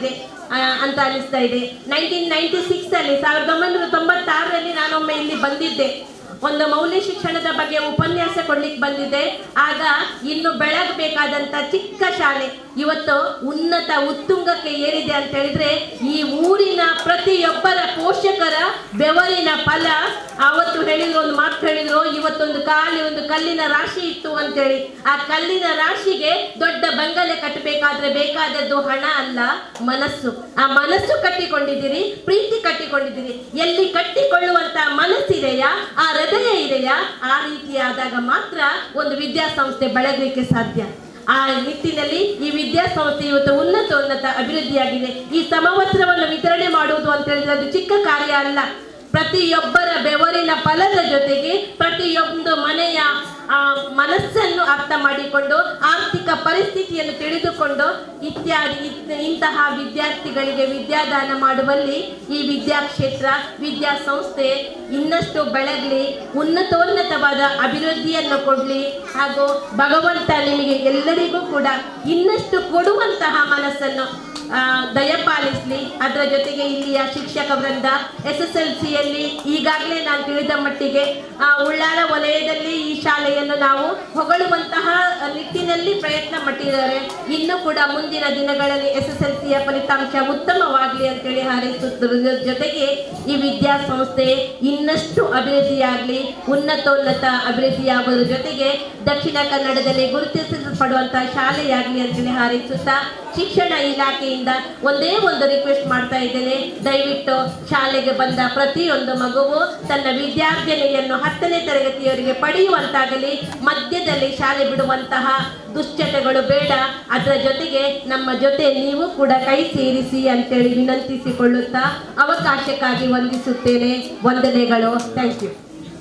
ಆ, ಅಂತ ಅನಿಸ್ತಾ ಇದೆ ನೈನ್ಟೀನ್ ನೈನ್ಟಿ ಸಿಕ್ಸ್ ಅಲ್ಲಿ ಸಾವಿರದ ಒಂಬೈನೂರ ತೊಂಬತ್ತಾರರಲ್ಲಿ ನಾನೊಮ್ಮೆ ಇಲ್ಲಿ ಬಂದಿದ್ದೆ ಒಂದು ಮೌಲ್ಯ ಶಿಕ್ಷಣದ ಬಗ್ಗೆ ಉಪನ್ಯಾಸ ಕೊಡ್ಲಿಕ್ಕೆ ಬಂದಿದ್ದೆ ಆಗ ಇನ್ನು ಬೆಳಗಬೇಕಾದಂತ ಚಿಕ್ಕ ಶಾಲೆ ಇವತ್ತು ಉನ್ನತ ಉತ್ತುಂಗಕ್ಕೆ ಏರಿದೆ ಅಂತ ಹೇಳಿದ್ರೆ ಈ ಊರಿನ ಪ್ರತಿಯೊಬ್ಬರ ಪೋಷಕರ ಬೆವರಿನ ಫಲ ಅವತ್ತು ಹೇಳಿದ್ರು ಒಂದು ಮಾತು ಹೇಳಿದ್ರು ಇವತ್ತೊಂದು ಖಾಲಿ ಒಂದು ಕಲ್ಲಿನ ರಾಶಿ ಇತ್ತು ಅಂತೇಳಿ ಆ ಕಲ್ಲಿನ ರಾಶಿಗೆ ದೊಡ್ಡ ಬಂಗಲೆ ಕಟ್ಟಬೇಕಾದ್ರೆ ಬೇಕಾದದ್ದು ಹಣ ಅಲ್ಲ ಮನಸ್ಸು ಆ ಮನಸ್ಸು ಕಟ್ಟಿಕೊಂಡಿದ್ದೀರಿ ಪ್ರೀತಿ ಕಟ್ಟಿಕೊಂಡಿದ್ದೀರಿ ಎಲ್ಲಿ ಕಟ್ಟಿಕೊಳ್ಳುವಂತ ಮನಸ್ಸಿದೆಯಾ ಆ ಹೃದಯ ಇದೆಯಾ ಆ ರೀತಿಯಾದಾಗ ಮಾತ್ರ ಒಂದು ವಿದ್ಯಾಸಂಸ್ಥೆ ಬೆಳಗಲಿಕ್ಕೆ ಸಾಧ್ಯ ಆ ನಿಟ್ಟಿನಲ್ಲಿ ಈ ವಿದ್ಯಾಸಂಸ್ಥೆ ಇವತ್ತು ಉನ್ನತ ಉನ್ನತ ಅಭಿವೃದ್ಧಿಯಾಗಿದೆ ಈ ಸಮವಸ್ತ್ರವನ್ನು ವಿತರಣೆ ಮಾಡುವುದು ಅಂತ ಹೇಳಿದ್ರೆ ಅದು ಚಿಕ್ಕ ಕಾರ್ಯ ಅಲ್ಲ ಪ್ರತಿಯೊಬ್ಬರ ಬೆವರಿನ ಫಲದ ಜೊತೆಗೆ ಪ್ರತಿಯೊಂದು ಮನೆಯ ಆ, ಮನಸ್ಸನ್ನು ಅರ್ಥ ಮಾಡಿಕೊಂಡು ಆರ್ಥಿಕ ಪರಿಸ್ಥಿತಿಯನ್ನು ತಿಳಿದುಕೊಂಡು ಇತ್ಯಾದಿ ಇತ್- ಇಂತಹ ವಿದ್ಯಾರ್ಥಿಗಳಿಗೆ ವಿದ್ಯಾದಾನ ಮಾಡುವಲ್ಲಿ ಈ ವಿದ್ಯಾಕ್ಷೇತ್ರ ವಿದ್ಯಾಸಂಸ್ಥೆ ಇನ್ನಷ್ಟು ಬೆಳಗಲಿ ಉನ್ನತೋನ್ನತವಾದ ಅಭಿವೃದ್ಧಿಯನ್ನು ಕೊಡಲಿ ಹಾಗೂ ಭಗವಂತ ನಿಮಗೆ ಎಲ್ಲರಿಗೂ ಕೂಡ ಇನ್ನಷ್ಟು ಕೊಡುವಂತಹ ಮನಸ್ಸನ್ನು ಆ, ದಯಪಾಲಿಸಲಿ ಅದರ ಜೊತೆಗೆ ಇಲ್ಲಿಯ ಶಿಕ್ಷಕ ವೃಂದ ಎಸ್ ಎಸ್ ಎಲ್ ಸಿಯಲ್ಲಿ ಈಗಾಗಲೇ ನಾನು ತಿಳಿದ ಮಟ್ಟಿಗೆ ಆ, ಉಳ್ಳಾಲ ವಲಯದಲ್ಲಿ ಈ ಶಾಲೆಯನ್ನು ನಾವು ಹೊಗಳುವಂತಹ ನಿಟ್ಟಿನಲ್ಲಿ ಪ್ರಯತ್ನ ಪಟ್ಟಿದ್ದಾರೆ ಇನ್ನು ಕೂಡ ಮುಂದಿನ ದಿನಗಳಲ್ಲಿ ಎಸ್ ಎಸ್ ಎಲ್ ಸಿಯ ಫಲಿತಾಂಶ ಉತ್ತಮವಾಗಲಿ ಅಂತೇಳಿ ಹಾರೈಸುತ್ತಿರುವ ಜೊತೆಗೆ ಈ ವಿದ್ಯಾಸಂಸ್ಥೆ ಇನ್ನಷ್ಟು ಅಭಿವೃದ್ಧಿಯಾಗಲಿ ಉನ್ನತೋನ್ನತ ಅಭಿವೃದ್ಧಿಯಾಗುವುದರ ಜೊತೆಗೆ ದಕ್ಷಿಣ ಕನ್ನಡದಲ್ಲಿ ಗುರುತಿಸಲ್ಪಡುವಂತಹ ಶಾಲೆಯಾಗಲಿ ಅಂತೇಳಿ ಹಾರೈಸುತ್ತಾ ಶಿಕ್ಷಣ ಇಲಾಖೆಯಿಂದ ಒಂದೇ ಒಂದು ರಿಕ್ವೆಸ್ಟ್ ಮಾಡ್ತಾ ಇದ್ದೇನೆ ದಯವಿಟ್ಟು ಶಾಲೆಗೆ ಬಂದ ಪ್ರತಿಯೊಂದು ಮಗುವು ತನ್ನ ವಿದ್ಯಾರ್ಜನೆಯನ್ನು ಹತ್ತನೇ ತರಗತಿಯವರಿಗೆ ಪಡೆಯುವಂತಾಗಲಿ ಮಧ್ಯದಲ್ಲಿ ಶಾಲೆ ಬಿಡುವಂತಹ ದುಶ್ಚಟಗಳು ಬೇಡ ಅದರ ಜೊತೆಗೆ ನಮ್ಮ ಜೊತೆ ನೀವು ಕೂಡ ಕೈ ಸೇರಿಸಿ ಅಂತೇಳಿ ವಿನಂತಿಸಿಕೊಳ್ಳುತ್ತಾ ಅವಕಾಶಕ್ಕಾಗಿ ವಂದಿಸುತ್ತೇನೆ ವಂದನೆಗಳು ಥ್ಯಾಂಕ್ ಯು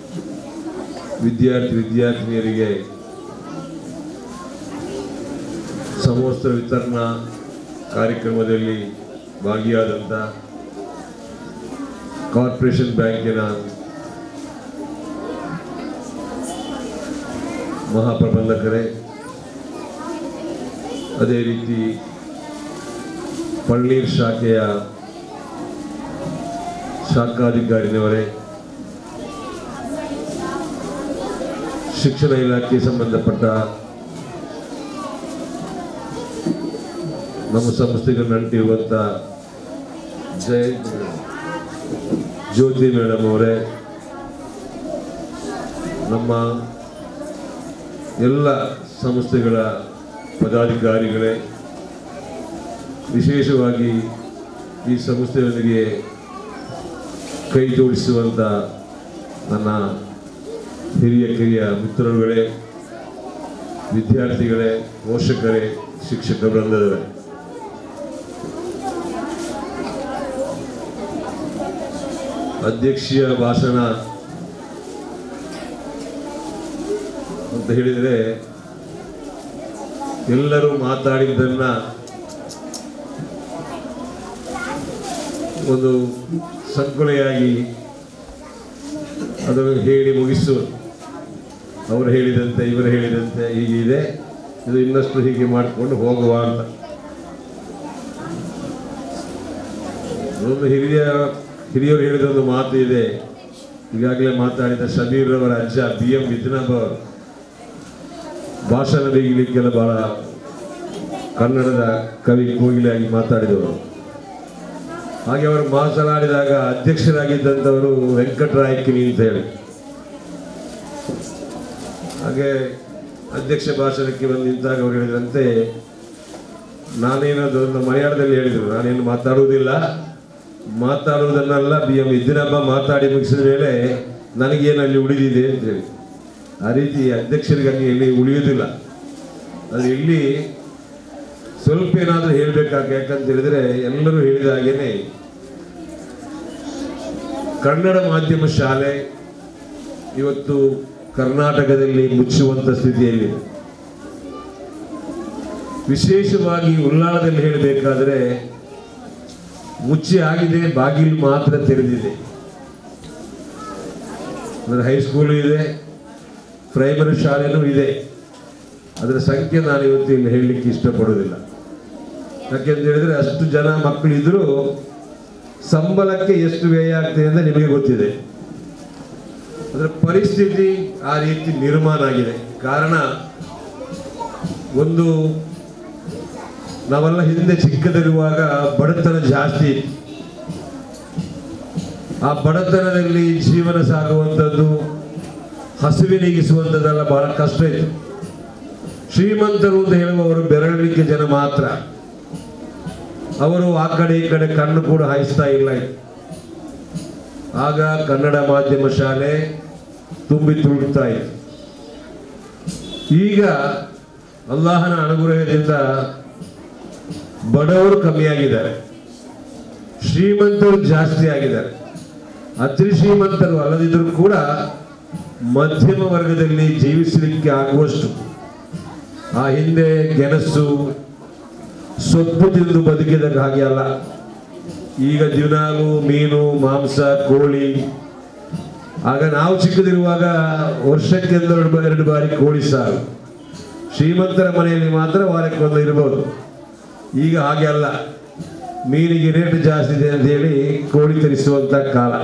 ವಿದ್ಯಾರ್ಥಿ ವಿದ್ಯಾರ್ಥಿನಿಯರಿಗೆ ಸಮವಸ್ತ್ರ ವಿತರಣಾ ಕಾರ್ಯಕ್ರಮದಲ್ಲಿ ಭಾಗಿಯಾದಂಥ ಕಾರ್ಪೊರೇಷನ್ ಬ್ಯಾಂಕಿನ ಮಹಾಪ್ರಬಂಧಕರೇ ಅದೇ ರೀತಿ ಪಳ್ಳೀರ್ ಶಾಖೆಯ ಶಾಖಾಧಿಕಾರಿನವರೇ ಶಿಕ್ಷಣ ಇಲಾಖೆ ಸಂಬಂಧಪಟ್ಟ ನಮ್ಮ ಸಂಸ್ಥೆಗೆ ನಂಟಿರುವಂಥ ಜಯ ಜ್ಯೋತಿ ಮೇಡಮ್ ಅವರೇ ನಮ್ಮ ಎಲ್ಲ ಸಂಸ್ಥೆಗಳ ಪದಾಧಿಕಾರಿಗಳೇ ವಿಶೇಷವಾಗಿ ಈ ಸಂಸ್ಥೆಯೊಂದಿಗೆ ಕೈ ಜೋಡಿಸುವಂಥ ನನ್ನ ಹಿರಿಯ ಕಿರಿಯ ಮಿತ್ರರುಗಳೇ ವಿದ್ಯಾರ್ಥಿಗಳೇ ಪೋಷಕರೇ ಶಿಕ್ಷಕ ವೃಂದದವರೇ ಅಧ್ಯಕ್ಷೀಯ ಭಾಷಣ ಅಂತ ಹೇಳಿದರೆ ಎಲ್ಲರೂ ಮಾತಾಡಿದ್ದನ್ನ ಒಂದು ಸಂಕುಲೆಯಾಗಿ ಅದನ್ನು ಹೇಳಿ ಮುಗಿಸುವುದು ಅವರು ಹೇಳಿದಂತೆ ಇವರು ಹೇಳಿದಂತೆ ಹೀಗೆ ಇದೆ ಇದು ಇನ್ನಷ್ಟು ಹೀಗೆ ಮಾಡಿಕೊಂಡು ಹೋಗುವ ಅಂತ ಒಂದು ಹಿರಿಯ ಹಿರಿಯರು ಹೇಳಿದ ಒಂದು ಮಾತು ಇದೆ ಈಗಾಗಲೇ ಮಾತಾಡಿದ ಶಬೀರ್ ಅವರ ಅಜ್ಜ ಬಿ ಎಂ ವಿದ್ನಾಬ್ ಅವರು ಭಾಷಣ ಬಿಗಿಲಿಕ್ಕೆಲ್ಲ ಬಹಳ ಕನ್ನಡದ ಕವಿ ಕೋಗಿಲೆಯಾಗಿ ಮಾತಾಡಿದವರು ಹಾಗೆ ಅವರು ಮಾತನಾಡಿದಾಗ ಅಧ್ಯಕ್ಷರಾಗಿದ್ದಂಥವರು ವೆಂಕಟರಾಯ ಕಿನಿ ಅಂತ ಹೇಳಿ ಹಾಗೆ ಅಧ್ಯಕ್ಷ ಭಾಷಣಕ್ಕೆ ಬಂದು ನಿಂತಾಗ ಅವರು ಹೇಳಿದಂತೆ ನಾನೇನದು ಒಂದು ಮಲಯಾಳದಲ್ಲಿ ಹೇಳಿದರು ನಾನೇನು ಮಾತಾಡುವುದಿಲ್ಲ ಮಾತಾಡುವುದನ್ನೆಲ್ಲ ಬಿ ಎಂ ಇದ್ದಿನಬ್ಬ ಮಾತಾಡಿ ಮುಗಿಸಿದ ಮೇಲೆ ನನಗೇನು ಅಲ್ಲಿ ಉಳಿದಿದೆ ಅಂತೇಳಿ ಆ ರೀತಿ ಅಧ್ಯಕ್ಷರಿಗೆ ಅಲ್ಲಿ ಎಲ್ಲಿ ಉಳಿಯುವುದಿಲ್ಲ ಅದು ಇಲ್ಲಿ ಸ್ವಲ್ಪ ಏನಾದರೂ ಹೇಳಬೇಕಾಗ ಯಾಕಂತ ಹೇಳಿದ್ರೆ ಎಲ್ಲರೂ ಹೇಳಿದ ಹಾಗೇನೆ ಕನ್ನಡ ಮಾಧ್ಯಮ ಶಾಲೆ ಇವತ್ತು ಕರ್ನಾಟಕದಲ್ಲಿ ಮುಚ್ಚುವಂತ ಸ್ಥಿತಿಯಲ್ಲಿದೆ ವಿಶೇಷವಾಗಿ ಉಲ್ಲಾಳದಲ್ಲಿ ಹೇಳಬೇಕಾದ್ರೆ ಮುಚ್ಚಿ ಆಗಿದೆ ಬಾಗಿಲು ಮಾತ್ರ ತೆರೆದಿದೆ ಅಂದರೆ ಹೈಸ್ಕೂಲು ಇದೆ ಪ್ರೈಮರಿ ಶಾಲೆನೂ ಇದೆ ಅದರ ಸಂಖ್ಯೆ ನಾನು ಇವತ್ತು ಇಲ್ಲಿ ಹೇಳಲಿಕ್ಕೆ ಇಷ್ಟಪಡೋದಿಲ್ಲ ಯಾಕೆಂತ ಹೇಳಿದ್ರೆ ಅಷ್ಟು ಜನ ಮಕ್ಕಳಿದ್ರು ಸಂಬಳಕ್ಕೆ ಎಷ್ಟು ವ್ಯಯ ಆಗ್ತದೆ ಅಂತ ನಿಮಗೆ ಗೊತ್ತಿದೆ ಅದರ ಪರಿಸ್ಥಿತಿ ಆ ರೀತಿ ನಿರ್ಮಾಣ ಆಗಿದೆ ಕಾರಣ ಒಂದು ನಾವೆಲ್ಲ ಹಿಂದೆ ಚಿಕ್ಕದಿರುವಾಗ ಬಡತನ ಜಾಸ್ತಿ ಇತ್ತು ಆ ಬಡತನದಲ್ಲಿ ಜೀವನ ಸಾಗುವಂಥದ್ದು ಹಸಿವಿನೀಗಿಸುವಂಥದ್ದೆಲ್ಲ ಬಹಳ ಕಷ್ಟ ಇತ್ತು ಶ್ರೀಮಂತರು ಅಂತ ಹೇಳುವವರು ಬೆರಳಿಕೆ ಜನ ಮಾತ್ರ ಅವರು ಆ ಕಡೆ ಈ ಕಡೆ ಕಣ್ಣು ಕೂಡ ಹಾಯಿಸ್ತಾ ಇಲ್ಲ ಇತ್ತು. ಆಗ ಕನ್ನಡ ಮಾಧ್ಯಮ ಶಾಲೆ ತುಂಬಿ ತುಳುಕ್ತಾ ಇತ್ತು ಈಗ ಅಲ್ಲಾಹನ ಅನುಗ್ರಹದಿಂದ ಬಡವರು ಕಮ್ಮಿಯಾಗಿದ್ದಾರೆ ಶ್ರೀಮಂತರು ಜಾಸ್ತಿ ಆಗಿದ್ದಾರೆ ಅತಿ ಶ್ರೀಮಂತರು ಅಲ್ಲದಿದ್ದರೂ ಕೂಡ ಮಧ್ಯಮ ವರ್ಗದಲ್ಲಿ ಜೀವಿಸಲಿಕ್ಕೆ ಆಗುವಷ್ಟು ಆ ಹಿಂದೆ ಗೆಣಸು ಸೊಪ್ಪು ತಿಂದು ಬದುಕಿದ ಹಾಗೆ ಅಲ್ಲ ಈಗ ದಿನಾಲು ಮೀನು ಮಾಂಸ ಕೋಳಿ ಆಗ ನಾವು ಚಿಕ್ಕದಿರುವಾಗ ವರ್ಷಕ್ಕೆ ಎರಡು ಬ- ಎರಡು ಬಾರಿ ಕೋಳಿ ಸಾರು ಶ್ರೀಮಂತರ ಮನೆಯಲ್ಲಿ ಮಾತ್ರ ವಾರಕ್ಕೆ ಒಂದು ಇರಬಹುದು ಈಗ ಹಾಗೆ ಅಲ್ಲ ಮೀನಿಗೆ ರೇಟ್ ಜಾಸ್ತಿ ಇದೆ ಅಂತ ಹೇಳಿ ಕೋಳಿ ತರಿಸುವಂತ ಕಾಲ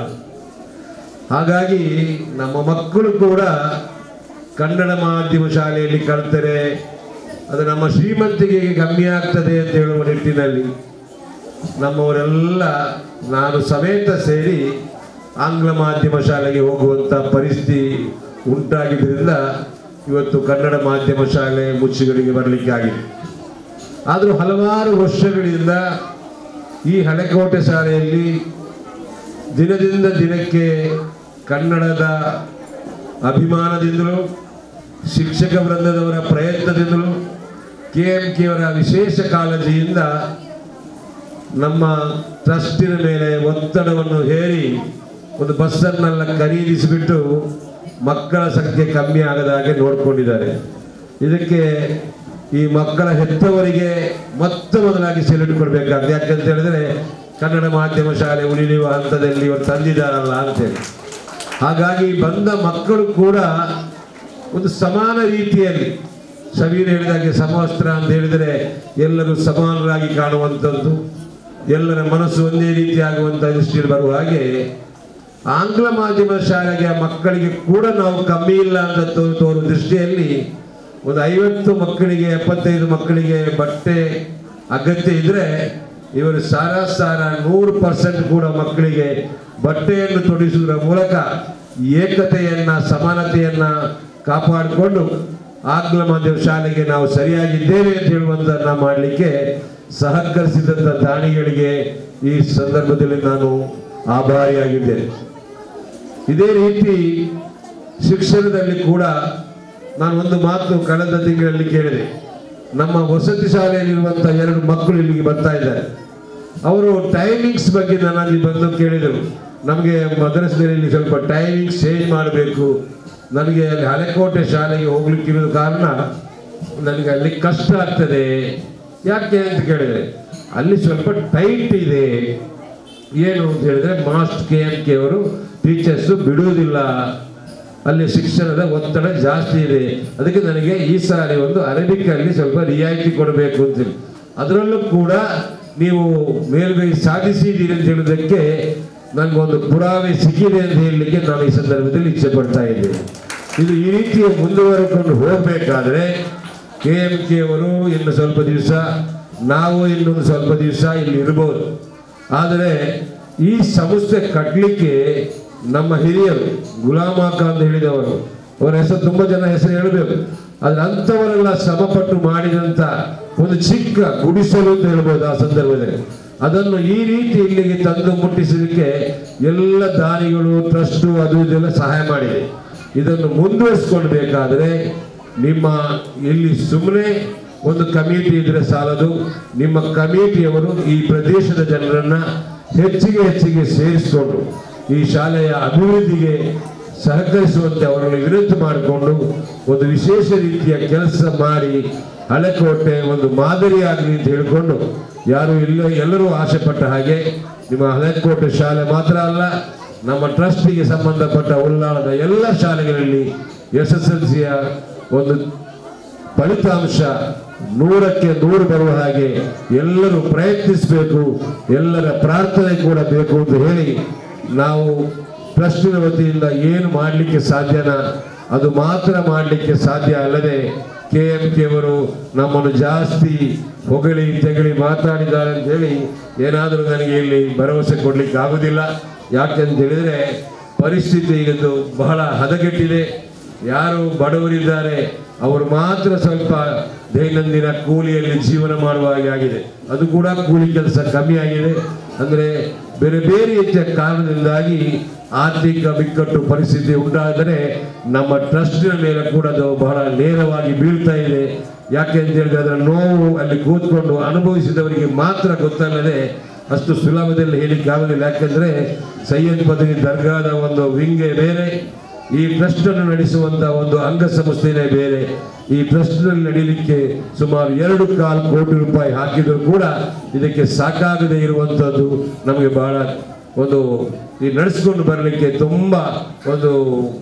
ಹಾಗಾಗಿ ನಮ್ಮ ಮಕ್ಕಳು ಕೂಡ ಕನ್ನಡ ಮಾಧ್ಯಮ ಶಾಲೆಯಲ್ಲಿ ಕಲ್ತರೆ ಅದು ನಮ್ಮ ಶ್ರೀಮಂತಿಕೆಗೆ ಕಮ್ಮಿ ಆಗ್ತದೆ ಅಂತ ಹೇಳುವ ನಿಟ್ಟಿನಲ್ಲಿ ನಮ್ಮವರೆಲ್ಲ ನಾನು ಸಮೇತ ಸೇರಿ ಆಂಗ್ಲ ಮಾಧ್ಯಮ ಶಾಲೆಗೆ ಹೋಗುವಂತ ಪರಿಸ್ಥಿತಿ ಉಂಟಾಗಿದ್ದರಿಂದ ಇವತ್ತು ಕನ್ನಡ ಮಾಧ್ಯಮ ಶಾಲೆ ಮುಚ್ಚುಗಳಿಗೆ ಬರಲಿಕ್ಕೆ ಆಗಿದೆ ಆದರೂ ಹಲವಾರು ವರ್ಷಗಳಿಂದ ಈ ಹಳೆಕೋಟೆ ಶಾಲೆಯಲ್ಲಿ ದಿನದಿಂದ ದಿನಕ್ಕೆ ಕನ್ನಡದ ಅಭಿಮಾನದಿಂದಲೂ ಶಿಕ್ಷಕ ವೃಂದದವರ ಪ್ರಯತ್ನದಿಂದಲೂ ಕೆ ಎಂ ಕೆ ಅವರ ವಿಶೇಷ ಕಾಳಜಿಯಿಂದ ನಮ್ಮ ಟ್ರಸ್ಟಿನ ಮೇಲೆ ಒತ್ತಡವನ್ನು ಹೇರಿ ಒಂದು ಬಸ್ಸನ್ನೆಲ್ಲ ಖರೀದಿಸಿಬಿಟ್ಟು ಮಕ್ಕಳ ಸಂಖ್ಯೆ ಕಮ್ಮಿ ಆಗದ ಹಾಗೆ ನೋಡಿಕೊಂಡಿದ್ದಾರೆ ಇದಕ್ಕೆ ಈ ಮಕ್ಕಳ ಹೆತ್ತವರಿಗೆ ಮೊತ್ತ ಮೊದಲಾಗಿ ಸೆಲ್ಯೂಟ್ ಕೊಡಬೇಕಾಗ್ತದೆ ಯಾಕಂತ ಹೇಳಿದ್ರೆ ಕನ್ನಡ ಮಾಧ್ಯಮ ಶಾಲೆ ಉಳಿಯುವ ಹಂತದಲ್ಲಿ ಇವರು ತಂದಿದ್ದಾರಲ್ಲ ಅಂತೇಳಿ ಹಾಗಾಗಿ ಬಂದ ಮಕ್ಕಳು ಕೂಡ ಒಂದು ಸಮಾನ ರೀತಿಯಲ್ಲಿ ಶಬೀರ್ ಹೇಳಿದಾಗೆ ಸಮವಸ್ತ್ರ ಅಂತ ಹೇಳಿದರೆ ಎಲ್ಲರೂ ಸಮಾನರಾಗಿ ಕಾಣುವಂಥದ್ದು ಎಲ್ಲರ ಮನಸ್ಸು ಒಂದೇ ರೀತಿ ಆಗುವಂಥ ದೃಷ್ಟಿಯಲ್ಲಿ ಬರುವ ಹಾಗೆ ಆಂಗ್ಲ ಮಾಧ್ಯಮ ಶಾಲೆಗೆ ಆ ಮಕ್ಕಳಿಗೆ ಕೂಡ ನಾವು ಕಮ್ಮಿ ಇಲ್ಲ ಅಂತ ತೋ- ತೋರುವ ದೃಷ್ಟಿಯಲ್ಲಿ ಒಂದು ಐವತ್ತು ಮಕ್ಕಳಿಗೆ ಎಪ್ಪತ್ತೈದು ಮಕ್ಕಳಿಗೆ ಬಟ್ಟೆ ಅಗತ್ಯ ಇದ್ರೆ ಇವರು ಸಾರ ಸಾರ ನೂರು ಪರ್ಸೆಂಟ್ ಕೂಡ ಮಕ್ಕಳಿಗೆ ಬಟ್ಟೆಯನ್ನು ತೊಡಿಸುವುದರ ಮೂಲಕ ಏಕತೆಯನ್ನ ಸಮಾನತೆಯನ್ನ ಕಾಪಾಡಿಕೊಂಡು ಆಂಗ್ಲ ಮಾಧ್ಯಮ ಶಾಲೆಗೆ ನಾವು ಸರಿಯಾಗಿದ್ದೇವೆ ಅಂತ ಹೇಳುವಂತನ್ನ ಮಾಡಲಿಕ್ಕೆ ಸಹಕರಿಸಿದಂಥ ದಾನಿಗಳಿಗೆ ಈ ಸಂದರ್ಭದಲ್ಲಿ ನಾನು ಆಭಾರಿಯಾಗಿದ್ದೇನೆ ಇದೇ ರೀತಿ ಶಿಕ್ಷಣದಲ್ಲಿ ಕೂಡ ನಾನು ಒಂದು ಮಾತು ಕಳೆದ ತಿಂಗಳಲ್ಲಿ ಕೇಳಿದೆ ನಮ್ಮ ವಸತಿ ಶಾಲೆಯಲ್ಲಿರುವಂಥ ಎರಡು ಮಕ್ಕಳು ಇಲ್ಲಿಗೆ ಬರ್ತಾ ಇದ್ದಾರೆ ಅವರು ಟೈಮಿಂಗ್ಸ್ ಬಗ್ಗೆ ನನ್ನಲ್ಲಿ ಬಂದು ಕೇಳಿದರು ನಮಗೆ ಮದ್ರಸದಲ್ಲಿ ಸ್ವಲ್ಪ ಟೈಮಿಂಗ್ಸ್ ಚೇಂಜ್ ಮಾಡಬೇಕು ನನಗೆ ಅಲ್ಲಿ ಹಳೆಕೋಟೆ ಶಾಲೆಗೆ ಹೋಗ್ಲಿಕ್ಕಿರೋ ಕಾರಣ ನನಗೆ ಅಲ್ಲಿ ಕಷ್ಟ ಆಗ್ತದೆ ಯಾಕೆ ಅಂತ ಕೇಳಿದರೆ ಅಲ್ಲಿ ಸ್ವಲ್ಪ ಟೈಟ್ ಇದೆ ಏನು ಅಂತ ಹೇಳಿದ್ರೆ ಮಾಸ್ಟ್ ಕೆ ಎಂ ಕೆ ಅವರು ಟೀಚರ್ಸ್ ಬಿಡುವುದಿಲ್ಲ ಅಲ್ಲಿ ಶಿಕ್ಷಣದ ಒತ್ತಡ ಜಾಸ್ತಿ ಇದೆ ಅದಕ್ಕೆ ನನಗೆ ಈ ಸಾರಿ ಒಂದು ಅರೇಬಿಕ್ ಅಲ್ಲಿ ಸ್ವಲ್ಪ ರಿಯಾಯಿತಿ ಕೊಡಬೇಕು ಅಂತೇಳಿ ಅದರಲ್ಲೂ ಕೂಡ ನೀವು ಮೇಲ್ಗೈ ಸಾಧಿಸಿದ್ದೀರಿ ಅಂತ ಹೇಳೋದಕ್ಕೆ ನನಗೊಂದು ಪುರಾವೆ ಸಿಕ್ಕಿದೆ ಅಂತ ಹೇಳಲಿಕ್ಕೆ ನಾನು ಈ ಸಂದರ್ಭದಲ್ಲಿ ಇಚ್ಛೆ ಪಡ್ತಾ ಇದ್ದೇನೆ ಇದು ಈ ರೀತಿ ಮುಂದುವರೆಕೊಂಡು ಹೋಗಬೇಕಾದ್ರೆ ಕೆ ಎಂ ಕೆ ಅವರು ಇನ್ನು ಸ್ವಲ್ಪ ದಿವಸ ನಾವು ಇನ್ನೊಂದು ಸ್ವಲ್ಪ ದಿವಸ ಇಲ್ಲಿ ಇರಬಹುದು ಆದರೆ ಈ ಸಂಸ್ಥೆ ಕಟ್ಟಲಿಕ್ಕೆ ನಮ್ಮ ಹಿರಿಯರು ಗುಲಾಮಾಕ ಅಂತ ಹೇಳಿದವರು ಅವರ ಹೆಸರು ತುಂಬಾ ಜನ ಹೆಸರು ಹೇಳಬೇಕು ಆದ್ರೆ ಅಂಥವರೆಲ್ಲ ಶ್ರಮಪಟ್ಟು ಮಾಡಿದಂತ ಒಂದು ಚಿಕ್ಕ ಗುಡಿಸಲು ಅಂತ ಹೇಳ್ಬೋದು ಆ ಸಂದರ್ಭದಲ್ಲಿ ಅದನ್ನು ಈ ರೀತಿ ಇಲ್ಲಿಗೆ ತಂದು ಮುಟ್ಟಿಸಲಿಕ್ಕೆ ಎಲ್ಲ ದಾನಿಗಳು ಟ್ರಸ್ಟು ಅದು ಇದೆಲ್ಲ ಸಹಾಯ ಮಾಡಿದೆ ಇದನ್ನು ಮುಂದುವರಿಸ್ಕೊಳ್ಬೇಕಾದ್ರೆ ನಿಮ್ಮ ಇಲ್ಲಿ ಸುಮ್ಮನೆ ಒಂದು ಕಮಿಟಿ ಇದ್ರೆ ಸಾಲದು ನಿಮ್ಮ ಕಮಿಟಿಯವರು ಈ ಪ್ರದೇಶದ ಜನರನ್ನ ಹೆಚ್ಚಿಗೆ ಹೆಚ್ಚಿಗೆ ಸೇರಿಸಿಕೊಂಡು ಈ ಶಾಲೆಯ ಅಭಿವೃದ್ಧಿಗೆ ಸಹಕರಿಸುವಂತೆ ಅವರನ್ನು ವಿನಂತಿ ಮಾಡಿಕೊಂಡು ಒಂದು ವಿಶೇಷ ರೀತಿಯ ಕೆಲಸ ಮಾಡಿ ಹಳೆಕೋಟೆ ಒಂದು ಮಾದರಿಯಾಗಲಿ ಅಂತ ಹೇಳಿಕೊಂಡು ಯಾರು ಇಲ್ಲ ಎಲ್ಲರೂ ಆಸೆ ಪಟ್ಟ ಹಾಗೆ ನಿಮ್ಮ ಹಳೆಕೋಟೆ ಶಾಲೆ ಮಾತ್ರ ಅಲ್ಲ ನಮ್ಮ ಟ್ರಸ್ಟಿಗೆ ಸಂಬಂಧಪಟ್ಟ ಉಳ್ಳಾಳದ ಎಲ್ಲ ಶಾಲೆಗಳಲ್ಲಿ ಎಸ್ ಎಸ್ ಎಲ್ ಸಿಯ ಒಂದು ಫಲಿತಾಂಶ ನೂರಕ್ಕೆ ನೂರು ಬರುವ ಹಾಗೆ ಎಲ್ಲರೂ ಪ್ರಯತ್ನಿಸಬೇಕು ಎಲ್ಲರ ಪ್ರಾರ್ಥನೆ ಕೂಡ ಬೇಕು ಅಂತ ಹೇಳಿ ನಾವು ಟ್ರಸ್ಟಿನ ವತಿಯಿಂದ ಏನು ಮಾಡಲಿಕ್ಕೆ ಸಾಧ್ಯನ ಅದು ಮಾತ್ರ ಮಾಡಲಿಕ್ಕೆ ಸಾಧ್ಯ ಅಲ್ಲದೆ ಕೆ ಎಂ ಕೆ ಅವರು ನಮ್ಮನ್ನು ಜಾಸ್ತಿ ಹೊಗಳಿ ತೆಗಳಿ ಮಾತಾಡಿದ್ದಾರೆ ಅಂತ ಹೇಳಿ ಏನಾದರೂ ನನಗೆ ಇಲ್ಲಿ ಭರವಸೆ ಕೊಡ್ಲಿಕ್ಕೆ ಆಗುದಿಲ್ಲ ಯಾಕೆಂತ ಹೇಳಿದ್ರೆ ಪರಿಸ್ಥಿತಿ ಈಗದು ಬಹಳ ಹದಗೆಟ್ಟಿದೆ ಯಾರು ಬಡವರಿದ್ದಾರೆ ಅವರು ಮಾತ್ರ ಸ್ವಲ್ಪ ದೈನಂದಿನ ಕೂಲಿಯಲ್ಲಿ ಜೀವನ ಮಾಡುವ ಹಾಗೆ ಆಗಿದೆ ಅದು ಕೂಡ ಕೂಲಿ ಕೆಲಸ ಕಮ್ಮಿ ಆಗಿದೆ ಅಂದ್ರೆ ಬೇರೆ ಬೇರೆ ರೀತಿಯ ಕಾರಣದಿಂದಾಗಿ ಆರ್ಥಿಕ ಬಿಕ್ಕಟ್ಟು ಪರಿಸ್ಥಿತಿ ಉಂಟಾದರೆ ನಮ್ಮ ಟ್ರಸ್ಟಿನ ಮೇಲೆ ಕೂಡ ಅದು ಬಹಳ ನೇರವಾಗಿ ಬೀಳ್ತಾ ಇದೆ ಯಾಕೆ ಅಂತ ಹೇಳಿದ್ರೆ ಅದರ ನೋವು ಅಲ್ಲಿ ಕೂತ್ಕೊಂಡು ಅನುಭವಿಸಿದವರಿಗೆ ಮಾತ್ರ ಗೊತ್ತಲ್ಲದೆ ಅಷ್ಟು ಸುಲಭದಲ್ಲಿ ಹೇಳಿಕ್ಕೆ ಆಗುದಿಲ್ಲ ಯಾಕೆಂದ್ರೆ ಸೈಯದ್ ಪದವಿ ದರ್ಗಾದ ಒಂದು ವಿಂಗೆ ಬೇರೆ ಈ ಟ್ರಸ್ಟ್ ಅನ್ನು ನಡೆಸುವಂತ ಒಂದು ಅಂಗಸಂಸ್ಥೆನೇ ಬೇರೆ ಈ ಟ್ರಸ್ಟ್ ನಲ್ಲಿ ನಡೀಲಿಕ್ಕೆ ಸುಮಾರು ಎರಡು ಕಾಲು ಕೋಟಿ ರೂಪಾಯಿ ಹಾಕಿದ್ರು ಕೂಡ ಇದಕ್ಕೆ ಸಾಕಾಗದೇ ಇರುವಂತದ್ದು ನಮಗೆ ಬಹಳ ಒಂದು ಈ ನಡೆಸ್ಕೊಂಡು ಬರಲಿಕ್ಕೆ ತುಂಬಾ ಒಂದು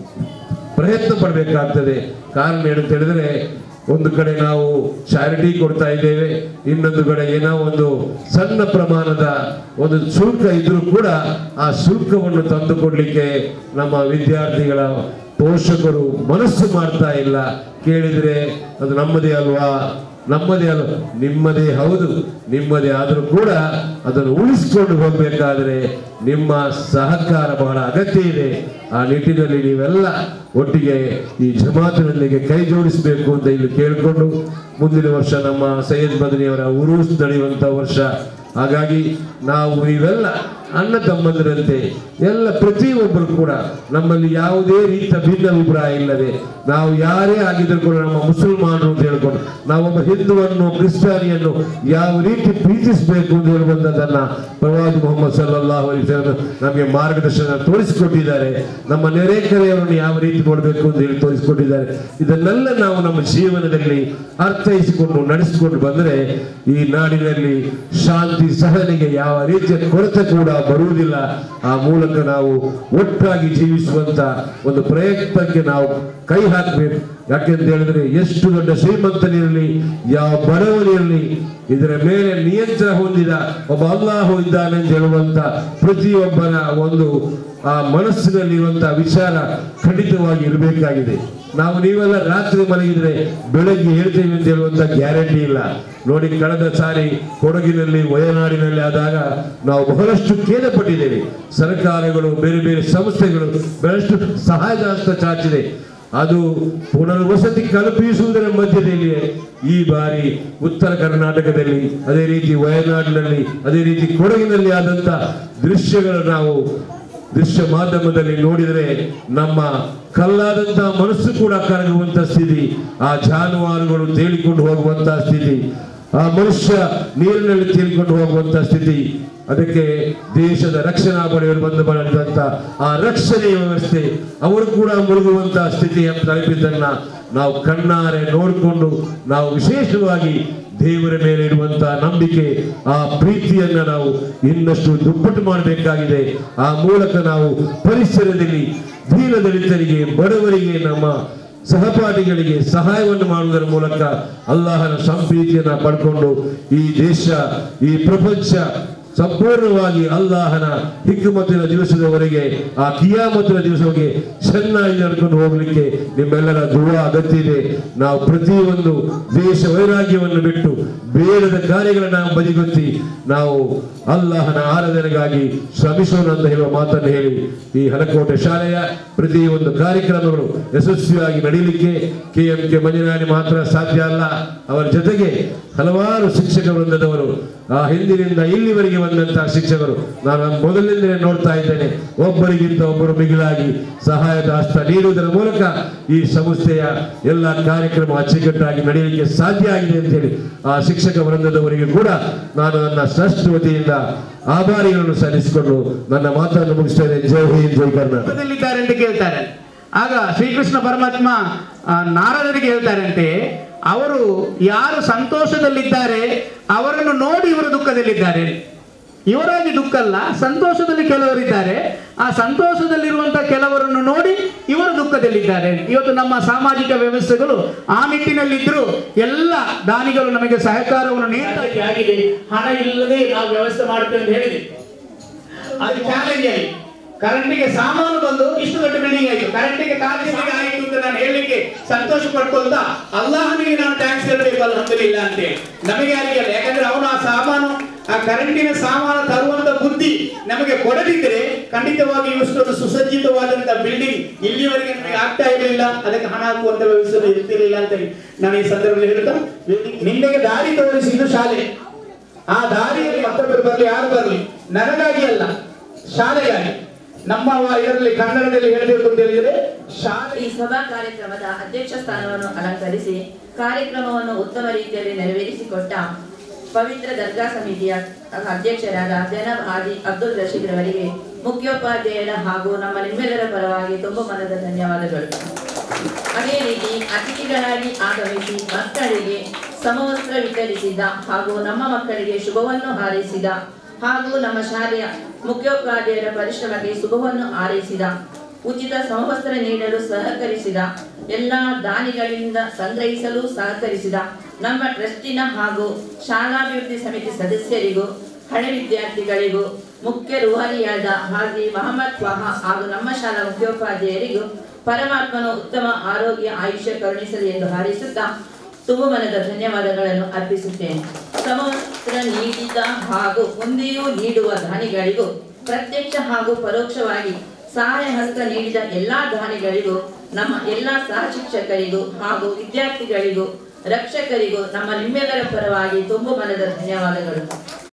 ಪ್ರಯತ್ನ ಪಡಬೇಕಾಗ್ತದೆ ಕಾರಣ ಏನಂತ ಹೇಳಿದ್ರೆ ಒಂದು ಕಡೆ ನಾವು ಚಾರಿಟಿ ಕೊಡ್ತಾ ಇದ್ದೇವೆ ಇನ್ನೊಂದು ಕಡೆ ಏನೋ ಒಂದು ಸಣ್ಣ ಪ್ರಮಾಣದ ಒಂದು ಶುಲ್ಕ ಇದ್ರೂ ಕೂಡ ಆ ಶುಲ್ಕವನ್ನು ತಂದು ಕೊಡ್ಲಿಕ್ಕೆ ನಮ್ಮ ವಿದ್ಯಾರ್ಥಿಗಳ ಪೋಷಕರು ಮನಸ್ಸು ಮಾಡ್ತಾ ಇಲ್ಲ ಕೇಳಿದ್ರೆ ಅದು ನಮ್ಮದೇ ಅಲ್ವಾ ನಮ್ಮದೇ ಅಲ್ಲ ನಿಮ್ಮದೇ ಹೌದು ನಿಮ್ಮದೇ ಆದರೂ ಕೂಡ ಅದನ್ನು ಉಳಿಸಿಕೊಂಡು ಹೋಗಬೇಕಾದ್ರೆ ನಿಮ್ಮ ಸಹಕಾರ ಬಹಳ ಅಗತ್ಯ ಇದೆ ಆ ನಿಟ್ಟಿನಲ್ಲಿ ನೀವೆಲ್ಲ ಒಟ್ಟಿಗೆ ಈ ಜಮಾತಿನೊಂದಿಗೆ ಕೈ ಜೋಡಿಸಬೇಕು ಅಂತ ಇಲ್ಲಿ ಕೇಳಿಕೊಂಡು ಮುಂದಿನ ವರ್ಷ ನಮ್ಮ ಸೈಯದ್ ಬದನಿಯವರ ಉರುಸ್ ನಡೆಯುವಂತ ವರ್ಷ ಹಾಗಾಗಿ ನಾವು ನೀವೆಲ್ಲ ಅಣ್ಣ ತಮ್ಮಂದಿರಂತೆ ಎಲ್ಲ ಪ್ರತಿಯೊಬ್ಬರು ಕೂಡ ನಮ್ಮಲ್ಲಿ ಯಾವುದೇ ರೀತಿಯ ಭಿನ್ನಾಭಿಪ್ರಾಯ ಇಲ್ಲದೆ ನಾವು ಯಾರೇ ಆಗಿದ್ರು ಕೂಡ ನಮ್ಮ ಮುಸಲ್ಮಾನರು ಅಂತ ಹೇಳ್ಕೊಂಡು ನಾವೊಬ್ಬ ಹಿಂದುವನ್ನು ಕ್ರಿಸ್ಟಿಯಾನಿಯನ್ನು ಯಾವ ರೀತಿ ಪ್ರೀತಿಸಬೇಕು ಅಂತ ಹೇಳುವಂಥದ್ದನ್ನ ಪ್ರವಾದಿ ಮೊಹಮ್ಮದ್ ಸಲ್ಲಲ್ಲಾಹು ಅಲೈಹಿ ವಸಲ್ಲಂ ನಮಗೆ ಮಾರ್ಗದರ್ಶನ ತೋರಿಸಿಕೊಟ್ಟಿದ್ದಾರೆ ನಮ್ಮ ನೆರೆಕರೆಯವರನ್ನು ಯಾವ ರೀತಿ ನೋಡಬೇಕು ಅಂತ ಹೇಳಿ ತೋರಿಸಿಕೊಟ್ಟಿದ್ದಾರೆ ಇದನ್ನೆಲ್ಲ ನಾವು ನಮ್ಮ ಜೀವನದಲ್ಲಿ ಅರ್ಥೈಸಿಕೊಂಡು ನಡೆಸಿಕೊಂಡು ಬಂದರೆ ಈ ನಾಡಿನಲ್ಲಿ ಶಾಂತಿ ಸಹನೆಗೆ ಯಾವ ರೀತಿಯ ಕೊರತೆ ಕೂಡ ಬರುವುದಿಲ್ಲ ಆ ಮೂಲಕ ನಾವು ಒಟ್ಟಾಗಿ ಜೀವಿಸುವಂತ ಒಂದು ಪ್ರಯತ್ನಕ್ಕೆ ನಾವು ಕೈ ಹಾಕಬೇಕು ಯಾಕೆಂತ ಹೇಳಿದ್ರೆ ಎಷ್ಟು ದೊಡ್ಡ ಶ್ರೀಮಂತನಿರಲಿ ಯಾವ ಬಡವನಿರಲಿ ಇದರ ಮೇಲೆ ನಿಯಂತ್ರಣ ಹೊಂದಿದ ಒಬ್ಬ ಅಲ್ಲಾಹು ಇದ್ದಾನೆ ಅಂತ ಹೇಳುವಂತ ಪ್ರತಿಯೊಬ್ಬನ ಒಂದು ಆ ಮನಸ್ಸಿನಲ್ಲಿರುವಂತಹ ವಿಚಾರ ಖಂಡಿತವಾಗಿ ಇರಬೇಕಾಗಿದೆ ನಾವು ನೀವೆಲ್ಲ ರಾತ್ರಿ ಮಲಗಿದ್ರೆ ಬೆಳಗ್ಗೆ ಹೇಳ್ತೇವೆ ಅಂತ ಹೇಳುವಂತ ಗ್ಯಾರಂಟಿ ಇಲ್ಲ ನೋಡಿ ಕಳೆದ ಸಾರಿ ಕೊಡಗಿನಲ್ಲಿ ವಯನಾಡಿನಲ್ಲಿ ಆದಾಗ ನಾವು ಬಹಳಷ್ಟು ಖೇದ ಪಟ್ಟಿದ್ದೇವೆ ಸರ್ಕಾರಗಳು ಬೇರೆ ಬೇರೆ ಸಂಸ್ಥೆಗಳು ಬಹಳಷ್ಟು ಸಹಾಯದ ಹಸ್ತ ಚಾಚಿದೆ ಅದು ಪುನರ್ವಸತಿ ಕಲ್ಪಿಸುವುದರ ಮಧ್ಯದಲ್ಲಿ ಈ ಬಾರಿ ಉತ್ತರ ಕರ್ನಾಟಕದಲ್ಲಿ ಅದೇ ರೀತಿ ವಯನಾಡಿನಲ್ಲಿ ಅದೇ ರೀತಿ ಕೊಡಗಿನಲ್ಲಿ ಆದಂತ ದೃಶ್ಯಗಳು ನಾವು ದೃಶ್ಯ ಮಾಧ್ಯಮದಲ್ಲಿ ನೋಡಿದರೆ ನಮ್ಮ ಕಲ್ಲಾದಂತಹ ಮನಸ್ಸು ಕೂಡ ಕರಗುವಂತ ಸ್ಥಿತಿ ಆ ಜಾನುವಾರುಗಳು ತೇಲಿಕೊಂಡು ಹೋಗುವಂತಹ ಸ್ಥಿತಿ ಆ ಮನುಷ್ಯ ನೀರಿನಲ್ಲಿ ತೇಲಿಕೊಂಡು ಹೋಗುವಂತ ಸ್ಥಿತಿ ಅದಕ್ಕೆ ದೇಶದ ರಕ್ಷಣಾ ಪಡೆಯಲು ಬಂದು ಮಾಡಿದಂತ ಆ ರಕ್ಷಣೆಯ ವ್ಯವಸ್ಥೆ ಅವರು ಕೂಡ ಮುಳುಗುವಂತಹ ಸ್ಥಿತಿಯ ತಲುಪಿದ್ದನ್ನ ನಾವು ಕಣ್ಣಾರೆ ನೋಡಿಕೊಂಡು ನಾವು ವಿಶೇಷವಾಗಿ ದೇವರ ಮೇಲೆ ಇರುವಂತಹ ನಂಬಿಕೆ ಆ ಪ್ರೀತಿಯನ್ನ ನಾವು ಇನ್ನಷ್ಟು ದುಪ್ಪಟ್ಟು ಮಾಡಬೇಕಾಗಿದೆ ಆ ಮೂಲಕ ನಾವು ಪರಿಸರದಲ್ಲಿ ದೀನ ದಲಿತರಿಗೆ ಬಡವರಿಗೆ ನಮ್ಮ ಸಹಪಾಠಿಗಳಿಗೆ ಸಹಾಯವನ್ನು ಮಾಡುವುದರ ಮೂಲಕ ಅಲ್ಲಾಹನ ಸಂಪ್ರೀತಿಯನ್ನ ಪಡ್ಕೊಂಡು ಈ ದೇಶ ಈ ಪ್ರಪಂಚ ಸಂಪೂರ್ಣವಾಗಿ ಅಲ್ಲಾಹನ ಹಿಕ್ಕಮತ್ತಿನ ದಿವಸದವರೆಗೆ ಆ ಕಿಯಾಮತ್ತಿನ ದಿವಸವರೆಗೆ ಚೆನ್ನಾಗಿ ನಡ್ಕೊಂಡು ಹೋಗ್ಲಿಕ್ಕೆ ನಿಮ್ಮೆಲ್ಲರ ದುವಾ ಅಗತ್ಯ ಇದೆ ನಾವು ಪ್ರತಿಯೊಂದು ದೇಶ ವೈರಾಗ್ಯವನ್ನು ಬಿಟ್ಟು ಬೇಡದ ಕಾರ್ಯಗಳನ್ನ ಬದಿಗೊತ್ತಿ ನಾವು ಅಲ್ಲಾಹನ ಆರಾಧನೆಗಾಗಿ ಶ್ರಮಿಸೋಣ ಅಂತ ಹೇಳುವ ಮಾತನ್ನು ಹೇಳಿ ಈ ಹಲಕೋಟೆ ಶಾಲೆಯ ಪ್ರತಿಯೊಂದು ಕಾರ್ಯಕ್ರಮಗಳು ಯಶಸ್ವಿಯಾಗಿ ನಡೀಲಿಕ್ಕೆ ಕೆ ಎಂ ಕೆ ಮಂಜನಾಡಿ ಮಾತ್ರ ಸಾಧ್ಯ ಅಲ್ಲ ಅವರ ಜೊತೆಗೆ ಹಲವಾರು ಶಿಕ್ಷಕ ವೃಂದದವರು ಆ ಹಿಂದಿನಿಂದ ಇಲ್ಲಿವರೆಗೆ ಬಂದಂತಹ ಶಿಕ್ಷಕರು ನಾನು ಮೊದಲಿನಿಂದಲೇ ನೋಡ್ತಾ ಇದ್ದೇನೆ ಒಬ್ಬರಿಗಿಂತ ಒಬ್ಬರು ಮಿಗಿಲಾಗಿ ಸಹಾಯದ ಹಸ್ತ ನೀಡುವುದರ ಮೂಲಕ ಈ ಸಂಸ್ಥೆಯ ಎಲ್ಲ ಕಾರ್ಯಕ್ರಮ ಅಚ್ಚುಕಟ್ಟಾಗಿ ನಡೆಯಲಿಕ್ಕೆ ಸಾಧ್ಯ ಆಗಿದೆ ಅಂತ ಹೇಳಿ ಆ ಶಿಕ್ಷಕ ವೃಂದದವರಿಗೆ ಕೂಡ ನಾನು ನನ್ನ ಟ್ರಸ್ಟ್ ವತಿಯಿಂದ ಆಭಾರಿಗಳನ್ನು ಸಲ್ಲಿಸಿಕೊಂಡು ನನ್ನ ಮಾತನ್ನು ಮುಗಿಸ್ತೇನೆ ಜೈ ಹಿಂದ್ ಜೈ ಕರ್ನಾಟಕ ದುಃಖದಲ್ಲಿದ್ದಾರೆ ಅಂತ ಕೇಳ್ತಾರೆ ಆಗ ಶ್ರೀಕೃಷ್ಣ ಪರಮಾತ್ಮ ಆ, ನಾರದರಿಗೆ ಹೇಳ್ತಾರಂತೆ ಅವರು ಯಾರು ಸಂತೋಷದಲ್ಲಿದ್ದಾರೆ ಅವರನ್ನು ನೋಡಿ ಇವರು ದುಃಖದಲ್ಲಿದ್ದಾರೆ ಇವರಾಗಿ ದುಃಖ ಅಲ್ಲ ಸಂತೋಷದಲ್ಲಿ ಕೆಲವರಿದ್ದಾರೆ ಆ ಸಂತೋಷದಲ್ಲಿರುವಂತಹ ಕೆಲವರನ್ನು ನೋಡಿ ಇವರು ದುಃಖದಲ್ಲಿದ್ದಾರೆ ಇವತ್ತು ನಮ್ಮ ಸಾಮಾಜಿಕ ವ್ಯವಸ್ಥೆಗಳು ಆ ನಿಟ್ಟಿನಲ್ಲಿದ್ದರೂ ಎಲ್ಲ ದಾನಿಗಳು ನಮಗೆ ಸಹಕಾರವನ್ನು ನೀಡಲಿಕ್ಕೆ ಆಗಿದೆ ಹಣ ಇಲ್ಲದೆ ನಾವು ವ್ಯವಸ್ಥೆ ಮಾಡ್ತೇವೆ ಅಂತ ಹೇಳಿದೆ ಅದು ಚಾಲೆಂಜ್ ಆಯಿತು ಕರೆಂಟಿಗೆ ಸಾಮಾನು ಬಂದು ಇಷ್ಟು ದೊಡ್ಡ ಬಿಲ್ಡಿಂಗ್ ಆಯಿತು ಕರೆಂಟಿಗೆ ಕಾಲಿಗೆ ಆಯಿತು ಅಂತ ನಾನು ಹೇಳಲಿಕ್ಕೆ ಸಂತೋಷ ಪಡ್ಕೊಳ್ತಾ ಅಲ್ಲಾಹನಿಗೆ ನಾನು ಟ್ಯಾಕ್ಸ್ ಹೇಳಬೇಕು ಅಲ್ಹಮ್ದುಲಿಲ್ಲ ಅಂತೇಳಿ ನಮಗೆ ಯಾರಿಗೆ ಅಲ್ಲ ಯಾಕಂದ್ರೆ ಅವನು ಆ ಸಾಮಾನು ಆ ಕರೆಂಟಿನ ಸಾಮಾನು ತರುವಂತ ಬುದ್ಧಿ ನಮಗೆ ಕೊಡದಿದ್ರೆ ಖಂಡಿತವಾಗಿ ಇಷ್ಟೊಂದು ಸುಸಜ್ಜಿತವಾದಂತ ಬಿಲ್ಡಿಂಗ್ ಇಲ್ಲಿವರೆಗೆ ನಮಗೆ ಆಗ್ತಾ ಇರಲಿಲ್ಲ ಅದಕ್ಕೆ ಹಣ ಹಾಕುವಂತ ವ್ಯವಸ್ಥೆ ಇರ್ತಿರ್ಲಿಲ್ಲ ಅಂತ ಹೇಳಿ ನಾನು ಈ ಸಂದರ್ಭದಲ್ಲಿ ಹೇಳ್ತಾ ನಿನ್ನೆಗೆ ದಾರಿ ತೋರಿಸಿದ್ದು ಶಾಲೆ ಆ ದಾರಿಯಲ್ಲಿ ಮತ್ತೊಬ್ಬರು ಬರಲಿ ಯಾರು ಬರಲಿ ನನಗಾಗಿ ಅಲ್ಲ ಶಾಲೆಗಾಗಿ ನಮ್ಮ ವ- ಇದರಲ್ಲಿ ಕನ್ನಡದಲ್ಲಿ ಹೇಳಬೇಕು ಅಂತ ಹೇಳಿದ್ರೆ ಶಾಲೆ ಈ ಸಭಾ ಕಾರ್ಯಕ್ರಮದ ಅಧ್ಯಕ್ಷ ಸ್ಥಾನವನ್ನು ಅಲಂಕರಿಸಿ ಕಾರ್ಯಕ್ರಮವನ್ನು ಉತ್ತಮ ರೀತಿಯಲ್ಲಿ ನೆರವೇರಿಸಿಕೊಟ್ಟ ಪವಿತ್ರ ದರ್ಗಾ ಸಮಿತಿಯ ಅಧ್ಯಕ್ಷರಾದ ಜನಾಬ್ ಹಾಜಿ ಅಬ್ದುಲ್ ರಶೀದ್ ರವರಿಗೆ ಮುಖ್ಯೋಪಾಧ್ಯಾಯರ ಹಾಗೂ ನಮ್ಮ ನಿಮ್ಮೆಲ್ಲರ ಪರವಾಗಿ ತುಂಬ ಮನದ ಧನ್ಯವಾದಗಳು ಅದೇ ರೀತಿ ಅತಿಥಿಗಳಾಗಿ ಆಗಮಿಸಿ ಮಕ್ಕಳಿಗೆ ಸಮವಸ್ತ್ರ ವಿತರಿಸಿದ ಹಾಗೂ ನಮ್ಮ ಮಕ್ಕಳಿಗೆ ಶುಭವನ್ನು ಹಾರೈಸಿದ ಹಾಗೂ ನಮ್ಮ ಶಾಲೆಯ ಮುಖ್ಯೋಪಾಧ್ಯಾಯರ ಪರಿಶ್ರಮಕ್ಕೆ ಶುಭವನ್ನು ಹಾರೈಸಿದ ಉಚಿತ ಸಮವಸ್ತ್ರ ನೀಡಲು ಸಹಕರಿಸಿದ ಎಲ್ಲ ದಾನಿಗಳಿಂದ ಸಂಗ್ರಹಿಸಲು ಸಹಕರಿಸಿದ ನಮ್ಮ ಟ್ರಸ್ಟಿನ ಹಾಗೂ ಶಾಲಾಭಿವೃದ್ಧಿ ಸಮಿತಿ ಸದಸ್ಯರಿಗೂ ಹಳೆ ವಿದ್ಯಾರ್ಥಿಗಳಿಗೂ ಮುಖ್ಯ ರೂಹಾನಿಯಾದ ಹಾಜಿ ಮಹಮ್ಮದ್ ವಾಹಾ ಹಾಗೂ ನಮ್ಮ ಶಾಲಾ ಮುಖ್ಯೋಪಾಧ್ಯಾಯರಿಗೂ ಪರಮಾತ್ಮನು ಉತ್ತಮ ಆರೋಗ್ಯ ಆಯುಷ್ಯ ಕರುಣಿಸಲಿ ಎಂದು ಹಾರೈಸುತ್ತಾ ತುಂಬ ಮನದ ಧನ್ಯವಾದಗಳನ್ನು ಅರ್ಪಿಸುತ್ತೇನೆ ಸಮವಸ್ತ್ರ ನೀಡಿದ ಹಾಗೂ ಮುಂದೆಯೂ ನೀಡುವ ದಾನಿಗಳಿಗೂ ಪ್ರತ್ಯಕ್ಷ ಹಾಗೂ ಪರೋಕ್ಷವಾಗಿ ಸಹಾಯ ಹಸ್ತ ನೀಡಿದ ಎಲ್ಲಾ ದಾನಿಗಳಿಗೂ ನಮ್ಮ ಎಲ್ಲಾ ಸಹ ಶಿಕ್ಷಕರಿಗೂ ಹಾಗೂ ವಿದ್ಯಾರ್ಥಿಗಳಿಗೂ ರಕ್ಷಕರಿಗೂ ನಮ್ಮ ನಿಮ್ಮೆಲ್ಲರ ಪರವಾಗಿ ತುಂಬ ಮನದ ಧನ್ಯವಾದಗಳು